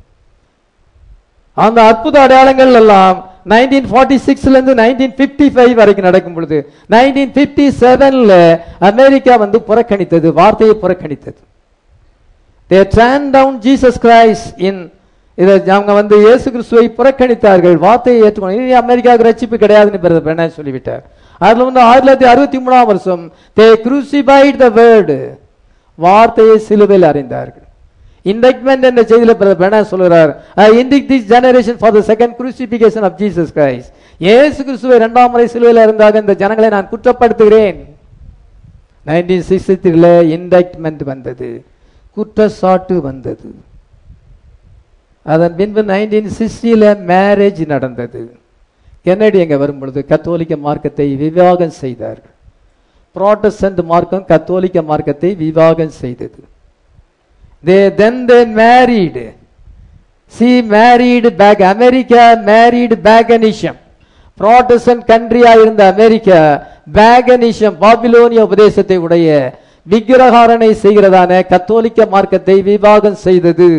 Speaker 1: அந்த அற்புத அடையாளங்கள் எல்லாம் நைன்டீன் ஃபார்ட்டி சிக்ஸ்ல இருந்து நைன்டீன் பிப்டி ஃபைவ் வரைக்கும் நடக்கும் பொழுது நைன்டீன் பிப்டி செவன்ல அமெரிக்கா வந்து புறக்கணித்தது வார்த்தையை புறக்கணித்தது they turned down Jesus Christ இன் இதை அவங்க வந்து இயேசு கிறிஸ்துவை புறக்கணித்தார்கள் வார்த்தையை ஏற்றுக்கணும் இனி அமெரிக்காவுக்கு ரட்சிப்பு கிடையாதுன்னு பிறகு பெண்ண சொல்லிவிட்டார் அதுல வந்து ஆயிரத்தி தொள்ளாயிரத்தி அறுபத்தி மூணாம் வருஷம் தே crucified த வேர்டு வார்த்தையை சிலுவையில் அறிந்தார்கள் இண்டக்மெண்ட் என்ற செய்தியில பிரதர் பெண்ண சொல்கிறார் I indict this generation for the second crucifixion of Jesus Christ இயேசு கிறிஸ்துவை இரண்டாம் முறை சிலுவையில் இருந்தாக இந்த ஜனங்களை நான் குற்றப்படுத்துகிறேன் நைன்டீன் சிக்ஸ்டி த்ரீல இண்டக்ட்மெண்ட் வந்தது குற்றச்சாட்டு வந்தது அதன் பின்பு நைன்டீன் சிக்ஸ்டியில் மேரேஜ் நடந்தது கென்னடி அங்கே வரும் பொழுது கத்தோலிக்க மார்க்கத்தை விவாகம் செய்தார்கள் புராட்டஸ்டன்ட் மார்க்கம் கத்தோலிக்க மார்க்கத்தை விவாகம் செய்தது they then they married she married back America married paganism Protestant கண்ட்ரியா இருந்த அமெரிக்கா பேகனிஷம் பாபிலோனிய உபதேசத்தை உடைய விக்கிரகாரனை செய்கிறதான கத்தோலிக்க மார்க்கத்தை விவாகம் செய்தது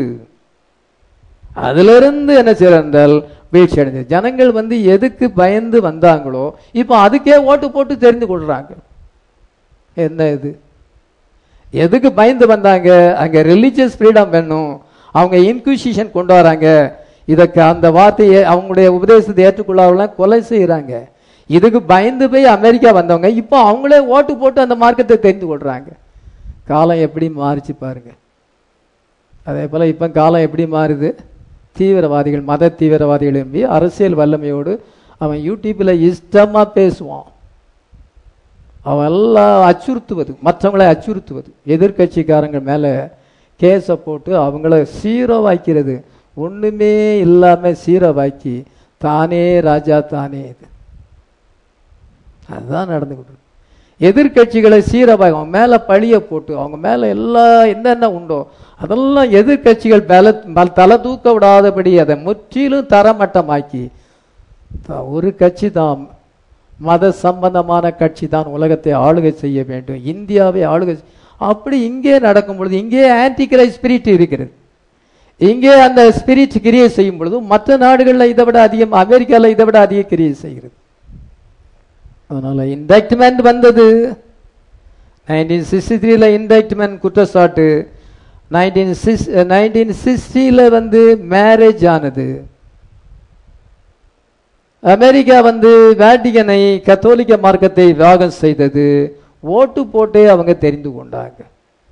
Speaker 1: அதிலிருந்து என்ன செய்யறால் வீழ்ச்சி அடைஞ்சது ஜனங்கள் வந்து எதுக்கு பயந்து வந்தாங்களோ இப்போ அதுக்கே ஓட்டு போட்டு தெரிந்து கொள்றாங்க என்ன இது எதுக்கு பயந்து வந்தாங்க அங்க ரிலீஜியஸ் ஃப்ரீடம் வேணும் அவங்க இன்குசிஷன் கொண்டு வராங்க இதற்கு அந்த வார்த்தையை அவங்களுடைய உபதேசத்தை ஏற்றுக்கொள்ளாதவங்களாம் கொலை செய்யறாங்க இதுக்கு பயந்து போய் அமெரிக்கா வந்தவங்க இப்போ அவங்களே ஓட்டு போட்டு அந்த மார்க்கத்தை தெரிந்து கொள்றாங்க காலம் எப்படி மாறிச்சு பாருங்க அதே போல இப்போ காலம் எப்படி மாறுது தீவிரவாதிகள் மத தீவிரவாதிகள் எம்பி அரசியல் வல்லமையோடு அவன் யூடியூப்ல இஷ்டமா பேசுவான் அவன் எல்லாம் அச்சுறுத்துவது மற்றவங்களை அச்சுறுத்துவது எதிர்க்கட்சிக்காரங்க மேல கேஸை போட்டு அவங்கள சீரோவாக்கிறது ஒண்ணுமே இல்லாம சீரோவாக்கி தானே ராஜா தானே இது அதுதான் நடந்து கொண்டு எதிர்க்கட்சிகளை சீரவாக அவங்க மேல பழிய போட்டு அவங்க மேல எல்லா என்னென்ன உண்டோ அதெல்லாம் எதிர்க்கட்சிகள் பல பல- தலை தூக்க விடாதபடி அதை முற்றிலும் தரமட்டமாக்கி த- ஒரு கட்சி தான் மத சம்பந்தமான கட்சி தான் உலகத்தை ஆளுகை செய்ய வேண்டும் இந்தியாவை ஆளுகை செய்- அப்படி இங்கே நடக்கும் பொழுது இங்கே ஆன்டிகிரை ஸ்பிரிட் இருக்கிறது இங்கே அந்த ஸ்பிரிட் கிரியை செய்யும் பொழுது மற்ற நாடுகளில் இதை விட அதிகம் அமெரிக்காவில் இதை விட அதிக கிரியை செய்கிறது அதனால இன்டெக்ட்மெண்ட் வந்தது நைன்டீன் சிக்ஸ்டி த்ரீல இன்டெக்ட்மெண்ட் குற்றச்சாட்டு நைன்டீன் சிக்ஸ் நைன்டீன் சிக்ஸ்டியில் வந்து மேரேஜ் ஆனது அமெரிக்கா வந்து வேட்டிகனை கத்தோலிக்க மார்க்கத்தை விவாகம் செய்தது ஓட்டு போட்டே அவங்க தெரிந்து கொண்டாங்க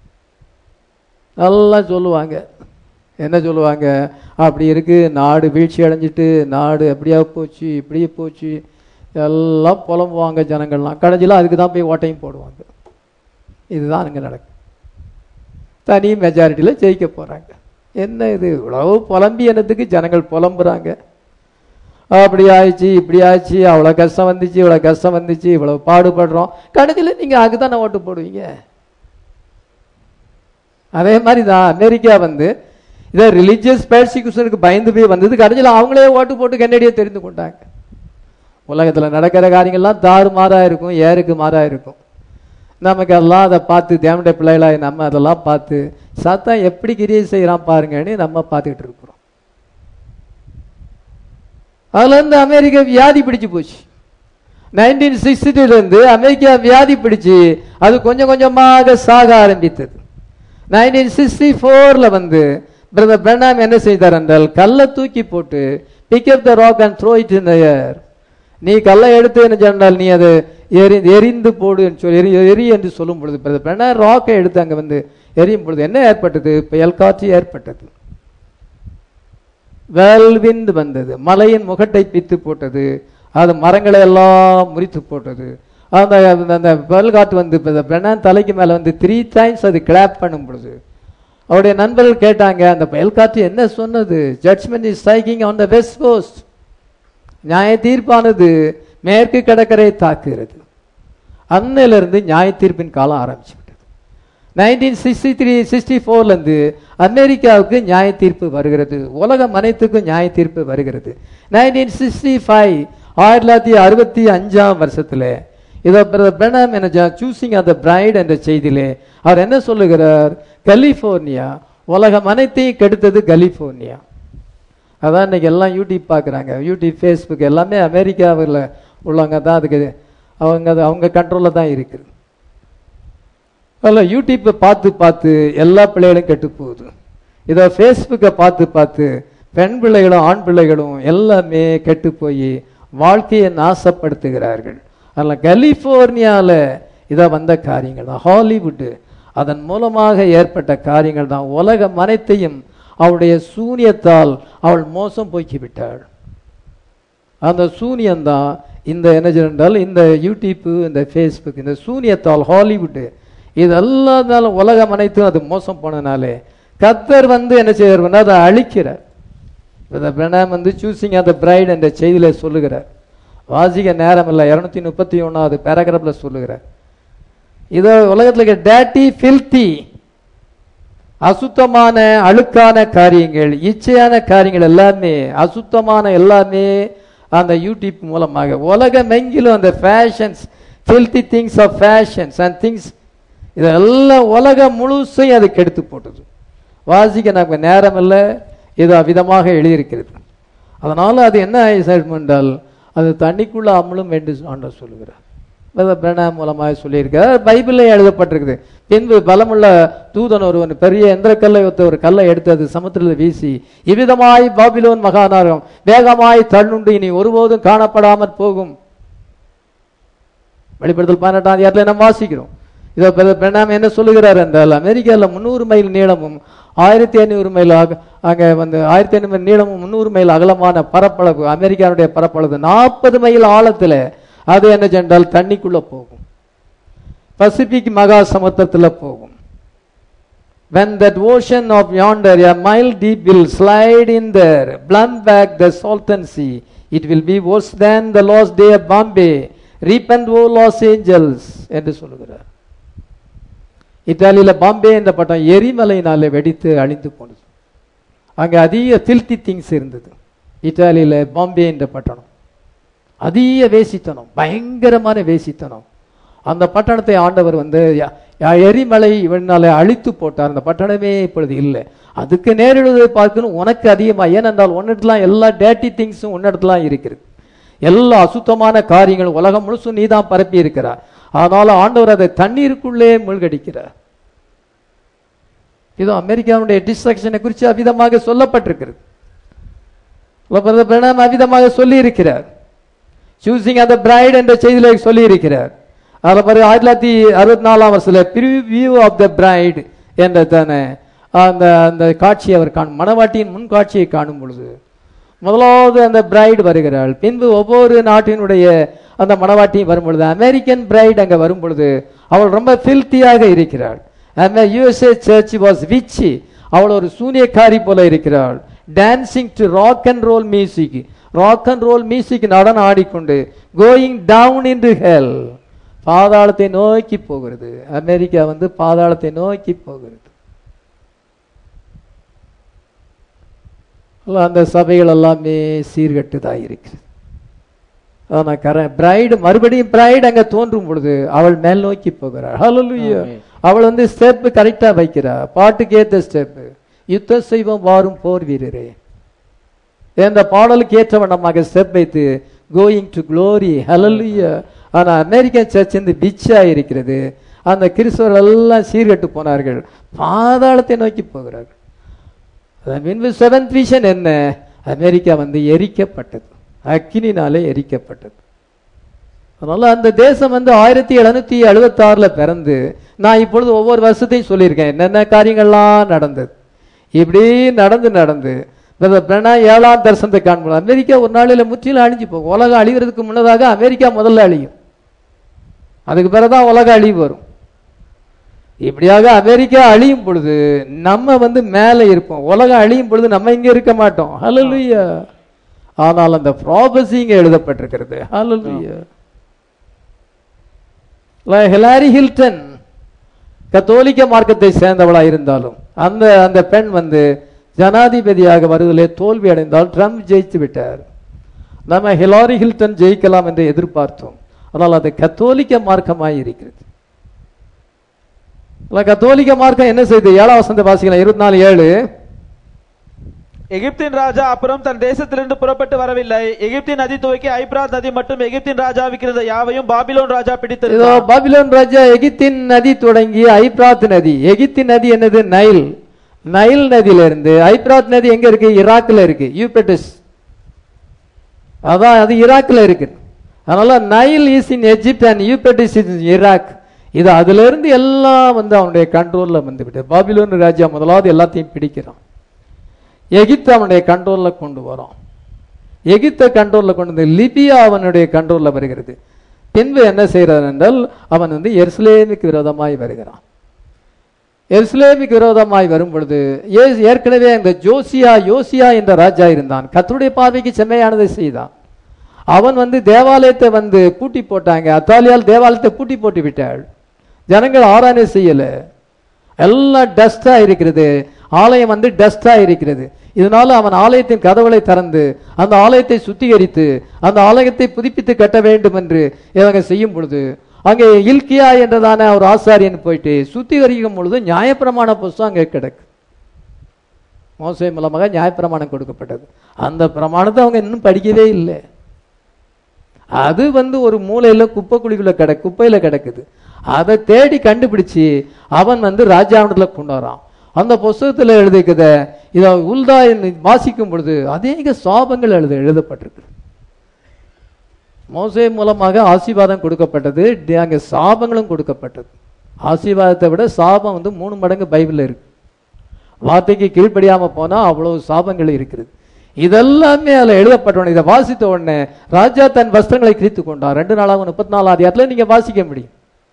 Speaker 1: நல்லா சொல்லுவாங்க என்ன சொல்லுவாங்க அப்படி இருக்கு நாடு வீழ்ச்சி அடைஞ்சிட்டு நாடு அப்படியா போச்சு இப்படியே போச்சு எல்லாம் புலம்புவாங்க ஜனங்கள்லாம் கடைசியில் அதுக்கு தான் போய் ஓட்டையும் போடுவாங்க இதுதான் இங்கே நடக்கும் தனி மெஜாரிட்டியில் ஜெயிக்க போகிறாங்க என்ன இது இவ்வளவு புலம்பியனத்துக்கு ஜனங்கள் புலம்புறாங்க அப்படி ஆயிடுச்சு இப்படி ஆச்சு அவ்வளோ கஷ்டம் வந்துச்சு இவ்வளோ கஷ்டம் வந்துச்சு இவ்வளோ பாடுபடுறோம் கடைசியில் நீங்கள் அதுக்கு தானே ஓட்டு போடுவீங்க அதே மாதிரி தான் அமெரிக்கா வந்து இதை ரிலீஜியஸ் பெர்சிக்யூஷனுக்கு பயந்து போய் வந்தது கடைசியில் அவங்களே ஓட்டு போட்டு கன்னடியை தெரிந்து கொண்டாங்க உலகத்தில் நடக்கிற காரியங்கள்லாம் தாறு மாறா இருக்கும் ஏருக்கு மாறா இருக்கும் நமக்கு எல்லாம் அதை பார்த்து தேவனுடைய பிள்ளைகளாய் நம்ம அதெல்லாம் பார்த்து சாத்தான் எப்படி கிரியை செய்கிறான் பாருங்கன்னு நம்ம பார்த்துக்கிட்டு இருக்கிறோம் அதுல இருந்து அமெரிக்கா வியாதி பிடிச்சு போச்சு நைன்டீன் சிக்ஸ்டிலேருந்து அமெரிக்கா வியாதி பிடிச்சு அது கொஞ்சம் கொஞ்சமாக சாக ஆரம்பித்தது நைன்டீன் சிக்ஸ்டி ஃபோரில் வந்து பிரதர் பிரணாம் என்ன செய்தார் என்றால் கல்லை தூக்கி போட்டு pick up the rock and throw it in air நீ கல்லை எடுத்து என்ன சொன்னால் நீ அதை எரி எரிந்து போடு என்று சொல்லி எரி எரி என்று சொல்லும் பொழுது பிரதர் பிரணாம் ராக்கை எடுத்து அங்கே வந்து எரியும் பொழுது என்ன ஏற்பட்டது புயல் காற்று ஏற்பட்டது வேல்விந்து வந்தது மலையின் முகட்டை பித்து போட்டது அது மரங்களை எல்லாம் முறித்து போட்டது அந்த அந்த காற்று வந்து இப்ப பிரணான் தலைக்கு மேல வந்து த்ரீ டைம்ஸ் அது கிளாப் பண்ணும் பொழுது அவருடைய நண்பர்கள் கேட்டாங்க அந்த காற்று என்ன சொன்னது judgement is striking on the west coast நியாய தீர்ப்பானது மேற்கு கடற்கரை தாக்குகிறது அன்னையிலிருந்து நியாய தீர்ப்பின் காலம் ஆரம்பிச்சு விட்டது நைன்டீன் சிக்ஸ்டி த்ரீ சிக்ஸ்டி ஃபோர்லேருந்து அமெரிக்காவுக்கு நியாய தீர்ப்பு வருகிறது உலகம் அனைத்துக்கும் நியாய தீர்ப்பு வருகிறது நைன்டீன் சிக்ஸ்டி ஃபைவ் ஆயிரத்தி தொள்ளாயிரத்தி அறுபத்தி அஞ்சாம் வருஷத்துல இதோ பிரணாம் என்ன சூசிங் அந்த பிரைட் என்ற செய்தியிலே அவர் என்ன சொல்லுகிறார் கலிஃபோர்னியா உலகம் அனைத்தையும் கெடுத்தது கலிஃபோர்னியா அதான் இன்னைக்கு எல்லாம் யூடியூப் பார்க்குறாங்க யூடியூப் ஃபேஸ்புக் எல்லாமே அமெரிக்காவில் உள்ளவங்க தான் அதுக்கு அவங்க அது அவங்க கண்ட்ரோலில் தான் இருக்குது அதில் யூடியூப்பை பார்த்து பார்த்து எல்லா பிள்ளைகளும் கெட்டு போகுது இதை ஃபேஸ்புக்கை பார்த்து பார்த்து பெண் பிள்ளைகளும் ஆண் பிள்ளைகளும் எல்லாமே கெட்டு போய் வாழ்க்கையை நாசப்படுத்துகிறார்கள் அதில் கலிஃபோர்னியாவில் இதை வந்த காரியங்கள் தான் ஹாலிவுட்டு அதன் மூலமாக ஏற்பட்ட காரியங்கள் தான் உலகம் அனைத்தையும் அவளுடைய சூனியத்தால் அவள் மோசம் போக்கி விட்டாள் அந்த சூனியம்தான் இந்த என்ன என்றால் இந்த யூடியூப்பு இந்த ஃபேஸ்புக் இந்த சூனியத்தால் ஹாலிவுட்டு இதெல்லாம் உலகம் அனைத்தும் அது மோசம் போனனாலே கத்தர் வந்து என்ன செய்யறார் அதை அழிக்கிறார் இந்த பிரணாம் வந்து சூசிங் அந்த பிரைட் என்ற செய்தியில சொல்லுகிறார் வாசிக்க நேரம் இல்லை இருநூத்தி முப்பத்தி ஒன்னாவது பேராகிராஃப்ல சொல்லுகிறார் இதோ உலகத்துல இருக்க டேட்டி ஃபில்தி அசுத்தமான அழுக்கான காரியங்கள் இச்சையான காரியங்கள் எல்லாமே அசுத்தமான எல்லாமே அந்த யூடியூப் மூலமாக உலகமெங்கிலும் அந்த fashions filthy things of fashions and things இதெல்லாம் உலகம் முழுசையும் அது கெடுத்து போட்டது வாசிக்க நமக்கு நேரம் இல்லை இது அவ்விதமாக எழுதியிருக்கிறது அதனால அது என்ன என்றால் அது தண்ணிக்குள்ள அமலும் என்று ஆண்டவர் சொல்லுகிறார் பிரணாம் மூலமாக சொல்லியிருக்கார் பைபிளில் எழுதப்பட்டிருக்குது பின்பு பலமுள்ள தூதன் ஒருவன் பெரிய எந்திர கல்லை ஒத்த ஒரு கல்லை எடுத்து அது சமுத்திரத்தில் வீசி இவ்விதமாய் பாபிலோன் மகாநாரகம் வேகமாய் தள்ளுண்டு இனி ஒருபோதும் காணப்படாமற் போகும் வெளிப்படுத்தல் பதினெட்டாம் அதிகாரத்தில் நம்ம வாசிக்கிறோம் இதோ பிரணாம் என்ன சொல்லுகிறார் என்றால் அமெரிக்காவில் முந்நூறு மைல் நீளமும் ஆயிரத்தி ஐநூறு மைல் அங்கே வந்து ஆயிரத்தி ஐநூறு நீளமும் முந்நூறு மைல் அகலமான பரப்பளவு அமெரிக்காவுடைய பரப்பளவு நாற்பது மைல் ஆழத்தில் அது என்ன சென்றால் தண்ணிக்குள்ள போகும் பசிபிக் மகா சமுத்திரத்தில் போகும் when that ocean of yonder a mile deep will slide in there blunt back the salton sea it will be worse than the lost day of bombay repent O Los Angeles என்று சொல்லுகிறார் இத்தாலியில பாம்பே என்ற பட்டம் எரிமலையினாலே வெடித்து அழிந்து போனது அங்க அதிக filthy things இருந்தது இத்தாலியில பாம்பே என்ற பட்டணம் அதிக வேசித்தனம் பயங்கரமான வேசித்தனம் அந்த பட்டணத்தை ஆண்டவர் வந்து ய- ய- எரிமலை இவனால அழித்து போட்டார் அந்த பட்டணமே இப்பொழுது இல்லை அதுக்கு நேரிடுவதை பார்க்கணும் உனக்கு அதிகமா ஏனென்றால் உன்னிடத்துலாம் எல்லா டேட்டி திங்ஸும் உன்னிடத்துலாம் இருக்கிறது எல்லா அசுத்தமான காரியங்களும் உலகம் முழுசும் நீதான் பரப்பி இருக்கிறார் அதனால ஆண்டவர் அதை தண்ணீருக்குள்ளே மூழ்கடிக்கிறார் இது அமெரிக்காவுடைய டிஸ்ட்ரக்ஷனை குறித்து அவிதமாக சொல்லப்பட்டிருக்கிறது பிரதமர் பிரணாம் அவிதமாக சொல்லி இருக்கிறார் சூசிங் அந்த பிரைட் என்ற செய்தியில சொல்லி இருக்கிறார் அதில் பாரு ஆயிரத்தி தொள்ளாயிரத்தி அறுபத்தி நாலாம் வருஷத்துல ப்ரிவியூ ஆஃப் த பிரைட் என்ற தானே அந்த அந்த காட்சியை அவர் காணும் மணவாட்டியின் முன் காட்சியை காணும் பொழுது முதலாவது அந்த பிரைட் வருகிறாள் பின்பு ஒவ்வொரு நாட்டினுடைய அந்த மணவாட்டியும் வரும் பொழுது அமெரிக்கன் பிரைட் அங்க வரும் பொழுது அவள் ரொம்ப ஃபில்த்தியாக இருக்கிறாள் யுஎஸ்ஏ சர்ச் வாஸ் விச்சி அவள் ஒரு சூனியக்காரி போல இருக்கிறாள் dancing to rock and roll music rock and roll music நடனம் ஆடிக்கொண்டு going down into hell பாதாளத்தை நோக்கி போகிறது அமெரிக்கா வந்து பாதாளத்தை நோக்கி போகிறது அல்ல, அந்த சபைகள் எல்லாமே சீர்கட்டுதான் இருக்கிறது ஆனா கர பிரைடு மறுபடியும் பிரைடு அங்க தோன்றும் பொழுது அவள் மேல் நோக்கி போகிறாள் ஹalleluya
Speaker 2: ஆமென்.
Speaker 1: அவள் வந்து ஸ்டெப் கரெக்டா வைக்கிறா பாட்டுக்கு ஏத்த ஸ்டெப் யுத்தம் செய்வோம் வாரும் போர் வீரரே இந்த பாடலுக்கு ஏற்ற வண்ணமாக ஸ்டெப் வைத்து கோயிங் டு க்ளோரி ஹalleluya ஆனா அமெரிக்கன் சர்ச் வந்து பிச்சா இருக்கிறது அந்த கிறிஸ்தவர்கள் எல்லாம் சீர்கெட்டு போனார்கள் பாதாளத்தை நோக்கி போகிறார்கள் செவன்த் விஷன் என்ன அமெரிக்கா வந்து எரிக்கப்பட்டது அக்கினினாலே எரிக்கப்பட்டது அதனால அந்த தேசம் வந்து ஆயிரத்தி எழுநூத்தி எழுபத்தி ஆறுல பிறந்து நான் இப்பொழுது ஒவ்வொரு வருஷத்தையும் சொல்லியிருக்கேன் என்னென்ன காரியங்கள்லாம் நடந்தது இப்படி நடந்து நடந்து பிரதர் பிரணா ஏழாம் தரிசனத்தை காண்போம் அமெரிக்கா ஒரு நாளில முற்றிலும் அழிஞ்சு போகும் உலகம் அழிவதற்கு முன்னதாக அமெரிக்கா முதல்ல அழியும் அதுக்கு பிறகுதான் உலக அழிவு வரும் இப்படியாக அமெரிக்கா அழியும் பொழுது நம்ம வந்து மேலே இருப்போம் உலகம் அழியும் பொழுது நம்ம இங்க இருக்க மாட்டோம் ஹalleluya ஆனால் அந்த ப்ராபசி இங்க எழுதப்பட்டிருக்கிறது ஹalleluya ஹிலாரி ஹில்டன் கத்தோலிக்க மார்க்கத்தை சேர்ந்தவளா இருந்தாலும் அந்த அந்த பெண் வந்து ஜனாதிபதியாக வருவதிலே தோல்வி அடைந்தால் ட்ரம்ப் ஜெயித்து விட்டார் நம்ம ஹிலாரி ஹில்டன் ஜெயிக்கலாம் என்று எதிர்பார்த்தோம் ஆனால் அது கத்தோலிக்க மார்க்கமாய் இருக்கிறது இல்ல, கத்தோலிக்க மார்க்கம் என்ன செய்து ஏழாம் வசந்த வாசிக்கலாம் இருபத்தி நாலு ஏழு
Speaker 2: எகிப்தின் ராஜா அப்புறம் தன் தேசத்திலிருந்து புறப்பட்டு வரவில்லை எகிப்தின் நதி துவக்கி ஐப்ராத் நதி மற்றும் எகிப்தின் ராஜாவுக்கு இருந்த யாவையும் பாபிலோன் ராஜா
Speaker 1: இதோ
Speaker 2: பிடித்திருந்தார்
Speaker 1: பாபிலோன் ராஜா எகிப்தின் நதி தொடங்கி ஐப்ராத் நதி எகிப்தின் நதி என்னது நைல் நைல் நதியிலிருந்து ஐப்ராத் நதி எங்க இருக்கு ஈராக்ல இருக்கு யூபெட்டிஸ் அதான் அது ஈராக்ல இருக்கு அதனால Nile is in Egypt and Euphrates is in Iraq இது அதுல இருந்து எல்லாம் வந்து அவனுடைய கண்ட்ரோல்ல வந்து விட்டு பாபிலோன் ராஜா முதலாவது எல்லாத்தையும் பிடிக்கிறான் எகிப்து அவனுடைய கண்ட்ரோல்ல கொண்டு வரான் எகிப்தை கண்ட்ரோல்ல கொண்டு வந்து லிபியா அவனுடைய கண்ட்ரோல்ல வருகிறது பின்பு என்ன செய்கிறான் என்றால் அவன் வந்து எருசலேமுக்கு விரோதமாய் வருகிறான் எருசலேமுக்கு விரோதமாய் வரும் பொழுது ஏ- ஏற்கனவே அந்த ஜோசியா யோசியா என்ற ராஜா இருந்தான் கர்த்தருடைய பார்வைக்கு செம்மையானதை செய்தான் அவன் வந்து தேவாலயத்தை வந்து பூட்டி போட்டாங்க அத்தாலியால் தேவாலயத்தை பூட்டி போட்டு விட்டாள் ஜனங்கள் ஆராதனை செய்யல எல்லாம் டஸ்டா இருக்கிறது ஆலயம் வந்து டஸ்டா இருக்கிறது இதனால அவன் ஆலயத்தின் கதவுகளை திறந்து அந்த ஆலயத்தை சுத்திகரித்து அந்த ஆலயத்தை புதுப்பித்து கட்ட வேண்டும் என்று இவங்க செய்யும் பொழுது அங்கே இல்கியா என்றதான ஒரு ஆசாரியன் போயிட்டு சுத்திகரிக்கும் பொழுது நியாயப்பிரமாண புஸ்தகம் அங்கே கிடக்கு மோசை மூலமாக நியாயப்பிரமாணம் கொடுக்கப்பட்டது அந்த பிரமாணத்தை அவங்க இன்னும் படிக்கவே இல்லை அது வந்து ஒரு மூலையில குப்பை குழிக்குள்ள கிட குப்பையில கிடக்குது அதை தேடி கண்டுபிடிச்சு அவன் வந்து ராஜாவிடத்துல கொண்டு வரான் அந்த புஸ்தகத்துல எழுதிக்கிறத இதை உல்தா வாசிக்கும் பொழுது அநேக சாபங்கள் எழுத எழுதப்பட்டிருக்கு மோசே மூலமாக ஆசீர்வாதம் கொடுக்கப்பட்டது டி- அங்க சாபங்களும் கொடுக்கப்பட்டது ஆசீர்வாதத்தை விட சாபம் வந்து மூணு மடங்கு பைபிள்ல இருக்கு வார்த்தைக்கு கீழ்ப்படியாம போனா அவ்வளவு சாபங்கள் இருக்கிறது இதெல்லாமே அதுல எழுதப்பட்ட உடனே இதை வாசித்த உடனே ராஜா தன் வஸ்திரங்களை கிழித்து கொண்டார் ரெண்டு நாளாக முப்பத்தி நாலாம் அதிகாரத்துல நீங்க வாசிக்க முடியும்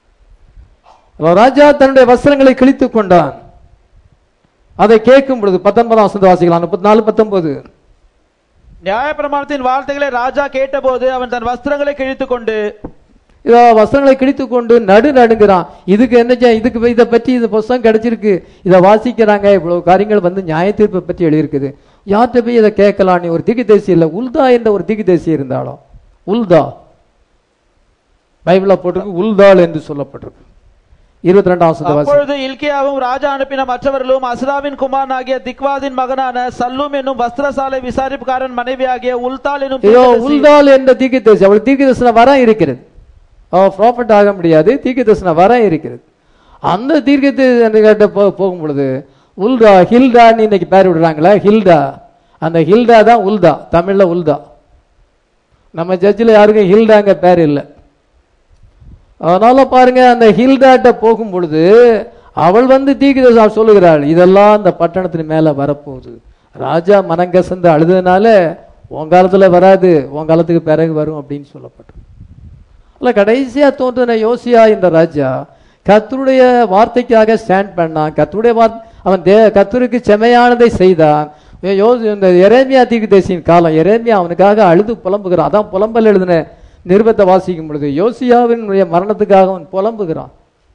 Speaker 1: ராஜா தன்னுடைய வஸ்திரங்களை கிழித்து கொண்டான் அதை கேட்கும் பொழுது பத்தொன்பதாம் வசந்த வாசிக்கலாம் முப்பத்தி நாலு பத்தொன்பது
Speaker 2: நியாயப்பிரமாணத்தின் வார்த்தைகளை ராஜா கேட்டபோது அவன் தன் வஸ்திரங்களை கிழித்துக் கொண்டு
Speaker 1: இதோ வசனங்களை கிழித்து கொண்டு நடு நடுங்கிறான் இதுக்கு என்ன செய்ய- இதுக்கு இதை பற்றி இந்த புஸ்தகம் கிடைச்சிருக்கு இதை வாசிக்கிறாங்க இவ்வளவு காரியங்கள் வந்து நியாய தீர்ப்பை பற்றி எழுதியிருக்குது யார்கிட்ட போய் இதை கேட்கலாம் நீ ஒரு திக்கு தேசி இல்லை உல்தா என்ற ஒரு திக்கு தேசி இருந்தாலும் உல்தா பைபிள போட்டிருக்கு உல்தாள் என்று சொல்லப்பட்டிருக்கு இருபத்தி ரெண்டாம் வசனத்தை வாசி
Speaker 2: அப்பொழுது இல்கியாவும் ராஜா அனுப்பின மற்றவர்களும் அஸ்ராவின் குமாரனாகிய திக்வாதின் மகனான சல்லும் என்னும் வஸ்திரசாலை விசாரிப்புக்காரன் மனைவியாகிய உல்தால் என்னும்
Speaker 1: இதோ
Speaker 2: தீர்க்கதரிசி-
Speaker 1: உல்தாள் என்ற தீக்கு தேசி அவள் தீக்கு தரிசன வரம் இருக்கிறது அவள் ப்ராஃபிட் ஆக முடியாது தீக்கு தரிசன வரம் இருக்கிறது அந்த தீர்க்க கேட்ட போ போகும் பொழுது உல்தா ஹில்டான்னு இன்னைக்கு பேர் விடுறாங்களா ஹில்டா அந்த ஹில்டா தான் உல்தா தமிழ்ல உல்தா நம்ம ஜட்ஜில் யாருக்கும் ஹில்டாங்க பேர் இல்லை அதனால பாருங்க அந்த ஹில்டாட்ட போகும் பொழுது அவள் வந்து தீர்க்க சொல்லுகிறாள் இதெல்லாம் அந்த பட்டணத்தின் மேல வரப்போகுது ராஜா மனங்கசந்து அழுதுனால உன் காலத்துல வராது உன் காலத்துக்கு பிறகு வரும் அப்படின்னு சொல்லப்பட்டது அல்ல கடைசியா தோன்றின யோசியா என்ற ராஜா கத்தருடைய வார்த்தைக்காக ஸ்டாண்ட் பண்ணான் கத்தருடைய வார்த்தை அவன் தே கத்தருக்கு செமையானதை செய்தான் யோ இந்த எரேமியா தீக்கு தேசியின் காலம் எரேமியா அவனுக்காக அழுது புலம்புகிறான் அதான் புலம்பல் எழுதின நிருபத்தை வாசிக்கும் பொழுது யோசியாவினுடைய மரணத்துக்காக அவன் புலம்புகிறான்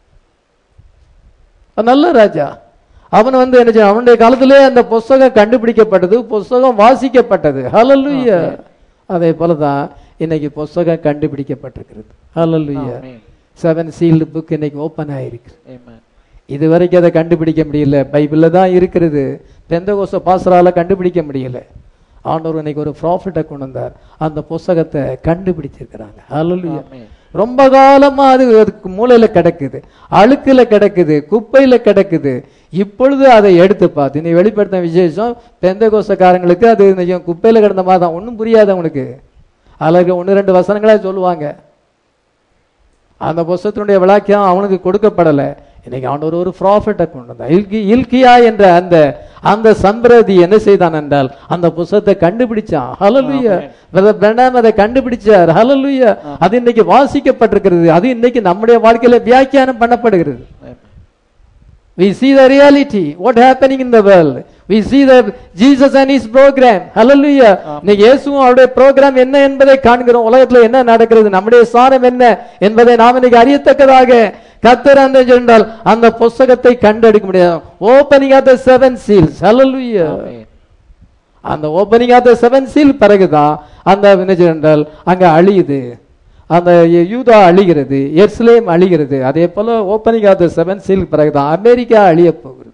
Speaker 1: அவன் நல்ல ராஜா அவன் வந்து என்ன செய்ய அவனுடைய காலத்திலே அந்த புஸ்தகம் கண்டுபிடிக்கப்பட்டது புஸ்தகம் வாசிக்கப்பட்டது ஹalleluya அதே போல தான் இன்னைக்கு புஸ்தகம் கண்டுபிடிக்கப்பட்டிருக்கிறது hallelujah
Speaker 2: amen.
Speaker 1: Seven sealed book இன்னைக்கு ஓபன் ஆயிருக்கு
Speaker 2: Amen.
Speaker 1: இது வரைக்கும் அதை கண்டுபிடிக்க முடியல பைபிள்ல தான் இருக்கிறது பெந்தகோச பாசரால கண்டுபிடிக்க முடியல ஆண்டவர் இன்னைக்கு ஒரு ப்ராஃபிட்டை கொண்டு வந்தார் அந்த புஸ்தகத்தை கண்டுபிடிச்சிருக்கிறாங்க ஹalleluya
Speaker 2: ஆமென்.
Speaker 1: ரொம்ப காலமா அது அதுக்கு மூலையில கிடக்குது அழுக்குல கிடக்குது குப்பையில கிடக்குது இப்பொழுது அதை எடுத்து பார்த்து நீ வெளிப்படுத்தின விசேஷம் பெந்தகோசக்காரங்களுக்கு அது நிஜம் குப்பையில கிடந்த மாதிரி தான் ஒன்றும் புரியாது அவனுக்கு அழகு ஒன்று ரெண்டு வசனங்களா சொல்லுவாங்க அந்த புஸ்தகத்தினுடைய விளக்கம் அவனுக்கு கொடுக்கப்படலை இன்னைக்கு அவன் ஒரு ஒரு ப்ராஃபிட்டை கொண்டு வந்தான் இல்கி இல்கியா என்ற அந்த அந்த சம்பிரதி என்ன செய்தான் என்றால் அந்த புஸ்தகத்தை கண்டுபிடிச்சான் ஹalleluya பிரதர் பிரணாம் அதை கண்டுபிடிச்சார் ஹalleluya அது இன்னைக்கு வாசிக்கப்பட்டிருக்கிறது அது இன்னைக்கு நம்முடைய வாழ்க்கையில வியாக்கியானம் பண்ணப்படுகிறது
Speaker 2: Amen.
Speaker 1: We see the reality, what happening in the world. We see the Jesus and his program. Hallelujah. இன்னைக்கு இயேசுவும் அவருடைய program என்ன என்பதை காண்கிறோம் உலகத்துல என்ன நடக்கிறது நம்முடைய சாரம் என்ன என்பதை நாம் இன்னைக்கு அறியத்தக்கதாக கத்தர் அந்த என்றால் அந்த புஸ்தகத்தை கண்டெடுக்க முடியாது opening of the seven seals hallelujah
Speaker 2: Amen.
Speaker 1: அந்த opening of the seven seal பிறகுதான் அந்த என்ன என்றால் அங்க அழியுது அந்த யூதா அழிகிறது எர்ஸ்லேம் அழிகிறது அதே போல opening of the seven seal பிறகுதான் அமெரிக்கா அழிய போகிறது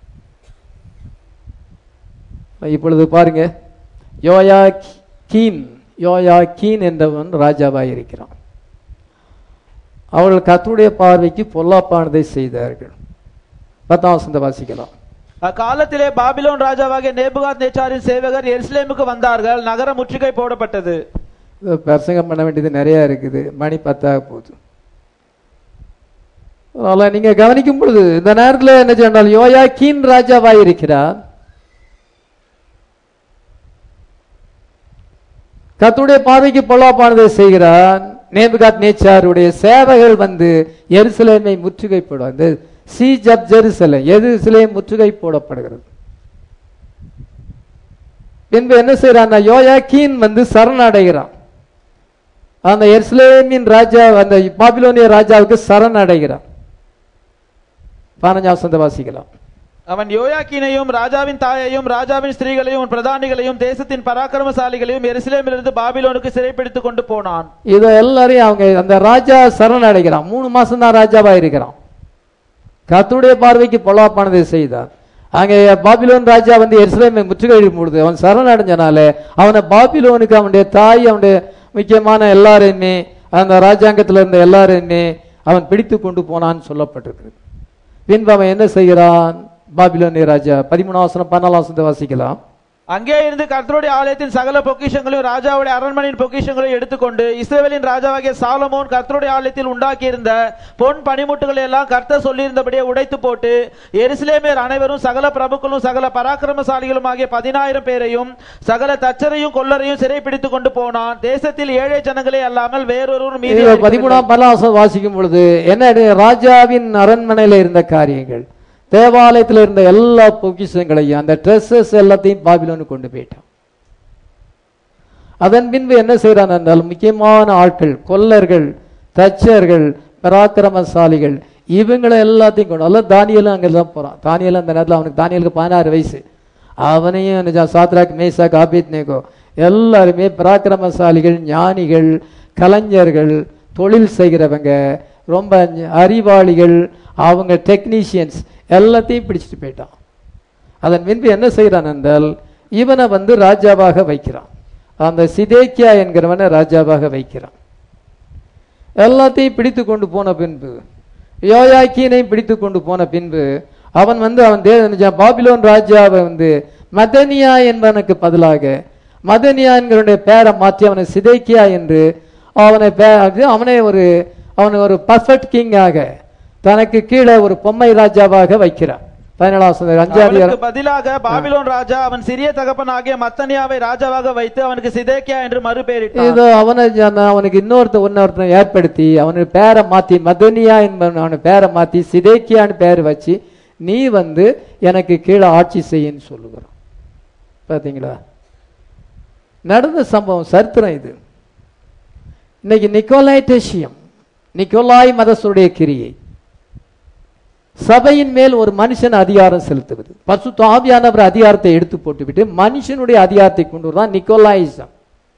Speaker 1: இப்பொழுது பாருங்க யோயா கீன் யோயா கீன் என்றவன் ராஜாவாய் இருக்கிறான் அவர்கள் கத்துடைய பார்வைக்கு பொல்லாப்பானதை செய்தார்கள் பத்தாம் வசந்த வாசிக்கலாம்
Speaker 2: அக்காலத்திலே பாபிலோன் ராஜாவாகிய நேபுகாத் நேச்சாரின் சேவகர் எருசலேமுக்கு வந்தார்கள் நகரம் முற்றுகை போடப்பட்டது
Speaker 1: இது பிரசங்கம் பண்ண வேண்டியது நிறைய இருக்குது மணி பத்தாக போகுது அதனால நீங்க கவனிக்கும் பொழுது இந்த நேரத்தில் என்ன சொன்னால் யோயா கீன் ராஜாவாய் இருக்கிறார் கத்துடைய பார்வைக்கு பொல்லாப்பானதை செய்கிறான் நேபுகாத் நேச்சாருடைய சேவகர்கள் வந்து எருசலேமை முற்றுகை போடுவார் இந்த சீஜ் ஆப் ஜெருசலேம் எருசலேம் முற்றுகை போடப்படுகிறது பின்பு என்ன செய்யறான் யோயா கீன் வந்து சரணடைகிறான் அந்த எருசலேமின் ராஜா அந்த பாபிலோனிய ராஜாவுக்கு சரணடைகிறான் பதினஞ்சாம் வசனத்தை வாசிக்கலாம்
Speaker 2: அவன் யோயாக்கீனையும் ராஜாவின் தாயையும் ராஜாவின் ஸ்திரீகளையும் பிரதானிகளையும் தேசத்தின் பராக்கிரமசாலிகளையும் எருசலேமிலிருந்து பாபிலோனுக்கு சிறைப்பிடித்துக் கொண்டு போனான்
Speaker 1: இதை எல்லாரையும் அவங்க அந்த ராஜா சரணடைகிறான் மூணு மாசம் தான் ராஜாவா இருக்கிறான் கர்த்தருடைய பார்வைக்கு பொல்லாப்பானதை செய்தான் அங்கே பாபிலோன் ராஜா வந்து எருசலேமை முற்றுகையிடும் பொழுது அவன் சரணடைஞ்சனால அவனை பாபிலோனுக்கு அவனுடைய தாய் அவனுடைய முக்கியமான எல்லாரையுமே அந்த ராஜாங்கத்தில் இருந்த எல்லாரையுமே அவன் பிடித்து கொண்டு போனான்னு சொல்லப்பட்டிருக்கு பின்பு அவன் என்ன செய்கிறான் பாபிலோனிய ராஜா பதிமூணாம் வசனம் பதினாலாம் வசனத்தை வாசிக்கலாம்
Speaker 2: அங்கே இருந்து கர்த்தருடைய ஆலயத்தின் சகல பொக்கிஷங்களையும் ராஜாவுடைய அரண்மனையின் பொக்கிஷங்களையும் எடுத்துக்கொண்டு இஸ்ரவேலின் ராஜாவாகிய சாலமோன் கர்த்தருடைய ஆலயத்தில் உண்டாக்கியிருந்த பொன் பனிமுட்டுகளை எல்லாம் கர்த்தர் சொல்லியிருந்தபடியே உடைத்து போட்டு எருசலேமியர் அனைவரும் சகல பிரபுக்களும் சகல பராக்கிரமசாலிகளும் ஆகிய பதினாயிரம் பேரையும் சகல தச்சரையும் கொல்லரையும் சிறைப்பிடித்துக் கொண்டு போனான் தேசத்தில் ஏழை ஜனங்களே அல்லாமல் வேறொருவரும் மீதி
Speaker 1: இது பதிமூணாம் பல்லாசம் வாசிக்கும் பொழுது என்ன ராஜாவின் அரண்மனையில இருந்த காரியங்கள் தேவாலயத்தில் இருந்த எல்லா பொக்கிஷங்களையும் அந்த ட்ரெஸ்ஸஸ் எல்லாத்தையும் பாபிலோனு கொண்டு போயிட்டான் அதன் பின்பு என்ன செய்யறான் என்றால் முக்கியமான ஆட்கள் கொல்லர்கள் தச்சர்கள் பராக்கிரமசாலிகள் இவங்களை எல்லாத்தையும் கொண்டு அல்ல தானியலும் அங்கே தான் போகிறான் தானியலும் அந்த நேரத்தில் அவனுக்கு தானியலுக்கு பதினாறு வயசு அவனையும் நிஜம் சாத்ராக் மேசாக் ஆபித் நேகோ எல்லாருமே பராக்கிரமசாலிகள் ஞானிகள் கலைஞர்கள் தொழில் செய்கிறவங்க ரொம்ப அறிவாளிகள் அவங்க டெக்னீஷியன்ஸ் எல்லாத்தையும் பிடிச்சிட்டு போயிட்டான் அதன் பின்பு என்ன செய்கிறான் என்றால் இவனை வந்து ராஜாவாக வைக்கிறான் அந்த சிதேக்கியா என்கிறவனை ராஜாவாக வைக்கிறான் எல்லாத்தையும் பிடித்து கொண்டு போன பின்பு யோயாக்கீனையும் பிடித்து கொண்டு போன பின்பு அவன் வந்து அவன் தே பாபிலோன் ராஜாவை வந்து மதனியா என்பவனுக்கு பதிலாக மதனியா என்கிறவனுடைய பேரை மாற்றி அவனை சிதைக்கியா என்று அவனை பே- அது அவனை ஒரு அவனை ஒரு பர்ஃபெக்ட் கிங்காக தனக்கு கீழே ஒரு பொம்மை ராஜாவாக வைக்கிறான் பதினேழாம் சதவீதம் அஞ்சாவது
Speaker 2: அவனுக்கு பதிலாக பாபிலோன் ராஜா அவன் சிறிய தகப்பனாகிய மத்தனியாவை ராஜாவாக வைத்து அவனுக்கு சிதேக்கியா என்று மறுபெயரிட்டான்
Speaker 1: இதோ அவனை ஜன- அவனுக்கு இன்னொருத்த இன்னொருத்தனை ஏற்படுத்தி அவனுக்கு பேரை மாத்தி மதனியா என்பவன் அவனை பேரை மாத்தி சிதேக்கியான்னு பேர் வச்சு நீ வந்து எனக்கு கீழே ஆட்சி செய்யின்னு சொல்லுகிறான் பாத்தீங்களா நடந்த சம்பவம் சரித்திரம் இது இன்னைக்கு நிக்கோலாய் டெஷியம் நிக்கோலாய் மதசுடைய கிரியை சபையின் மேல் ஒரு மனுஷன் அதிகாரம் செலுத்துவது பசுத்த ஆவியானவர் அதிகாரத்தை எடுத்து போட்டுவிட்டு மனுஷனுடைய அதிகாரத்தை கொண்டு வருதான் நிக்கோலாயிசம்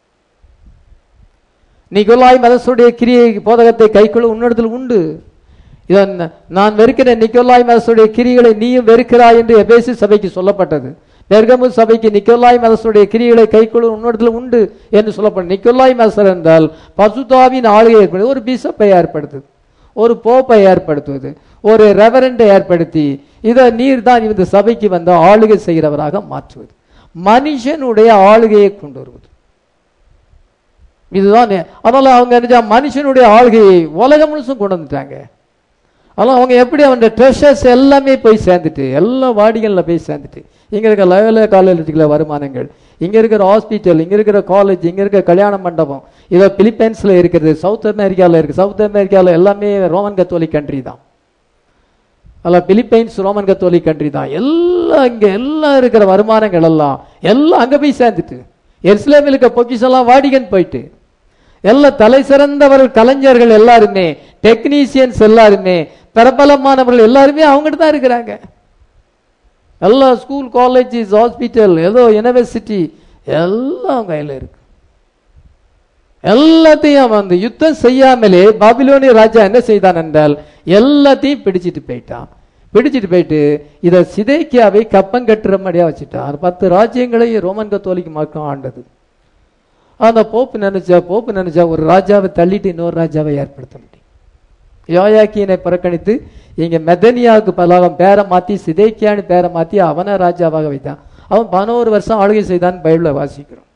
Speaker 1: நிக்கோலாய் மதசுடைய கிரியை போதகத்தை கைக்குள்ள உன்னிடத்தில் உண்டு இதன் நான் வெறுக்கிற நிக்கோலாய் மதசுடைய கிரிகளை நீயும் வெறுக்கிறாய் என்று எபேசு சபைக்கு சொல்லப்பட்டது பெர்கமு சபைக்கு நிக்கோலாய் மதசுடைய கிரிகளை கைக்குழு உன்னிடத்தில் உண்டு என்று சொல்லப்படும் நிக்கோலாய் மதசர் என்றால் பசுதாவின் ஆளுகை ஏற்படுது ஒரு பிஷப்பை ஏற்படுத்துது ஒரு போப்பை ஏற்படுத்துவது ஒரு ரெவரண்டை ஏற்படுத்தி இதை நீர் தான் இந்த சபைக்கு வந்த ஆளுகை செய்கிறவராக மாற்றுவது மனுஷனுடைய ஆளுகையை கொண்டு வருவது இதுதான் நே- அதனால அவங்க என்ன மனுஷனுடைய ஆளுகையை உலகம் முழுசும் கொண்டு வந்துட்டாங்க அதனால அவங்க எப்படி அவனுடைய ட்ரெஷர்ஸ் எல்லாமே போய் சேர்ந்துட்டு எல்லா வாடிகளில் போய் சேர்ந்துட்டு இங்க இருக்க லெவல காலேஜுக்குள்ள வருமானங்கள் இங்க இருக்கிற ஹாஸ்பிட்டல் இங்க இருக்கிற காலேஜ் இங்க இருக்கிற கல்யாண மண்டபம் இதோ பிலிப்பைன்ஸ்ல இருக்கிறது சவுத் அமெரிக்கால இருக்கு சவுத் அமெரிக்கால எல்லாமே ரோமன் கத்தோலிக் கண்ட்ரி தான் அல்ல பிலிப்பைன்ஸ் ரோமன் கத்தோலிக் கண்ட்ரி தான் எல்லாம் இங்க எல்லாம் இருக்கிற வருமானங்கள் எல்லாம் எல்லாம் அங்க போய் சேர்ந்துட்டு எருசலேமில் இருக்க பொக்கிஷெல்லாம் வாடிகன் போயிட்டு எல்லா தலை சிறந்தவர்கள் கலைஞர்கள் எல்லாருமே டெக்னீசியன்ஸ் எல்லாருமே பிரபலமானவர்கள் எல்லாருமே அவங்ககிட்ட தான் இருக்கிறாங்க எல்லா ஸ்கூல் காலேஜஸ் ஹாஸ்பிட்டல் ஏதோ யுனிவர்சிட்டி எல்லாம் அவங்க கையில் இருக்கு எல்லாத்தையும் அவன் வந்து யுத்தம் செய்யாமலே பாபிலோனிய ராஜா என்ன செய்தான் என்றால் எல்லாத்தையும் பிடிச்சிட்டு போயிட்டான் பிடிச்சிட்டு போயிட்டு இதை சிதைக்கியாவை கப்பம் கட்டுற மாதிரியா வச்சுட்டான் பத்து ராஜ்யங்களை ரோமன் கத்தோலிக்கு மக்கள் ஆண்டது அந்த போப்பு நினைச்சா போப்பு நினைச்சா ஒரு ராஜாவை தள்ளிட்டு இன்னொரு ராஜாவை ஏற்படுத்த முடியும் யோயாக்கியனை புறக்கணித்து இங்க மெதனியாவுக்கு பலகம் பேரை மாத்தி சிதைக்கியான்னு பேரை மாத்தி அவனை ராஜாவாக வைத்தான் அவன் பதினோரு வருஷம் ஆளுகை செய்தான் பைபிள வாசிக்கிறோம்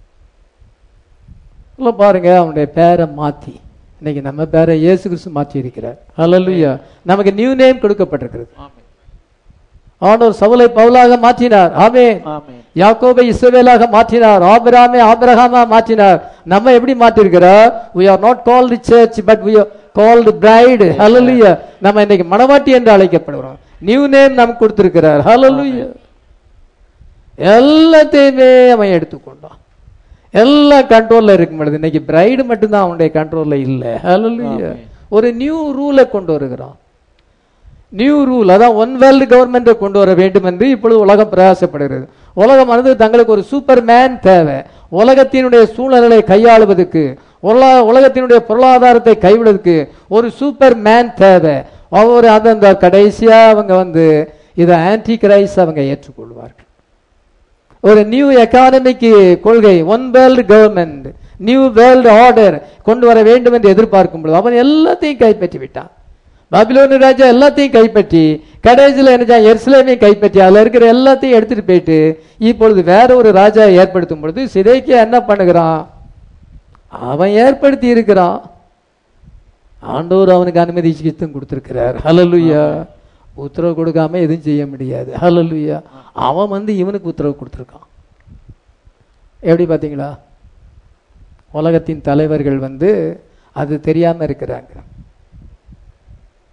Speaker 1: இல்ல பாருங்க அவனுடைய பேரை மாத்தி இன்னைக்கு நம்ம பேரை இயேசு கிறிஸ்து மாற்றி இருக்கிறார் ஹalleluya நமக்கு நியூ நேம் கொடுக்கப்பட்டிருக்கிறது ஆண்டவர் சவுலை பவுலாக மாற்றினார் ஆமென்
Speaker 2: ஆமென்
Speaker 1: யாக்கோபை இஸ்ரவேலாக மாற்றினார் ஆபிரகாமை ஆபிரகாமா மாற்றினார் நம்ம எப்படி மாற்றிருக்கிறார் we are not called the church but we are called bride hallelujah நம்ம இன்னைக்கு மணவாட்டி என்று அழைக்கப்படுகிறோம் நியூ நேம் நமக்கு கொடுத்திருக்கிறார் hallelujah எல்லாத்தையுமே அவன் எடுத்துக்கொண்டான் எல்லாம் கண்ட்ரோல்ல இருக்கும் பொழுது இன்னைக்கு பிரைடு மட்டும்தான் அவனுடைய கண்ட்ரோல்ல இல்ல hallelujah
Speaker 2: ஆமென்.
Speaker 1: ஒரு நியூ ரூலை கொண்டு வருகிறான் நியூ ரூல் அதான் ஒன் வேர்ல்டு கவர்மெண்ட்டை கொண்டு வர வேண்டும் என்று இப்பொழுது உலகம் பிரயாசப்படுகிறது உலகமானது தங்களுக்கு ஒரு சூப்பர் மேன் தேவை உலகத்தினுடைய சூழல்களை கையாளுவதற்கு உலா- உலகத்தினுடைய பொருளாதாரத்தை கைவிடுவதற்கு ஒரு சூப்பர் மேன் தேவை ஒவ்வொரு அந்த கடைசியா அவங்க வந்து இதை ஆன்டி கிரைஸ் அவங்க ஏற்றுக்கொள்வார்கள் ஒரு நியூ எக்கானமிக்கு கொள்கை one world government new world order கொண்டு வர வேண்டும் என்று எதிர்பார்க்கும் பொழுது அவன் எல்லாத்தையும் கைப்பற்றி விட்டான் பாபிலோனு ராஜா எல்லாத்தையும் கைப்பற்றி கடைசியில் என்ன எருசலேமையும் கைப்பற்றி அதுல இருக்கிற எல்லாத்தையும் எடுத்துட்டு போயிட்டு இப்பொழுது வேற ஒரு ராஜா ஏற்படுத்தும் பொழுது சிதைக்கியா என்ன பண்ணுகிறான் அவன் ஏற்படுத்தி இருக்கிறான் ஆண்டவர் அவனுக்கு அனுமதி சித்தம் கொடுத்திருக்கிறார் ஹalleluya உத்தரவு கொடுக்காம எதுவும் செய்ய முடியாது ஹalleluya அவன் வந்து இவனுக்கு உத்தரவு கொடுத்திருக்கான் எப்படி பாத்தீங்களா உலகத்தின் தலைவர்கள் வந்து அது தெரியாம இருக்கிறாங்க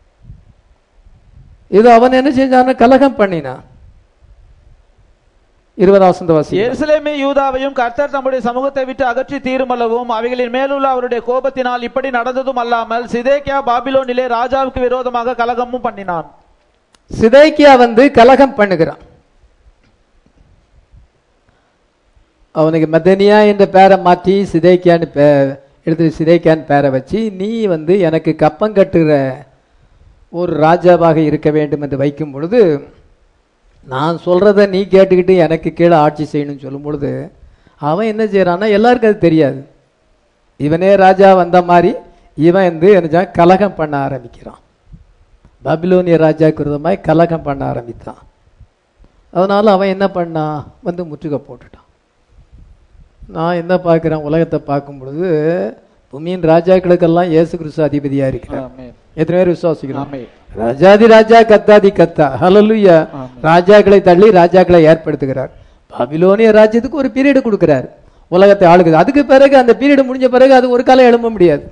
Speaker 1: இது அவன் என்ன செஞ்சான் கலகம் பண்ணினான் இருபதாம் வசந்த வாசி
Speaker 2: எருசலேமே யூதாவையும் கர்த்தர் தம்முடைய சமூகத்தை விட்டு அகற்றி தீருமளவும் அவைகளின் மேலுள்ள அவருடைய கோபத்தினால் இப்படி நடந்ததும் அல்லாமல் சிதேக்கியா பாபிலோனிலே ராஜாவுக்கு விரோதமாக கலகமும் பண்ணினான்
Speaker 1: சிதைக்கியா வந்து கலகம் பண்ணுகிறான் அவனுக்கு மதனியா என்ற பேரை மாற்றி சிதைக்கியான்னு பே எடுத்து சிதைக்கியான்னு பேரை வச்சு நீ வந்து எனக்கு கப்பம் கட்டுற ஒரு ராஜாவாக இருக்க வேண்டும் என்று வைக்கும் பொழுது நான் சொல்றத நீ கேட்டுக்கிட்டு எனக்கு கீழே ஆட்சி செய்யணும்னு சொல்லும் பொழுது அவன் என்ன செய்யறான்னா எல்லாருக்கும் அது தெரியாது இவனே ராஜா வந்த மாதிரி இவன் வந்து என்ன செய்றான்? கலகம் பண்ண ஆரம்பிக்கிறான் பாபிலோனிய ராஜாக்கு விரோதமாய் கலகம் பண்ண ஆரம்பித்தான் அதனால அவன் என்ன பண்ணான் வந்து முற்றுகை போட்டுட்டான் நான் என்ன பார்க்கிறேன் உலகத்தை பார்க்கும் பொழுது பூமியின் ராஜாக்களுக்கெல்லாம் இயேசு கிறிஸ்து அதிபதியா இருக்கிறார் எத்தனை பேர் விசுவாசிக்கிறோம் ராஜாதி ராஜா கத்தாதி கத்தா ஹalleluya ராஜாக்களை தள்ளி ராஜாக்களை ஏற்படுத்துகிறார் பாபிலோனிய ராஜ்யத்துக்கு ஒரு பீரியட் கொடுக்கிறார் உலகத்தை ஆளுகுது அதுக்கு பிறகு அந்த பீரியட் முடிஞ்ச பிறகு அது ஒரு காலம் எழும்ப முடியாது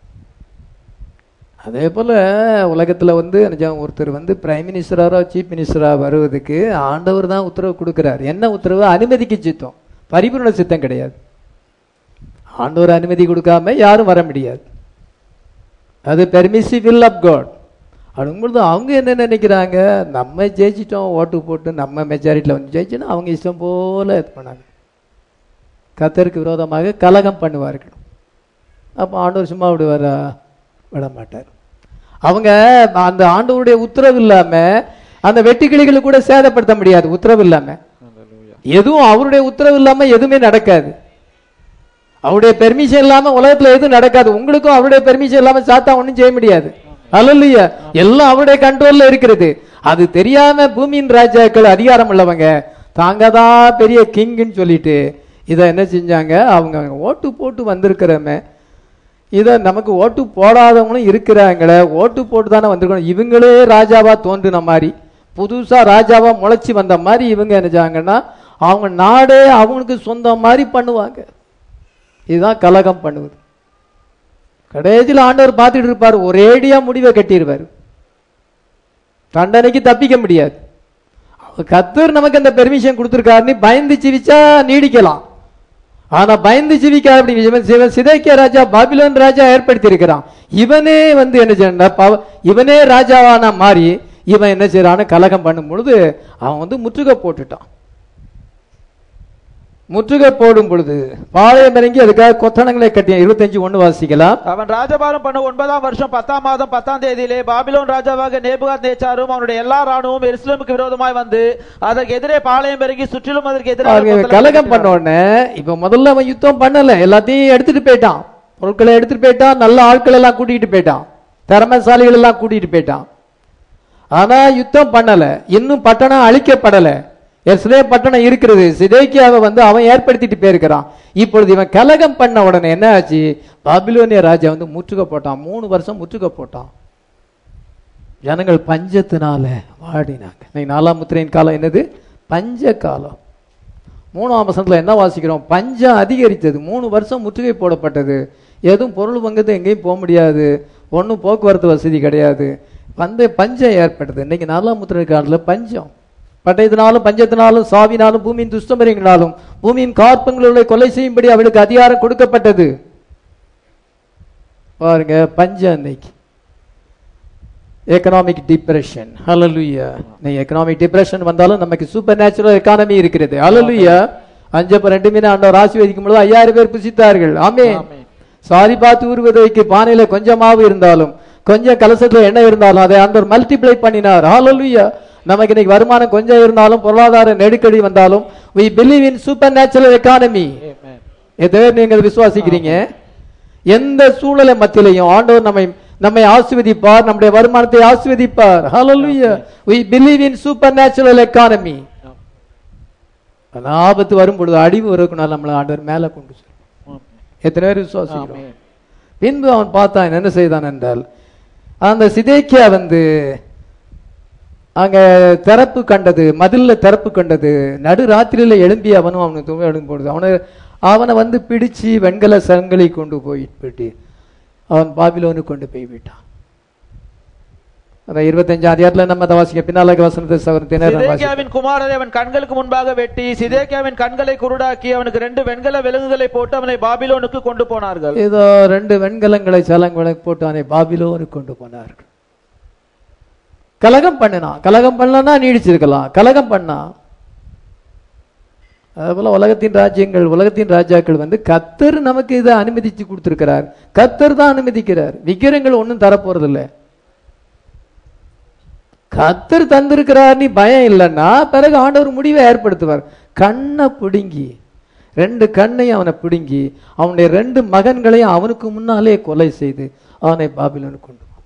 Speaker 1: அதே போல உலகத்துல வந்து நிஜம் ஒருத்தர் வந்து பிரைம் மினிஸ்டராரோ சீஃப் மினிஸ்டரா வருவதுக்கு ஆண்டவர் தான் உத்தரவு கொடுக்கிறார் என்ன உத்தரவு அனுமதிக்கு சித்தம் பரிபூர்ண சித்தம் கிடையாது ஆண்டவர் அனுமதி கொடுக்காம யாரும் வர முடியாது அது பெர்மிசிவ் வில் ஆஃப் காட் அப்படிங்கும்பொழுது அவங்க என்ன நினைக்கிறாங்க நம்ம ஜெயிச்சிட்டோம் ஓட்டு போட்டு நம்ம மெஜாரிட்டியில் வந்து ஜெயிச்சோன்னா அவங்க இஷ்டம் போல இது பண்ணாங்க கத்தருக்கு விரோதமாக கலகம் பண்ணுவார்கள் அப்போ ஆண்டவர் சும்மா விடுவாரா விட மாட்டார் அவங்க அந்த ஆண்டவருடைய உத்தரவு இல்லாம அந்த வெட்டுக்கிளிகளை கூட சேதப்படுத்த முடியாது உத்தரவு இல்லாம எதுவும் அவருடைய உத்தரவு இல்லாம எதுவுமே நடக்காது அவருடைய பெர்மிஷன் இல்லாம உலகத்துல எதுவும் நடக்காது உங்களுக்கும் அவருடைய பெர்மிஷன் இல்லாம சாத்தா ஒண்ணும் செய்ய முடியாது அல்லையா எல்லாம் அவருடைய கண்ட்ரோல்ல இருக்கிறது அது தெரியாம பூமியின் ராஜாக்கள் அதிகாரம் உள்ளவங்க தாங்க தான் பெரிய கிங்னு சொல்லிட்டு இதை என்ன செஞ்சாங்க அவங்க ஓட்டு போட்டு வந்திருக்கிறமே இதை நமக்கு ஓட்டு போடாதவங்களும் இருக்கிறாங்களே ஓட்டு போட்டு தானே வந்திருக்கணும் இவங்களே ராஜாவா தோன்றின மாதிரி புதுசா ராஜாவா முளைச்சி வந்த மாதிரி இவங்க என்ன செய்வாங்கன்னா அவங்க நாடே அவங்களுக்கு சொந்தம் மாதிரி பண்ணுவாங்க இதுதான் கலகம் பண்ணுவது கடைசியில் ஆண்டவர் பார்த்துட்டு இருப்பார் ஒரேடியா முடிவை கட்டிடுவார் தண்டனைக்கு தப்பிக்க முடியாது கத்தர் நமக்கு அந்த பெர்மிஷன் கொடுத்துருக்காருன்னு பயந்து சிவிச்சா நீடிக்கலாம் ஆனா பயந்து சிவிக்கார் அப்படி இவன் சிவன் சிதைக்கிய ராஜா பாபிலோன் ராஜா ஏற்படுத்தி இருக்கிறான் இவனே வந்து என்ன செய்யணும் இவனே ராஜாவான மாறி இவன் என்ன செய்யறான்னு கலகம் பண்ணும் பொழுது அவன் வந்து முற்றுகை போட்டுட்டான் முற்றுகை போடும் பொழுது பாளையம் இறங்கி அதுக்காக கொத்தனங்களை கட்டிய இருபத்தஞ்சு ஒண்ணு வாசிக்கலாம்
Speaker 2: அவன் ராஜபாரம் பண்ண ஒன்பதாம் வருஷம் பத்தாம் மாதம் பத்தாம் தேதியிலே பாபிலோன் ராஜாவாக நேபுகாத் நேச்சாரும் அவனுடைய எல்லா ராணுவம் எருசலேமுக்கு விரோதமாய் வந்து அதற்கு எதிரே பாளையம் இறங்கி சுற்றிலும் அதற்கு
Speaker 1: பாருங்க,
Speaker 2: எதிராக
Speaker 1: கலகம் பண்ண உடனே இப்ப முதல்ல அவன் யுத்தம் பண்ணல எல்லாத்தையும் எடுத்துட்டு போயிட்டான் பொருட்களை எடுத்துட்டு போயிட்டான் நல்ல ஆட்கள் எல்லாம் கூட்டிட்டு போயிட்டான் திறமைசாலிகள் எல்லாம் கூட்டிட்டு போயிட்டான் ஆனா யுத்தம் பண்ணல இன்னும் பட்டணம் அழிக்கப்படல எஸ்லே பட்டணம் இருக்கிறது சிதைக்கியாவை வந்து அவன் ஏற்படுத்திட்டு போயிருக்கிறான் இப்பொழுது இவன் கலகம் பண்ண உடனே என்ன ஆச்சு பாபிலோனிய ராஜா வந்து முற்றுகை போட்டான் மூணு வருஷம் முற்றுகை போட்டான் ஜனங்கள் பஞ்சத்தினால வாடினாங்க இன்னைக்கு நாலாம் முத்திரையின் காலம் என்னது பஞ்ச காலம் மூணாம் வசனத்துல என்ன வாசிக்கிறோம் பஞ்சம் அதிகரித்தது மூணு வருஷம் முற்றுகை போடப்பட்டது எதுவும் பொருள் பங்கத்து எங்கேயும் போக முடியாது ஒன்றும் போக்குவரத்து வசதி கிடையாது வந்து பஞ்சம் ஏற்பட்டது இன்னைக்கு நாலாம் முத்திரை காலத்தில் பஞ்சம் பட்டயத்தினாலும் பஞ்சத்தினாலும் சாவினாலும் பூமியின் துஷ்டமரியங்களாலும் பூமியின் கார்ப்பங்களுடைய கொலை செய்யும்படி அவளுக்கு அதிகாரம் கொடுக்கப்பட்டது பாருங்க பஞ்சம் இன்னைக்கு எக்கனாமிக் டிப்ரெஷன் ஹalleluya நீ எக்கனாமிக் டிப்ரெஷன் வந்தாலும் நமக்கு சூப்பர் நேச்சுரல் எக்கானமி இருக்கிறது ஹalleluya அஞ்சப்ப ரெண்டு மீன் ஆண்டவர் ஆசீர்வதிக்கும் பொழுது ஐயாயிரம் பேர் புசித்தார்கள் ஆமே சாரி பார்த்து ஊறுவதைக்கு பானையில கொஞ்சமாவு இருந்தாலும் கொஞ்சம் கலசத்துல எண்ணெய் இருந்தாலும் அதை ஆண்டவர் மல்டிப்ளை பண்ணினார் ஹalleluya நமக்கு இன்னைக்கு வருமானம் கொஞ்சம் இருந்தாலும் பொருளாதார நெருக்கடி வந்தாலும் we believe in supernatural economy எதை நீங்க விசுவாசிக்கிறீங்க எந்த சூழலை மத்தியிலையும் ஆண்டவர் நம்மை நம்மை ஆசீர்வதிப்பார் நம்முடைய வருமானத்தை ஆசீர்வதிப்பார் ஹalleluya we believe in supernatural economy ஆனா ஆபத்து வரும் பொழுது அடிவு வரக்குனால நம்மளை ஆண்டவர் மேல கொண்டு செல்லும் எத்தனை பேர் விசுவாசிக்கிறோம் பின்பு அவன் பார்த்தான் என்ன செய்தான் என்றால் அந்த சிதேக்கியா வந்து அங்க திறப்பு கண்டது மதில்ல திறப்பு கண்டது நடு ராத்திரியில எழும்பி அவனும் அவனுக்கு தூங்க எழும்பி போடுது அவனை அவனை வந்து பிடிச்சு வெண்கல சங்கிலி கொண்டு போய் விட்டு அவன் பாபிலோனுக்கு கொண்டு போய் விட்டான் அந்த இருபத்தஞ்சாம் அதிகாரத்துல நம்ம அதை வாசிக்க பின்னால வசனத்தை சவரத்தினர்
Speaker 2: சிதேக்கியாவின் குமாரரை அவன் கண்களுக்கு முன்பாக வெட்டி சிதேக்கியாவின் கண்களை குருடாக்கி அவனுக்கு ரெண்டு வெண்கல விலங்குகளை போட்டு அவனை பாபிலோனுக்கு கொண்டு போனார்கள்
Speaker 1: ஏதோ ரெண்டு வெண்கலங்களை சலங்களை போட்டு அவனை பாபிலோனுக்கு கொண்டு போனார்கள் கலகம் பண்ணினான் கலகம் பண்ணலன்னா நீடிச்சிருக்கலாம் கலகம் பண்ணான் அதுபோல உலகத்தின் ராஜ்யங்கள் உலகத்தின் ராஜாக்கள் வந்து கத்தர் நமக்கு இதை அனுமதிச்சு கொடுத்திருக்கிறார் கத்தர் தான் அனுமதிக்கிறார் விக்கிரங்கள் ஒன்றும் தரப்போறதில்ல கத்தர் தந்திருக்கிறார் நீ பயம் இல்லைன்னா பிறகு ஆண்டவர் முடிவை ஏற்படுத்துவார் கண்ணை பிடுங்கி ரெண்டு கண்ணையும் அவனை பிடுங்கி அவனுடைய ரெண்டு மகன்களையும் அவனுக்கு முன்னாலே கொலை செய்து அவனை பாபிலோனுக்கு கொண்டு போ.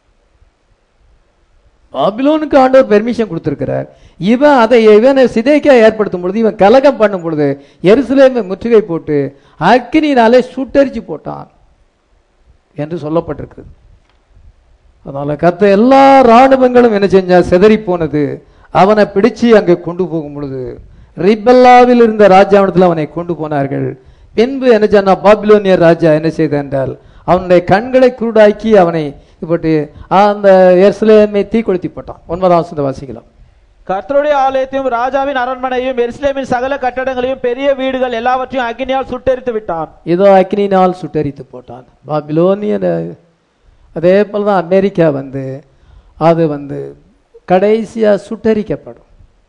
Speaker 1: பாபிலோனுக்கு ஆண்டவர் பெர்மிஷன் கொடுத்திருக்கிறார் இவன் அதை இவனை சிதைக்கா ஏற்படுத்தும் பொழுது இவன் கலகம் பண்ணும் பொழுது எருசலேமை முற்றுகை போட்டு அக்கினியினாலே சுட்டரிச்சு போட்டான் என்று சொல்லப்பட்டிருக்கிறது அதனால கத்த எல்லா ராணுவங்களும் என்ன செஞ்சா சிதறி போனது அவனை பிடிச்சு அங்கே கொண்டு போகும் பொழுது ரிபல்லாவில் இருந்த ராஜாவிடத்தில் அவனை கொண்டு போனார்கள் பின்பு என்ன சொன்னா பாபிலோனியர் ராஜா என்ன செய்த என்றால் அவனுடைய கண்களை குருடாக்கி அவனை இப்படி அந்த எருசலேமை தீக்கொளுத்தி போட்டான் ஒன்பதாம் வசனத்தை வாசிக்கலாம்
Speaker 2: கர்த்தருடைய ஆலயத்தையும் ராஜாவின் அரண்மனையும் எருசலேமின் சகல கட்டடங்களையும் பெரிய வீடுகள் எல்லாவற்றையும் அக்னியால் சுட்டெரித்து விட்டான்
Speaker 1: இதோ அக்னினால் சுட்டரித்து போட்டான் பாபிலோனியன் அதே போல தான் அமெரிக்கா வந்து அது வந்து கடைசியா சுட்டரிக்கப்படும்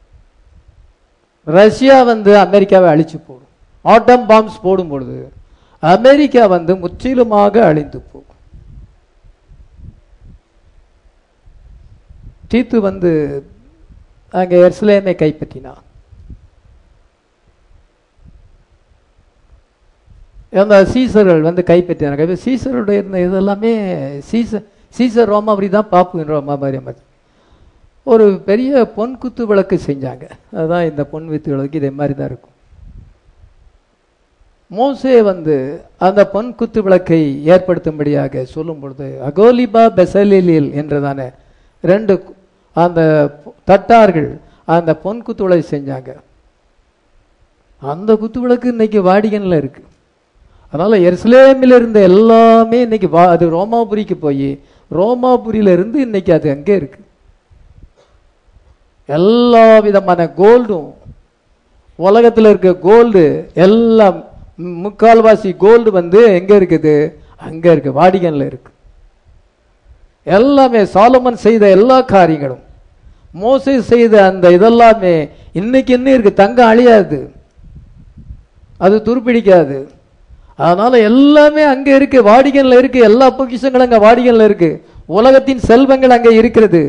Speaker 1: ரஷ்யா வந்து அமெரிக்காவை அழிச்சு போடும் ஆட்டம் பாம்ஸ் போடும் பொழுது அமெரிக்கா வந்து முற்றிலுமாக அழிந்து போகும் தீத்து வந்து அங்கே எருசலேமை கைப்பற்றினான் அந்த சீசர்கள் வந்து கைப்பற்றினாங்க இப்ப சீசருடைய இருந்த இதெல்லாமே சீசர் சீசர் ரோமாபுரி தான் பாப்பு ரோமாபுரி மாதிரி ஒரு பெரிய பொன் குத்து விளக்கு செஞ்சாங்க அதுதான் இந்த பொன் வித்து விளக்கு இதே மாதிரி தான் இருக்கும் மோசே வந்து அந்த பொன் குத்து விளக்கை ஏற்படுத்தும்படியாக சொல்லும் பொழுது அகோலிபா பெசலிலில் என்றதான ரெண்டு கு- அந்த தட்டார்கள் அந்த பொன் குத்து விளக்கு செஞ்சாங்க அந்த குத்து விளக்கு இன்னைக்கு வாடிகன்ல இருக்கு அதனால எருசலேமில் இருந்த எல்லாமே இன்னைக்கு வா- அது ரோமாபுரிக்கு போய் ரோமாபுரியில இருந்து இன்னைக்கு அது அங்கே இருக்கு எல்லா விதமான கோல்டும் உலகத்துல இருக்க கோல்டு எல்லாம் ம், முக்கால்வாசி கோல்டு வந்து எங்க இருக்குது அங்க இருக்கு வாடிகன்ல இருக்கு எல்லாமே சாலமன் செய்த எல்லா காரியங்களும் மோசே செய்த அந்த இதெல்லாமே இன்னைக்கு இன்னும் இருக்கு தங்கம் அழியாது அது துருப்பிடிக்காது அதனால எல்லாமே அங்க இருக்கு வாடிகன்ல இருக்கு எல்லா பொக்கிஷங்களும் அங்க வாடிகன்ல இருக்கு உலகத்தின் செல்வங்கள் அங்க இருக்கிறது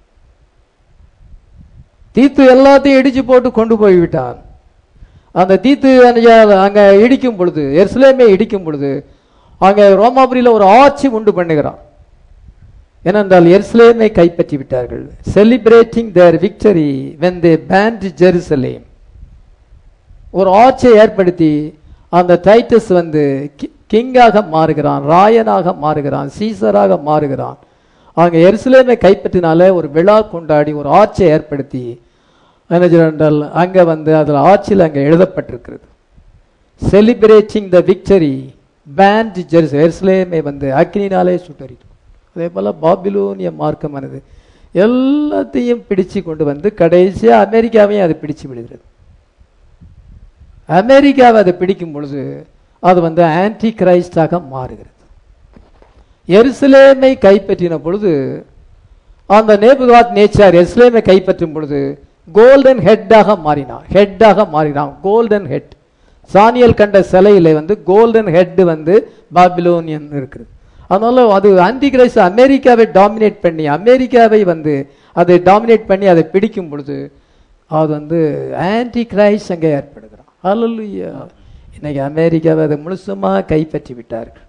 Speaker 1: தீத்து எல்லாத்தையும் இடிச்சு போட்டு கொண்டு போய் விட்டான் அந்த தீத்து அங்க- அங்க இடிக்கும் பொழுது எருசலேமே இடிக்கும் பொழுது அங்க ரோமாபுரியில ஒரு ஆட்சி உண்டு பண்ணுகிறான் ஏனென்றால் எருசலேமை கைப்பற்றி விட்டார்கள் celebrating their victory when they burnt Jerusalem ஒரு ஆட்சியை ஏற்படுத்தி அந்த டைட்டஸ் வந்து கி- கிங்காக மாறுகிறான் ராயனாக மாறுகிறான் சீசராக மாறுகிறான் அங்க எருசலேமை கைப்பற்றினால ஒரு விழா கொண்டாடி ஒரு ஆட்சியை ஏற்படுத்தி என்ன செய்றார் என்றால் அங்க வந்து அதுல ஆட்சியில் அங்க எழுதப்பட்டிருக்கிறது celebrating the victory burnt Jerusalem எருசலேமை வந்து அக்னினாலே சுட்டரிக்கும் அதே போல பாபிலோனிய மார்க்கமானது எல்லாத்தையும் பிடிச்சு கொண்டு வந்து கடைசியா அமெரிக்காவையும் அது பிடிச்சு விடுகிறது அமெரிக்காவை அதை பிடிக்கும் பொழுது அது வந்து ஆன்டி கிரைஸ்டாக மாறுகிறது எருசலேமை கைப்பற்றின பொழுது அந்த நேபுகாத் நேச்சார் எருசலேமை கைப்பற்றும் பொழுது கோல்டன் ஹெட்டாக மாறினான் ஹெட்டாக மாறினான் கோல்டன் ஹெட் சானியல் கண்ட சிலையில வந்து கோல்டன் ஹெட் வந்து பாபிலோனியன் இருக்குது அதனால அது ஆன்டி கிரைஸ்ட் அமெரிக்காவை டாமினேட் பண்ணி அமெரிக்காவை வந்து அதை டாமினேட் பண்ணி அதை பிடிக்கும் பொழுது அது வந்து ஆன்டி கிரைஸ்ட் அங்கே ஏற்படுகிறான் ஹalleluya இன்னைக்கு அமெரிக்காவை அதை முழுசுமா கைப்பற்றி விட்டார்கள்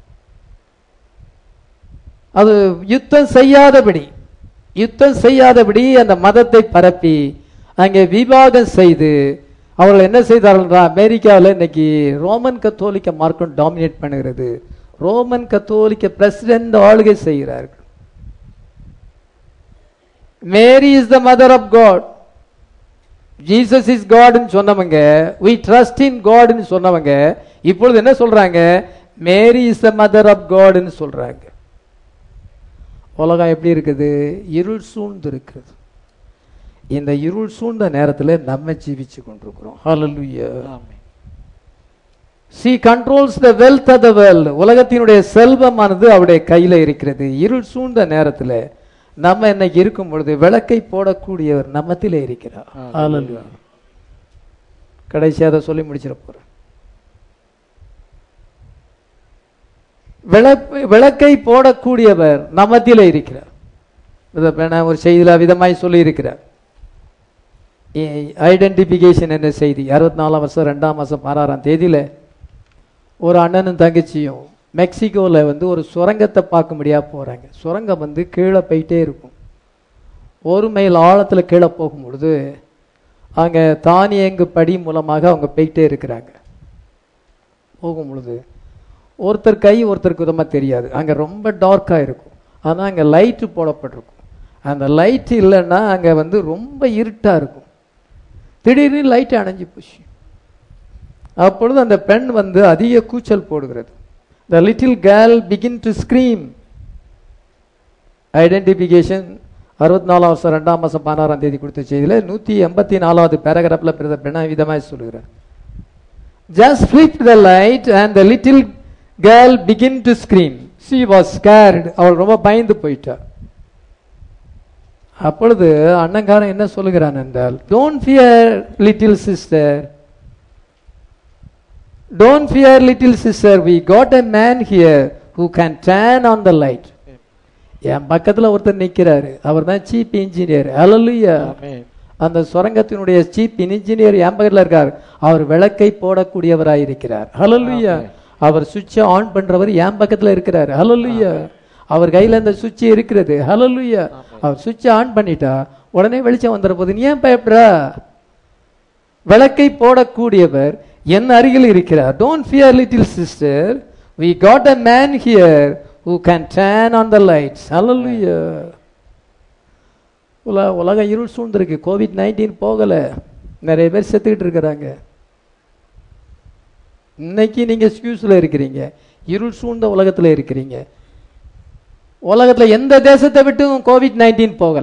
Speaker 1: அது யுத்தம் செய்யாதபடி யுத்தம் செய்யாதபடி அந்த மதத்தை பரப்பி அங்கே விவாகம் செய்து அவர்கள் என்ன செய்தார்கள் அமெரிக்காவில் இன்னைக்கு ரோமன் கத்தோலிக்க மார்க்கம் டாமினேட் பண்ணுகிறது ரோமன் கத்தோலிக்க பிரசிடென்ட் ஆளுகை செய்கிறார்கள் Mary is the mother of God Jesus is காட்னு சொன்னவங்க we ட்ரஸ்ட் இன் காட்னு சொன்னவங்க இப்பொழுது என்ன சொல்றாங்க Mary is the mother of காட்னு சொல்றாங்க உலகம் எப்படி இருக்குது இருள் சூழ்ந்து இருக்குது இந்த இருள் சூழ்ந்த நேரத்தில் நம்ம ஜீவிச்சு கொண்டிருக்கிறோம் ஹalleluya
Speaker 2: amen
Speaker 1: she controls the wealth of the world உலகத்தினுடைய செல்வமானது அவருடைய கையில இருக்கிறது இருள் சூழ்ந்த நேரத்தில் நம்ம இன்னைக்கு இருக்கும் பொழுது விளக்கை போடக்கூடியவர் நம்மத்திலே இருக்கிறார் ஹalleluya கடைசியா அதை சொல்லி முடிச்சிட போறேன் விளக்கு விளக்கை போடக்கூடியவர் நம்மத்திலே இருக்கிறார் இதை நான் ஒரு செய்தியில் விதமாய் சொல்லி இருக்கிறார் ஐடென்டிஃபிகேஷன் என்ற செய்தி அறுபத்தி நாலாம் வருஷம் ரெண்டாம் மாதம் பதினாறாம் தேதியில ஒரு அண்ணனும் தங்கச்சியும் மெக்சிகோவில் வந்து ஒரு சுரங்கத்தை பார்க்க முடியா போகிறாங்க சுரங்கம் வந்து கீழே போயிட்டே இருக்கும் ஒரு மைல் ஆழத்தில் கீழே போகும் பொழுது அங்கே தானியங்கு படி மூலமாக அவங்க போயிட்டே இருக்கிறாங்க போகும் பொழுது ஒருத்தர் கை ஒருத்தருக்கு விதமாக தெரியாது அங்கே ரொம்ப டார்க்காக இருக்கும் ஆனால் அங்கே லைட்டு போடப்பட்டிருக்கும் அந்த லைட் இல்லைன்னா அங்கே வந்து ரொம்ப இருட்டாக இருக்கும் திடீர்னு லைட் அணைஞ்சு போச்சு அப்பொழுது அந்த பெண் வந்து அதிக கூச்சல் போடுகிறது the little girl begin to scream identification அறுபத்தி நாலாம் வருஷம் ரெண்டாம் மாதம் பதினாறாம் தேதி கொடுத்த செய்தியில் நூற்றி எண்பத்தி நாலாவது பேராகிராஃபில் பிறந்த பெண்ணா விதமாக சொல்லுகிறார் just flip the light and the little girl begin to scream she was scared அவள் ரொம்ப பயந்து போயிட்டா அப்பொழுது அண்ணங்காரன் என்ன சொல்லுகிறான் என்றால் don't fear little sister don't fear little sister we got a man here who can turn on the light என் பக்கத்துல ஒருத்தர் நிக்கிறாரு அவர் தான் சீப் இன்ஜினியர் அலலுயா
Speaker 2: ஆமென்
Speaker 1: அந்த சுரங்கத்தினுடைய சீப் இன்ஜினியர் என் பக்கத்துல இருக்கார் அவர் விளக்கை போடக்கூடியவராய் இருக்கிறார் ஹalleluya அவர் சுவிட்சை ஆன் பண்றவர் என் பக்கத்துல இருக்கிறார் ஹalleluya அவர் கையில அந்த சுவிட்ச் இருக்கிறது ஹalleluya அவர் சுவிட்சை ஆன் பண்ணிட்டா உடனே வெளிச்சம் வந்துற போது நீ ஏன் பயப்படுறா விளக்கை போடக்கூடியவர் என் அருகில் இருக்கிறார் don't fear little sister we got a man here who can turn on the lights ஹalleluya உல உலகம் இருள் சூழ்ந்திருக்கு கோவிட் நைன்டீன் போகல நிறைய பேர் செத்துக்கிட்டு இருக்கிறாங்க இன்னைக்கு நீங்க எக்ஸ்கியூஸ்ல இருக்கிறீங்க இருள் சூழ்ந்த உலகத்துல இருக்கிறீங்க உலகத்துல எந்த தேசத்தை விட்டும் கோவிட் நைன்டீன் போகல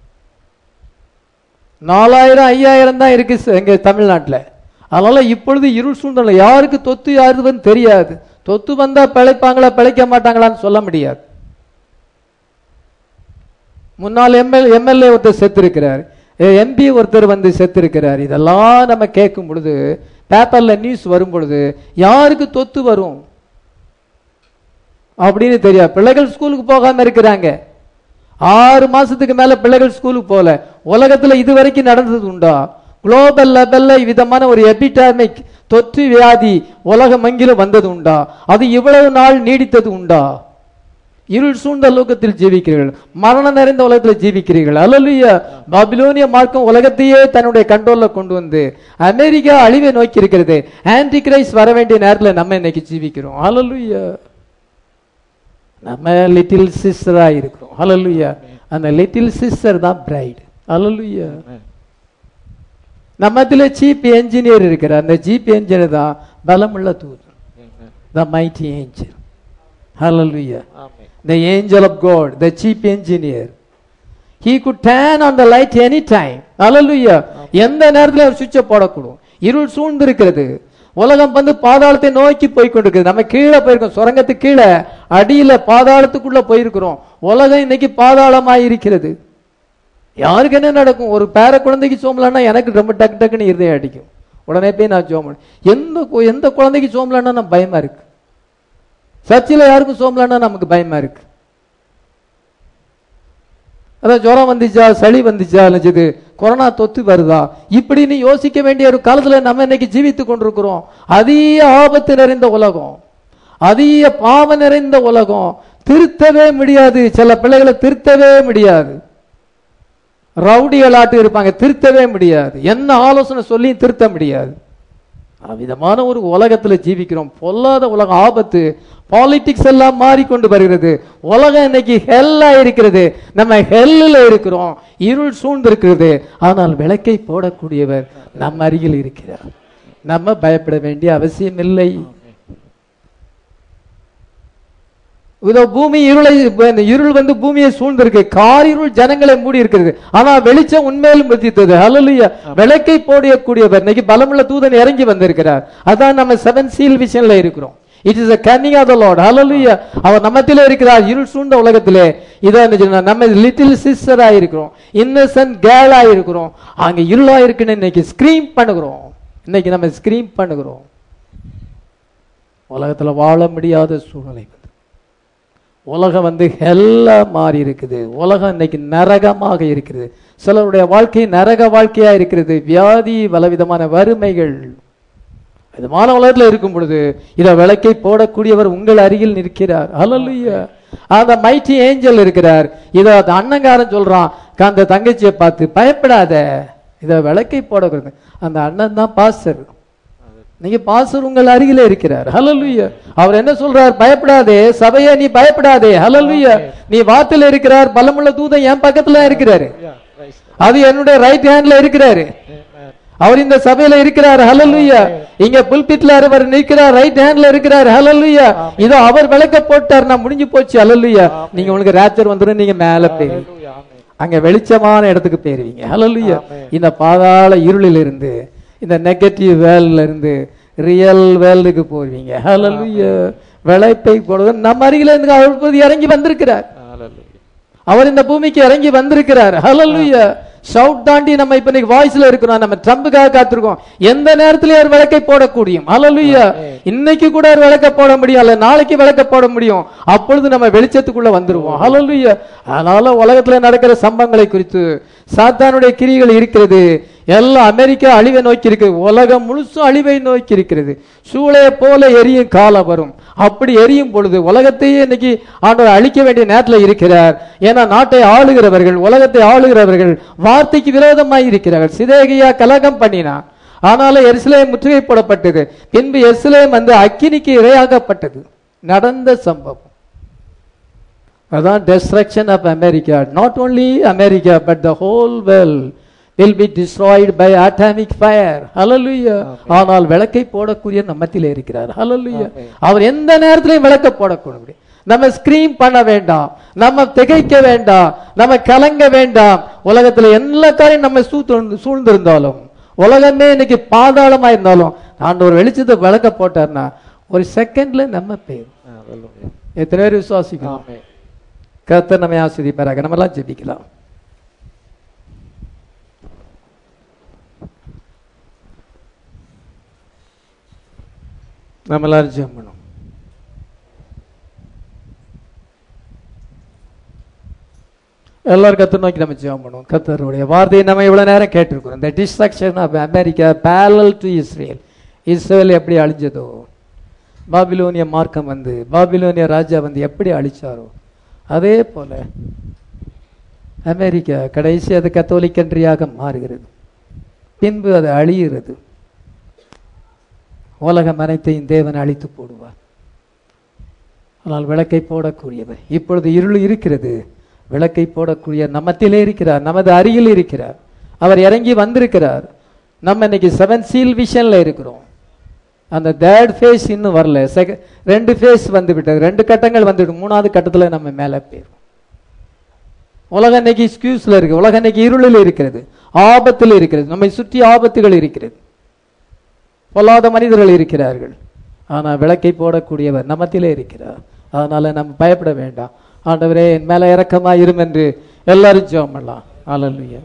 Speaker 1: நாலாயிரம் ஐயாயிரம் தான் இருக்கு ச- எங்க தமிழ்நாட்டுல அதனால இப்பொழுது இருள் சூழ்நிலை யாருக்கு தொத்து யாருதுன்னு தெரியாது தொத்து வந்தா பிழைப்பாங்களா பிழைக்க மாட்டாங்களான்னு சொல்ல முடியாது முன்னாள் எம்எல் எம்எல்ஏ ஒருத்தர் செத்திருக்கிறார் எம்பி ஒருத்தர் வந்து செத்திருக்கிறார் இதெல்லாம் நம்ம கேட்கும் பொழுது பேப்பர்ல நியூஸ் வரும் பொழுது யாருக்கு தொத்து வரும் அப்படின்னு தெரியாது பிள்ளைகள் ஸ்கூலுக்கு போகாம இருக்கிறாங்க ஆறு மாசத்துக்கு மேல பிள்ளைகள் ஸ்கூலுக்கு போல உலகத்துல இது வரைக்கும் நடந்தது உண்டா குளோபல் லெவல்ல விதமான ஒரு எபிடாமிக் தொற்று வியாதி உலகம் எங்கிலும் வந்தது உண்டா அது இவ்வளவு நாள் நீடித்தது உண்டா இருள் சூழ்ந்த லோகத்தில் ஜீவிக்கிறீர்கள் மரணம் நிறைந்த உலகத்தில் ஜீவிக்கிறீர்கள் அல்லலுயா பாபிலோனிய மார்க்கம் உலகத்தையே தன்னுடைய கண்ட்ரோல்ல கொண்டு வந்து அமெரிக்கா அழிவை நோக்கி இருக்கிறது ஆன்டி கிரைஸ்ட் வர வேண்டிய நேரத்தில் நம்ம இன்னைக்கு ஜீவிக்கிறோம் அல்லலுயா நம்ம லிட்டில் சிஸ்டரா இருக்கிறோம் அல்லலுயா அந்த லிட்டில் சிஸ்டர் தான் பிரைட் அல்லலுயா நம்மத்துல சீப் என்ஜினியர் இருக்கிறார் அந்த சீப் என்ஜினியர் தான் பலமுள்ள தூதன் த மைட்டி ஏஞ்சல் ஹalleluya
Speaker 2: amen
Speaker 1: the angel of God, the chief engineer. He could turn on the light any time. Hallelujah. எந்த நேரத்தில் அவர் சுவிட்சை போடக்கூடும் இருள் சூழ்ந்து இருக்கிறது உலகம் வந்து பாதாளத்தை நோக்கி போய் கொண்டிருக்குது நம்ம கீழே போயிருக்கோம் சுரங்கத்துக்கு கீழே அடியில பாதாளத்துக்குள்ள போயிருக்கிறோம் உலகம் இன்னைக்கு பாதாளமாய் இருக்கிறது யாருக்கு என்ன நடக்கும் ஒரு பேர குழந்தைக்கு சோம்பலன்னா எனக்கு ரொம்ப டக்கு டக்குன்னு இருதயம் அடிக்கும் உடனே போய் நான் சோம்பல் எந்த கு- எந்த குழந்தைக்கு சோம்பலன்னா நான் பயமா இருக்கு சர்ச்சில் யாருக்கும் சோம்பலன்னா நமக்கு பயமா இருக்கு அதான் ஜுரம் வந்துச்சா சளி வந்துச்சா நினைச்சது கொரோனா தொத்து வருதா இப்படின்னு யோசிக்க வேண்டிய ஒரு காலத்துல நம்ம இன்னைக்கு ஜீவித்து கொண்டிருக்கிறோம் அதிக ஆபத்து நிறைந்த உலகம் அதிக பாவம் நிறைந்த உலகம் திருத்தவே முடியாது சில பிள்ளைகளை திருத்தவே முடியாது ரவுடிகளாட்டு இருப்பாங்க திருத்தவே முடியாது என்ன ஆலோசனை சொல்லி திருத்த முடியாது விதமான ஒரு உலகத்துல ஜீவிக்கிறோம் பொல்லாத உலகம் ஆபத்து பாலிடிக்ஸ் எல்லாம் மாறிக்கொண்டு வருகிறது உலகம் இன்னைக்கு ஹெல்லா இருக்கிறது நம்ம ஹெல்லில் இருக்கிறோம் இருள் சூழ்ந்து இருக்கிறது ஆனால் விளக்கை போடக்கூடியவர் நம்ம அருகில் இருக்கிறார் நம்ம பயப்பட வேண்டிய அவசியம் இல்லை இதோ பூமி இருளை இந்த இருள் வந்து பூமியை சூழ்ந்திருக்கு கார் இருள் ஜனங்களை மூடி இருக்கிறது ஆனா வெளிச்சம் உண்மையிலும் புத்தித்தது ஹalleluya விளக்கை போடக்கூடியவர் இன்னைக்கு பலமுள்ள தூதன் இறங்கி வந்திருக்கிறார் அதான் நம்ம செவன் சீல் விஷன்ல இருக்கிறோம் it is a coming of the Lord ஹalleluya அவர் நம்மத்திலே இருக்கிறார் இருள் சூழ்ந்த உலகத்திலே இதான் என்ன சொன்னா, நம்ம லிட்டில் சிஸ்டரா இருக்கிறோம் இன்னசென்ட் கேர்ளா இருக்கிறோம் அங்க இருளா இருக்குன்னு இன்னைக்கு ஸ்கிரீம் பண்ணுகிறோம் இன்னைக்கு நம்ம ஸ்கிரீம் பண்ணுகிறோம் உலகத்துல வாழ முடியாத சூழ்நிலை வந்து உலகம் வந்து ஹெல்லா மாறி இருக்குது உலகம் இன்னைக்கு நரகமாக இருக்கிறது சிலருடைய வாழ்க்கை நரக வாழ்க்கையா இருக்கிறது வியாதி பலவிதமான வறுமைகள் விதமான உலகத்துல இருக்கும் பொழுது இத விளக்கை போடக்கூடியவர் உங்கள் அருகில் நிற்கிறார் ஹalleluya அந்த மைட்டி ஏஞ்சல் இருக்கிறார் இத அந்த அண்ணங்காரன் சொல்றான் அந்த தங்கச்சியை பார்த்து பயப்படாத இத விளக்கை போடக்கூடாது அந்த அண்ணன் தான் பாஸ்டர் நீங்க பாஸ்டர் உங்கள் அருகிலே இருக்கிறார் ஹalleluya அவர் என்ன சொல்றார் பயப்படாதே சபையே நீ பயப்படாதே ஹalleluya நீ வாத்துல இருக்கிறார் பலமுள்ள தூதன் என் பக்கத்துல இருக்கிறாரு அது என்னுடைய ரைட் ஹேண்ட்ல இருக்கிறாரு அவர் இந்த சபையில இருக்கிறார் ஹalleluya இங்க புல்பிட்ல அவர் நிற்கிறார் ரைட் ஹேண்ட்ல இருக்கிறார் ஹalleluya இதோ அவர் விளக்க போட்டார் நான் முடிஞ்சு போச்சு ஹalleluya நீங்க உங்களுக்கு ராப்சர் வந்துரும் நீங்க மேல போயிருவீங்க அங்க வெளிச்சமான இடத்துக்கு போயிருவீங்க ஹalleluya இந்த பாதாள இருளில் இருந்து இந்த நெகட்டிவ் வேல்ல இருந்து ரியல் வேல்டுக்கு போவீங்க ஹalleluya விளைப்பை போடுவது நம்ம அருகில இருந்து அவர் இப்போது இறங்கி வந்திருக்கிறார் அவர் இந்த பூமிக்கு இறங்கி வந்திருக்கிறார் ஹalleluya ஷவுட் தாண்டி நம்ம இப்ப இன்னைக்கு வாய்ஸ்ல இருக்கிறோம் நம்ம ட்ரம்புக்காக காத்திருக்கோம் எந்த நேரத்திலயும் ஒரு விளக்கை போடக்கூடியும் ஹalleluya இன்னைக்கு கூட ஒரு விளக்க போட முடியும் அல்ல நாளைக்கு விளக்க போட முடியும் அப்பொழுது நம்ம வெளிச்சத்துக்குள்ள வந்துருவோம் ஹalleluya அதனால உலகத்துல நடக்கிற சம்பவங்களை குறித்து சாத்தானுடைய கிரிகள் இருக்கிறது எல்லாம் அமெரிக்கா அழிவை நோக்கி இருக்கு உலகம் முழுசும் அழிவை நோக்கி இருக்கிறது சூளையை போல எரியும் காலம் வரும் அப்படி எரியும் பொழுது உலகத்தையே இன்னைக்கு ஆண்டவர் அழிக்க வேண்டிய நேரத்தில் இருக்கிறார் ஏன்னா நாட்டை ஆளுகிறவர்கள் உலகத்தை ஆளுகிறவர்கள் வார்த்தைக்கு விரோதமாய் இருக்கிறார்கள் சிதேகியா கலகம் பண்ணினான் ஆனாலும் எருசலேம் முற்றுகை போடப்பட்டது பின்பு எருசலேம் வந்து அக்கினிக்கு இரையாகப்பட்டது நடந்த சம்பவம் அதான் destruction of America not only America but the whole world will be destroyed by atomic fire hallelujah ஆனால் விளக்கை போடக்கூடிய நம்மத்திலே இருக்கிறார் hallelujah அவர் எந்த நேரத்திலையும் விளக்க போடக்கூடிய நம்ம ஸ்கிரீம் பண்ண வேண்டாம் நம்ம திகைக்க வேண்டாம் நம்ம கலங்க வேண்டாம் உலகத்துல எல்லா காரியம் நம்ம சூழ்ந்து சூழ்ந்திருந்தாலும் உலகமே இன்னைக்கு பாதாளமா இருந்தாலும் ஆண்டவர் வெளிச்சத்தை விளக்க போட்டார்னா ஒரு செகண்ட்ல நம்ம பேர் எத்தனை பேர் விசுவாசிக்கணும் கர்த்தர் நம்மை ஆஸ்வதிப்பாராக நம்ம எல்லாம் ஜெபிக்கலாம் நம்ம எல்லாரும் ஜெபம் பண்ணுவோம் எல்லாரும் கத்தர் நோக்கி நம்ம ஜெபம் பண்ணுவோம் கத்தருடைய வார்த்தையை நம்ம இவ்வளவு நேரம் கேட்டிருக்கிறோம் இந்த destruction of America parallel to Israel Israel எப்படி அழிஞ்சதோ பாபிலோனிய மார்க்கம் வந்து பாபிலோனிய ராஜா வந்து எப்படி அழிச்சாரோ அதே போல அமெரிக்கா கடைசி அது கத்தோலிக் கன்றியாக மாறுகிறது பின்பு அது அழிகிறது உலகம் அனைத்தையும் தேவன் அழித்து போடுவார் ஆனால் விளக்கை போடக்கூடியவர் இப்பொழுது இருள் இருக்கிறது விளக்கை போடக்கூடிய நம்மத்திலே இருக்கிறார் நமது அருகில் இருக்கிறார் அவர் இறங்கி வந்திருக்கிறார் நம்ம இன்னைக்கு செவன் சீல் விஷன்ல இருக்கிறோம் அந்த தேர்ட் ஃபேஸ் இன்னும் வரல செக ரெண்டு ஃபேஸ் வந்து விட்டது ரெண்டு கட்டங்கள் வந்துவிடும் மூணாவது கட்டத்துல நம்ம மேலே போயிடும் உலகம் இன்னைக்கு எக்ஸ்கியூஸ்ல இருக்கு உலகம் இன்னைக்கு இருளில் இருக்கிறது ஆபத்தில் இருக்கிறது நம்மை சுற்றி ஆபத்துகள் இருக்கிறது பொல்லாத மனிதர்கள் இருக்கிறார்கள் ஆனா விளக்கை போடக்கூடியவர் நம்மத்திலே இருக்கிறார் அதனால நம்ம பயப்பட வேண்டாம் ஆண்டவரே என் மேல இறக்கமா இரும் என்று எல்லாரும் ஜெபம் பண்ணலாம் ஆலலுயா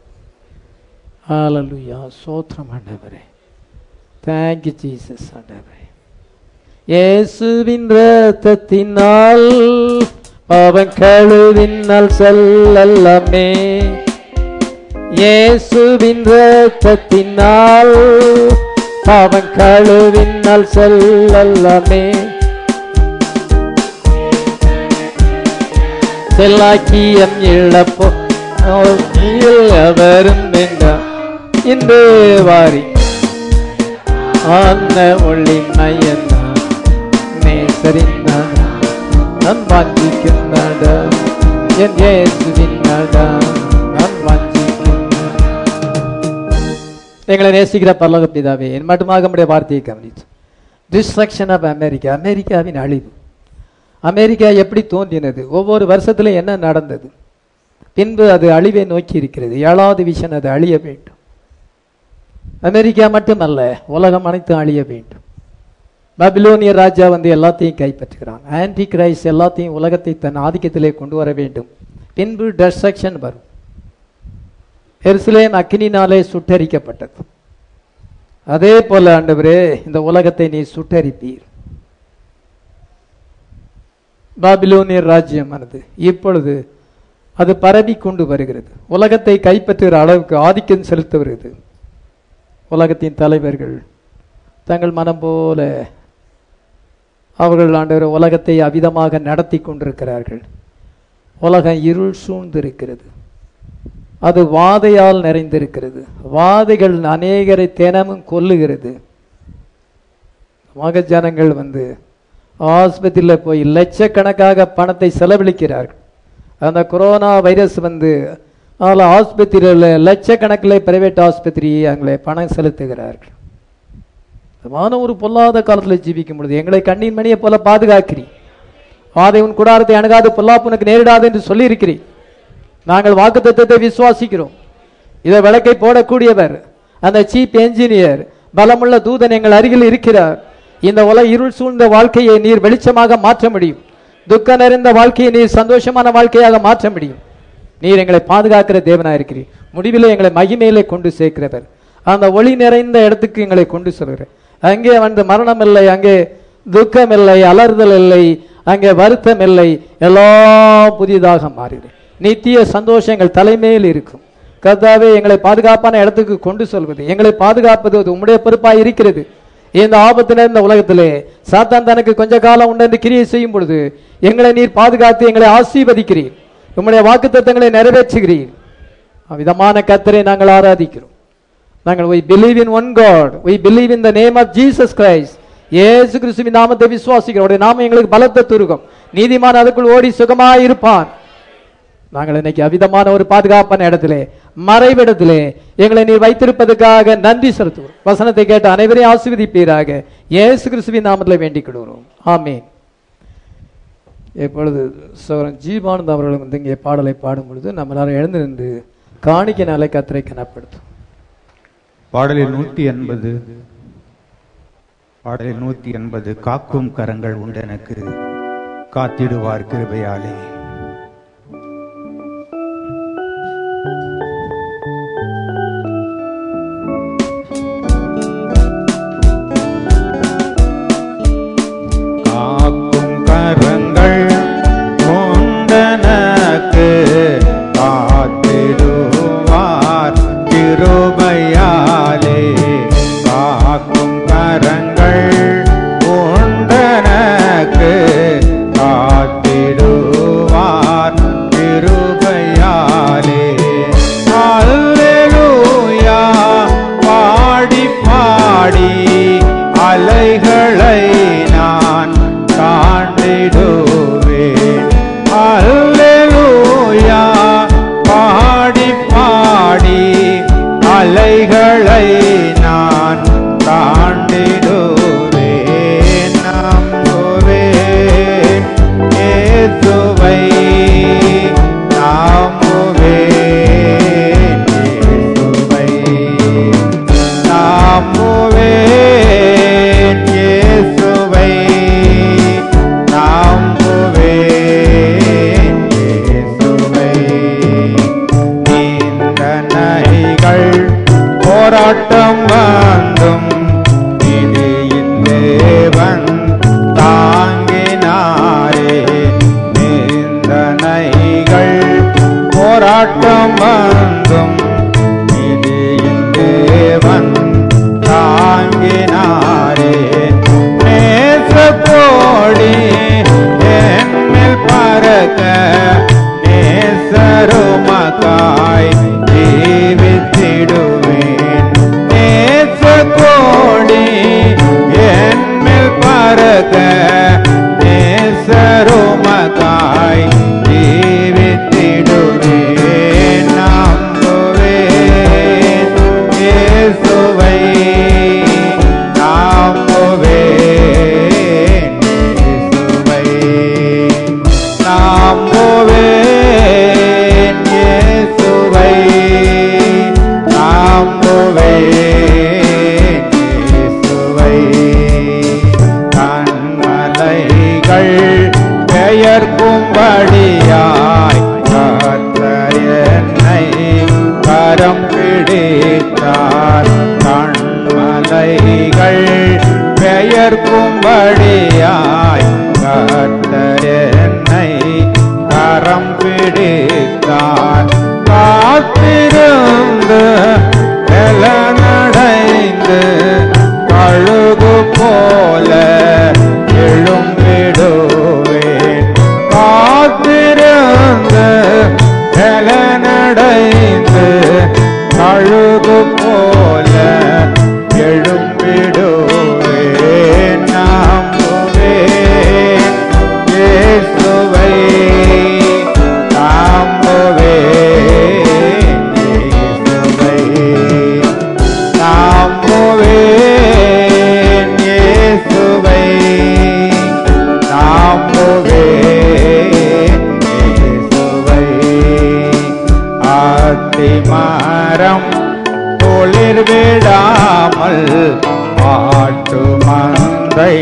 Speaker 1: ஆலலுயா சோத்திரம் ஆண்டவரே தேங்க்யூ ஜீசஸ் ஆண்டவரே இயேசுவின் ரத்தத்தினால் அவன் கழுவினால் செல்லல்லமே இயேசுவின் ரத்தத்தினால் அவன் கழுவினால் செல்லல்லமே செல்லாக்கியம் இழப்போ அவரும் இன்று வாரி ஆன ஒளி மயன்னா நேசரின் நான் வாஞ்சிக்கின்றட என் ஏசுவின்னட நான் வாஞ்சிக்கின்ற எங்களை நேசிக்கிற பரலோக பிதாவே என் மட்டுமாக நம்முடைய வார்த்தையை கவனித்து டிஸ்ட்ரக்ஷன் ஆஃப் அமெரிக்கா அமெரிக்காவின் அழிவு அமெரிக்கா எப்படி தோன்றினது ஒவ்வொரு வருஷத்துல என்ன நடந்தது பின்பு அது அழிவை நோக்கி இருக்கிறது ஏழாவது விஷன் அது அழிய வேண்டும் அமெரிக்கா மட்டுமல்ல உலகம் அனைத்தும் அழிய வேண்டும் பாபிலோனிய ராஜா வந்து எல்லாத்தையும் கைப்பற்றுகிறான் ஆன்டி கிரைஸ்ட் எல்லாத்தையும் உலகத்தை தன் ஆதிக்கத்திலே கொண்டு வர வேண்டும் பின்பு டெஸ்ட்ரக்ஷன் வரும் எருசலேம் அக்கினினாலே சுட்டரிக்கப்பட்டது அதே போல ஆண்டவரே இந்த உலகத்தை நீ சுட்டரிப்பீர் பாபிலோனியர் ராஜ்யமானது இப்பொழுது அது பரவி கொண்டு வருகிறது உலகத்தை கைப்பற்றுகிற அளவுக்கு ஆதிக்கம் செலுத்த வருகிறது உலகத்தின் தலைவர்கள் தங்கள் மனம் போல அவர்கள் ஆண்டவர் உலகத்தை அவிதமாக நடத்தி கொண்டிருக்கிறார்கள் உலகம் இருள் சூழ்ந்திருக்கிறது அது வாதையால் நிறைந்திருக்கிறது வாதைகள் அநேகரை தினமும் கொல்லுகிறது மக ஜனங்கள் வந்து ஆஸ்பத்திரியில் போய் லட்சக்கணக்காக பணத்தை செலவழிக்கிறார்கள் அந்த கொரோனா வைரஸ் வந்து அதில் ஆஸ்பத்திரியில் லட்சக்கணக்கில் பிரைவேட் ஆஸ்பத்திரி அங்கே பணம் செலுத்துகிறார்கள் மான ஒரு பொல்லாத காலத்தில் ஜீவிக்கும் பொழுது எங்களை கண்ணின் மணியை போல பாதுகாக்கிறீ வாதை உன் குடாரத்தை அணுகாது பொல்லாப்பு உனக்கு நேரிடாது என்று சொல்லியிருக்கிறீர் நாங்கள் வாக்குத்தத்தத்தை விசுவாசிக்கிறோம் இதை விளக்கை போடக்கூடியவர் அந்த சீப் என்ஜினியர் பலமுள்ள தூதன் எங்கள் அருகில் இருக்கிறார் இந்த உலக இருள் சூழ்ந்த வாழ்க்கையை நீர் வெளிச்சமாக மாற்ற முடியும் துக்க நிறைந்த வாழ்க்கையை நீர் சந்தோஷமான வாழ்க்கையாக மாற்ற முடியும் நீர் எங்களை பாதுகாக்கிற தேவனா இருக்கிறீர் முடிவிலே எங்களை மகிமையிலே கொண்டு சேர்க்கிறவர் அந்த ஒளி நிறைந்த இடத்துக்கு எங்களை கொண்டு செல்கிறார் அங்கே வந்து மரணம் இல்லை அங்கே துக்கம் இல்லை அலறுதல் இல்லை அங்கே வருத்தம் இல்லை எல்லாம் புதிதாக மாறிடு நித்திய சந்தோஷங்கள் தலைமையில் இருக்கும் கர்த்தாவே எங்களை பாதுகாப்பான இடத்துக்கு கொண்டு செல்வது எங்களை பாதுகாப்பது அது உம்முடைய பொறுப்பாய் இருக்கிறது இந்த ஆபத்து நிறைந்த உலகத்திலே சாத்தான் தனக்கு கொஞ்ச காலம் உண்டு கிரியை செய்யும் பொழுது எங்களை நீர் பாதுகாத்து எங்களை ஆசீர்வதிக்கிறீர் உம்முடைய வாக்குத்தத்தங்களை நிறைவேற்றுகிறீர் விதமான கத்தரை நாங்கள் ஆராதிக்கிறோம் நாங்கள் we believe in one God we believe in the name of Jesus Christ இயேசு கிறிஸ்துவின் நாமத்தை விசுவாசிக்கிறோம் அவருடைய நாமம் எங்களுக்கு பலத்த துருகம் நீதிமான் அதுக்குள் ஓடி சுகமாய் இருப்பான் நாங்கள் இன்னைக்கு அவிதமான ஒரு பாதுகாப்பான இடத்திலே மறைவிடத்திலே எங்களை நீர் வைத்திருப்பதற்காக நன்றி செலுத்துவோம் வசனத்தை கேட்ட அனைவரையும் ஆசீர்வதிப்பீராக இயேசு கிறிஸ்துவின் நாமத்தில் வேண்டிக் கொள்கிறோம் ஆமென் இப்பொழுது சோரன் ஜீவானந்த் அவர்கள் வந்து இங்கே பாடலை பாடும் பொழுது நம்ம எல்லாரும் எழுந்து நின்று காணிக்க நாளை கத்திரை கனப்படுத்தும்
Speaker 3: பாடலில் நூத்தி எண்பது பாடலில் நூத்தி எண்பது காக்கும் கரங்கள் உண்டு எனக்கு காத்திடுவார் கிருபையாலே காக்கும் கரங்கள் உண்டனக்கு காத்திடுவார் கிருபையாலே காக்கும் கரங்கள் உண்டனக்கு காத்திடுவார் கிருபையாலே அல்லேலூயா பாடி பாடி அலைகளை நான் தாண்டிடுவேன் அல்லேலூயா பாடி பாடி அலைகளை நான் தாண்டிடுவேன் நம்புவேன் இயேசுவை நம்புவேன் இயேசுவை நம்புவேன் இயேசுவை நம்புவேன் இயேசுவை நீந்தனைகள் போராட்டம் வந்தும் நிதியின் தேவன் தாங்கினாரே நீந்தனைகள் போராட்டம் வந்தும் நிதியின் தேவன் தாங்கினாரே நேசத்தோடி என்னில் பறக்க நேசருமக்காய் ஜீவித்திடுவேன் நேசத்தோடி என்னில் பறக்க நேசருமக்காய் ஜீவித்திடுவேன் நம்புவேன் இயேசுவை நம்புவேன் இயேசுவை நம்புவேன் இயேசுவை நம்புவேன் இயேசுவை கண்மலைகள் பெயர்க்கும்படியாய் கர்த்தர் என்னை கரம் பிடித்தார் கண்மலைகள் பெயர்க்கும்படியாய் கர்த்தர் என்னை கரம் பிடித்தார் காத்திருந்து நடைந்து கழுகு போல எழும்பிடுவேன் காத்திருந்து நடைந்து கழுகு போல எழும்பிடுவேன் நம்புவேன் இயேசுவை நம்புவேன் இயேசுவை நம்புவேன் இயேசுவை நம்புவேன் இயேசுவை அத்திமரம் தொழிற் விடாமல் மாட்டு மந்தை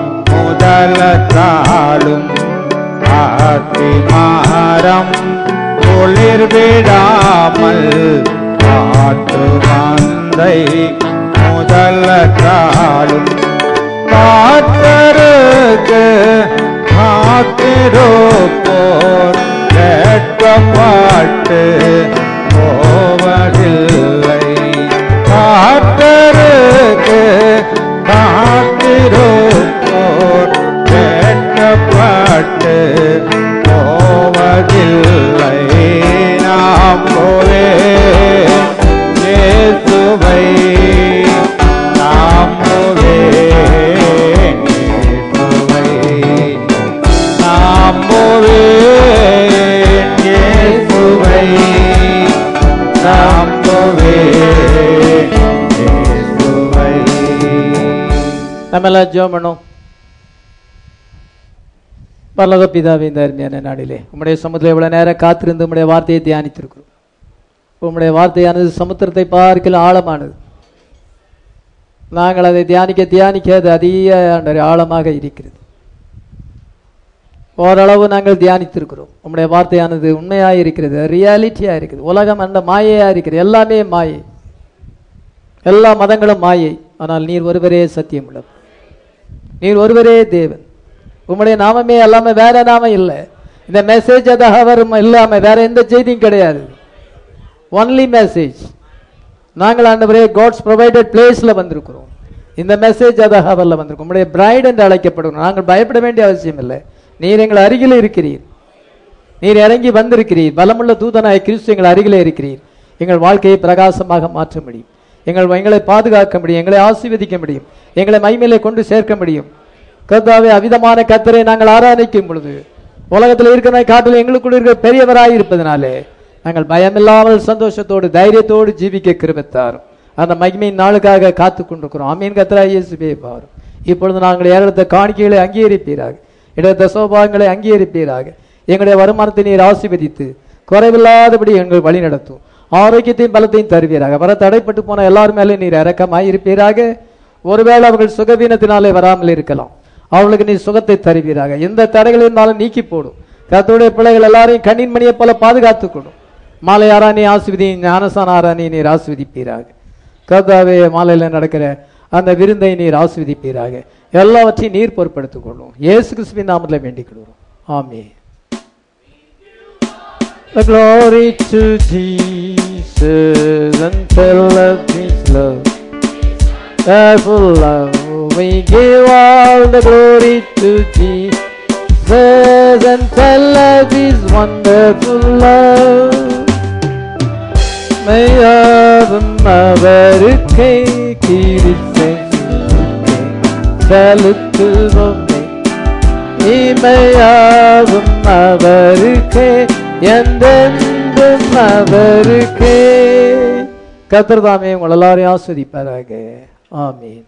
Speaker 3: முதலத்தாலும் அத்திமரம் தொழிற் விடாமல் மாட்டு மந்தை முதலத்தாலும் காத்தருக்கு காத்திருப்போர் கேட்கப்பட்டு போவதில்லை காத்தருக்கு காத்திருப்போர் கேட்கப்பட்டு போவதில்லை நாம் போவே இயேசுவை நம்புவேன் இயேசுவை நம்புவேன் இயேசுவை நம்புவேன் இயேசுவை
Speaker 1: நம்ம எல்லாம் ஜெபம் பண்ணோம் பரலோக பிதாவே இந்த அருமையான நாளிலே உம்முடைய சமுத்திரம் இவ்வளவு நேரம் காத்திருந்து உம்முடைய வார்த்தையை தியானித்திருக்கிறோம் உம்முடைய வார்த்தையானது சமுத்திரத்தை பார்க்கல ஆழமானது நாங்கள் அதை தியானிக்க தியானிக்க அது அதிக ஆண்டவரே, ஆழமாக இருக்கிறது ஓரளவு நாங்கள் தியானித்திருக்கிறோம் உம்முடைய வார்த்தையானது உண்மையாக இருக்கிறது ரியாலிட்டியா இருக்குது உலகம் அந்த மாயையா இருக்கிறது எல்லாமே மாயை எல்லா மதங்களும் மாயை ஆனால் நீர் ஒருவரே சத்தியம் உள்ளவர் நீர் ஒருவரே தேவன் உம்முடைய நாமமே எல்லாம வேற நாமம் இல்லை இந்த மெசேஜ் அது அவர் இல்லாம வேற எந்த செய்தியும் கிடையாது ஒன்லி மெசேஜ் நாங்கள் ஆண்டவரே காட்ஸ் ப்ரொவைடட் பிளேஸ்ல வந்திருக்கிறோம் இந்த மெசேஜ் அது ஹவர்ல வந்திருக்கும் உம்முடைய பிரைட் என்று அழைக்கப்படுகிறோம் நாங்கள் பயப்பட வேண்டிய அவசியம் இல்லை நீர் எங்கள் அருகில் இருக்கிறீர் நீர் இறங்கி வந்திருக்கிறீர் பலமுள்ள தூதனாய் கிறிஸ்து எங்கள் அருகிலே இருக்கிறீர் எங்கள் வாழ்க்கையை பிரகாசமாக மாற்ற முடியும் எங்கள் எங்களை பாதுகாக்க முடியும் எங்களை ஆசீர்வதிக்க முடியும் எங்களை மைமேலே கொண்டு சேர்க்க முடியும் கர்த்தாவே அவிதமான கத்தரை நாங்கள் ஆராதிக்கும் பொழுது உலகத்தில் இருக்கிற காட்டில் எங்களுக்குள் இருக்கிற பெரியவராய் இருப்பதனாலே நாங்கள் பயமில்லாமல் சந்தோஷத்தோடு தைரியத்தோடு ஜீவிக்க கிருபத்தாரும் அந்த மகிமையின் நாளுக்காக காத்து கொண்டிருக்கிறோம் அமீன் கத்ரா இயேசுவே பாரும் இப்பொழுது நாங்கள் ஏறெடுத்த காணிக்கைகளை அங்கீகரிப்பீராக இடத்த சோபாகங்களை அங்கீகரிப்பீராக எங்களுடைய வருமானத்தை நீர் ஆசீர்வதித்து குறைவில்லாதபடி எங்கள் வழி நடத்தும் ஆரோக்கியத்தையும் பலத்தையும் தருவீராக வர தடைப்பட்டு போன எல்லார் மேலே நீர் இறக்கமாய் இருப்பீராக ஒருவேளை அவர்கள் சுகவீனத்தினாலே வராமல் இருக்கலாம் அவர்களுக்கு நீ சுகத்தை தருவீராக எந்த தடைகள் இருந்தாலும் நீக்கி போடும் கர்த்தருடைய பிள்ளைகள் எல்லாரையும் கண்ணின் மணியை போல பாதுகாத்துக் கொடும் மாலை ஆராணி ஆசிர்வதி ஞானசான ஆராணி நீர் ஆசிர்வதிப்பீராக கர்த்தாவே மாலையில் நடக்கிற அந்த விருந்தை நீர் ஆசிர்வதிப்பீராக எல்லாவற்றையும் நீர் பொறுப்படுத்திக் கொள்ளும் இயேசு கிறிஸ்துவின் நாமத்தில் வேண்டிக் கொள்கிறோம் ஆமே The glory to Jesus and tell of His love. Therefore, love, we give all the glory to Jesus and tell of His wonderful love. மெய்யாவும் அவருக்கே கீரிசை செலுத்துவோமே இமையாவும் அவருக்கே எந்தெந்தும் அவருக்கே கத்திரதாமே உங்கள் எல்லாரையும் ஆஸ்வதிப்பாராக ஆமீன்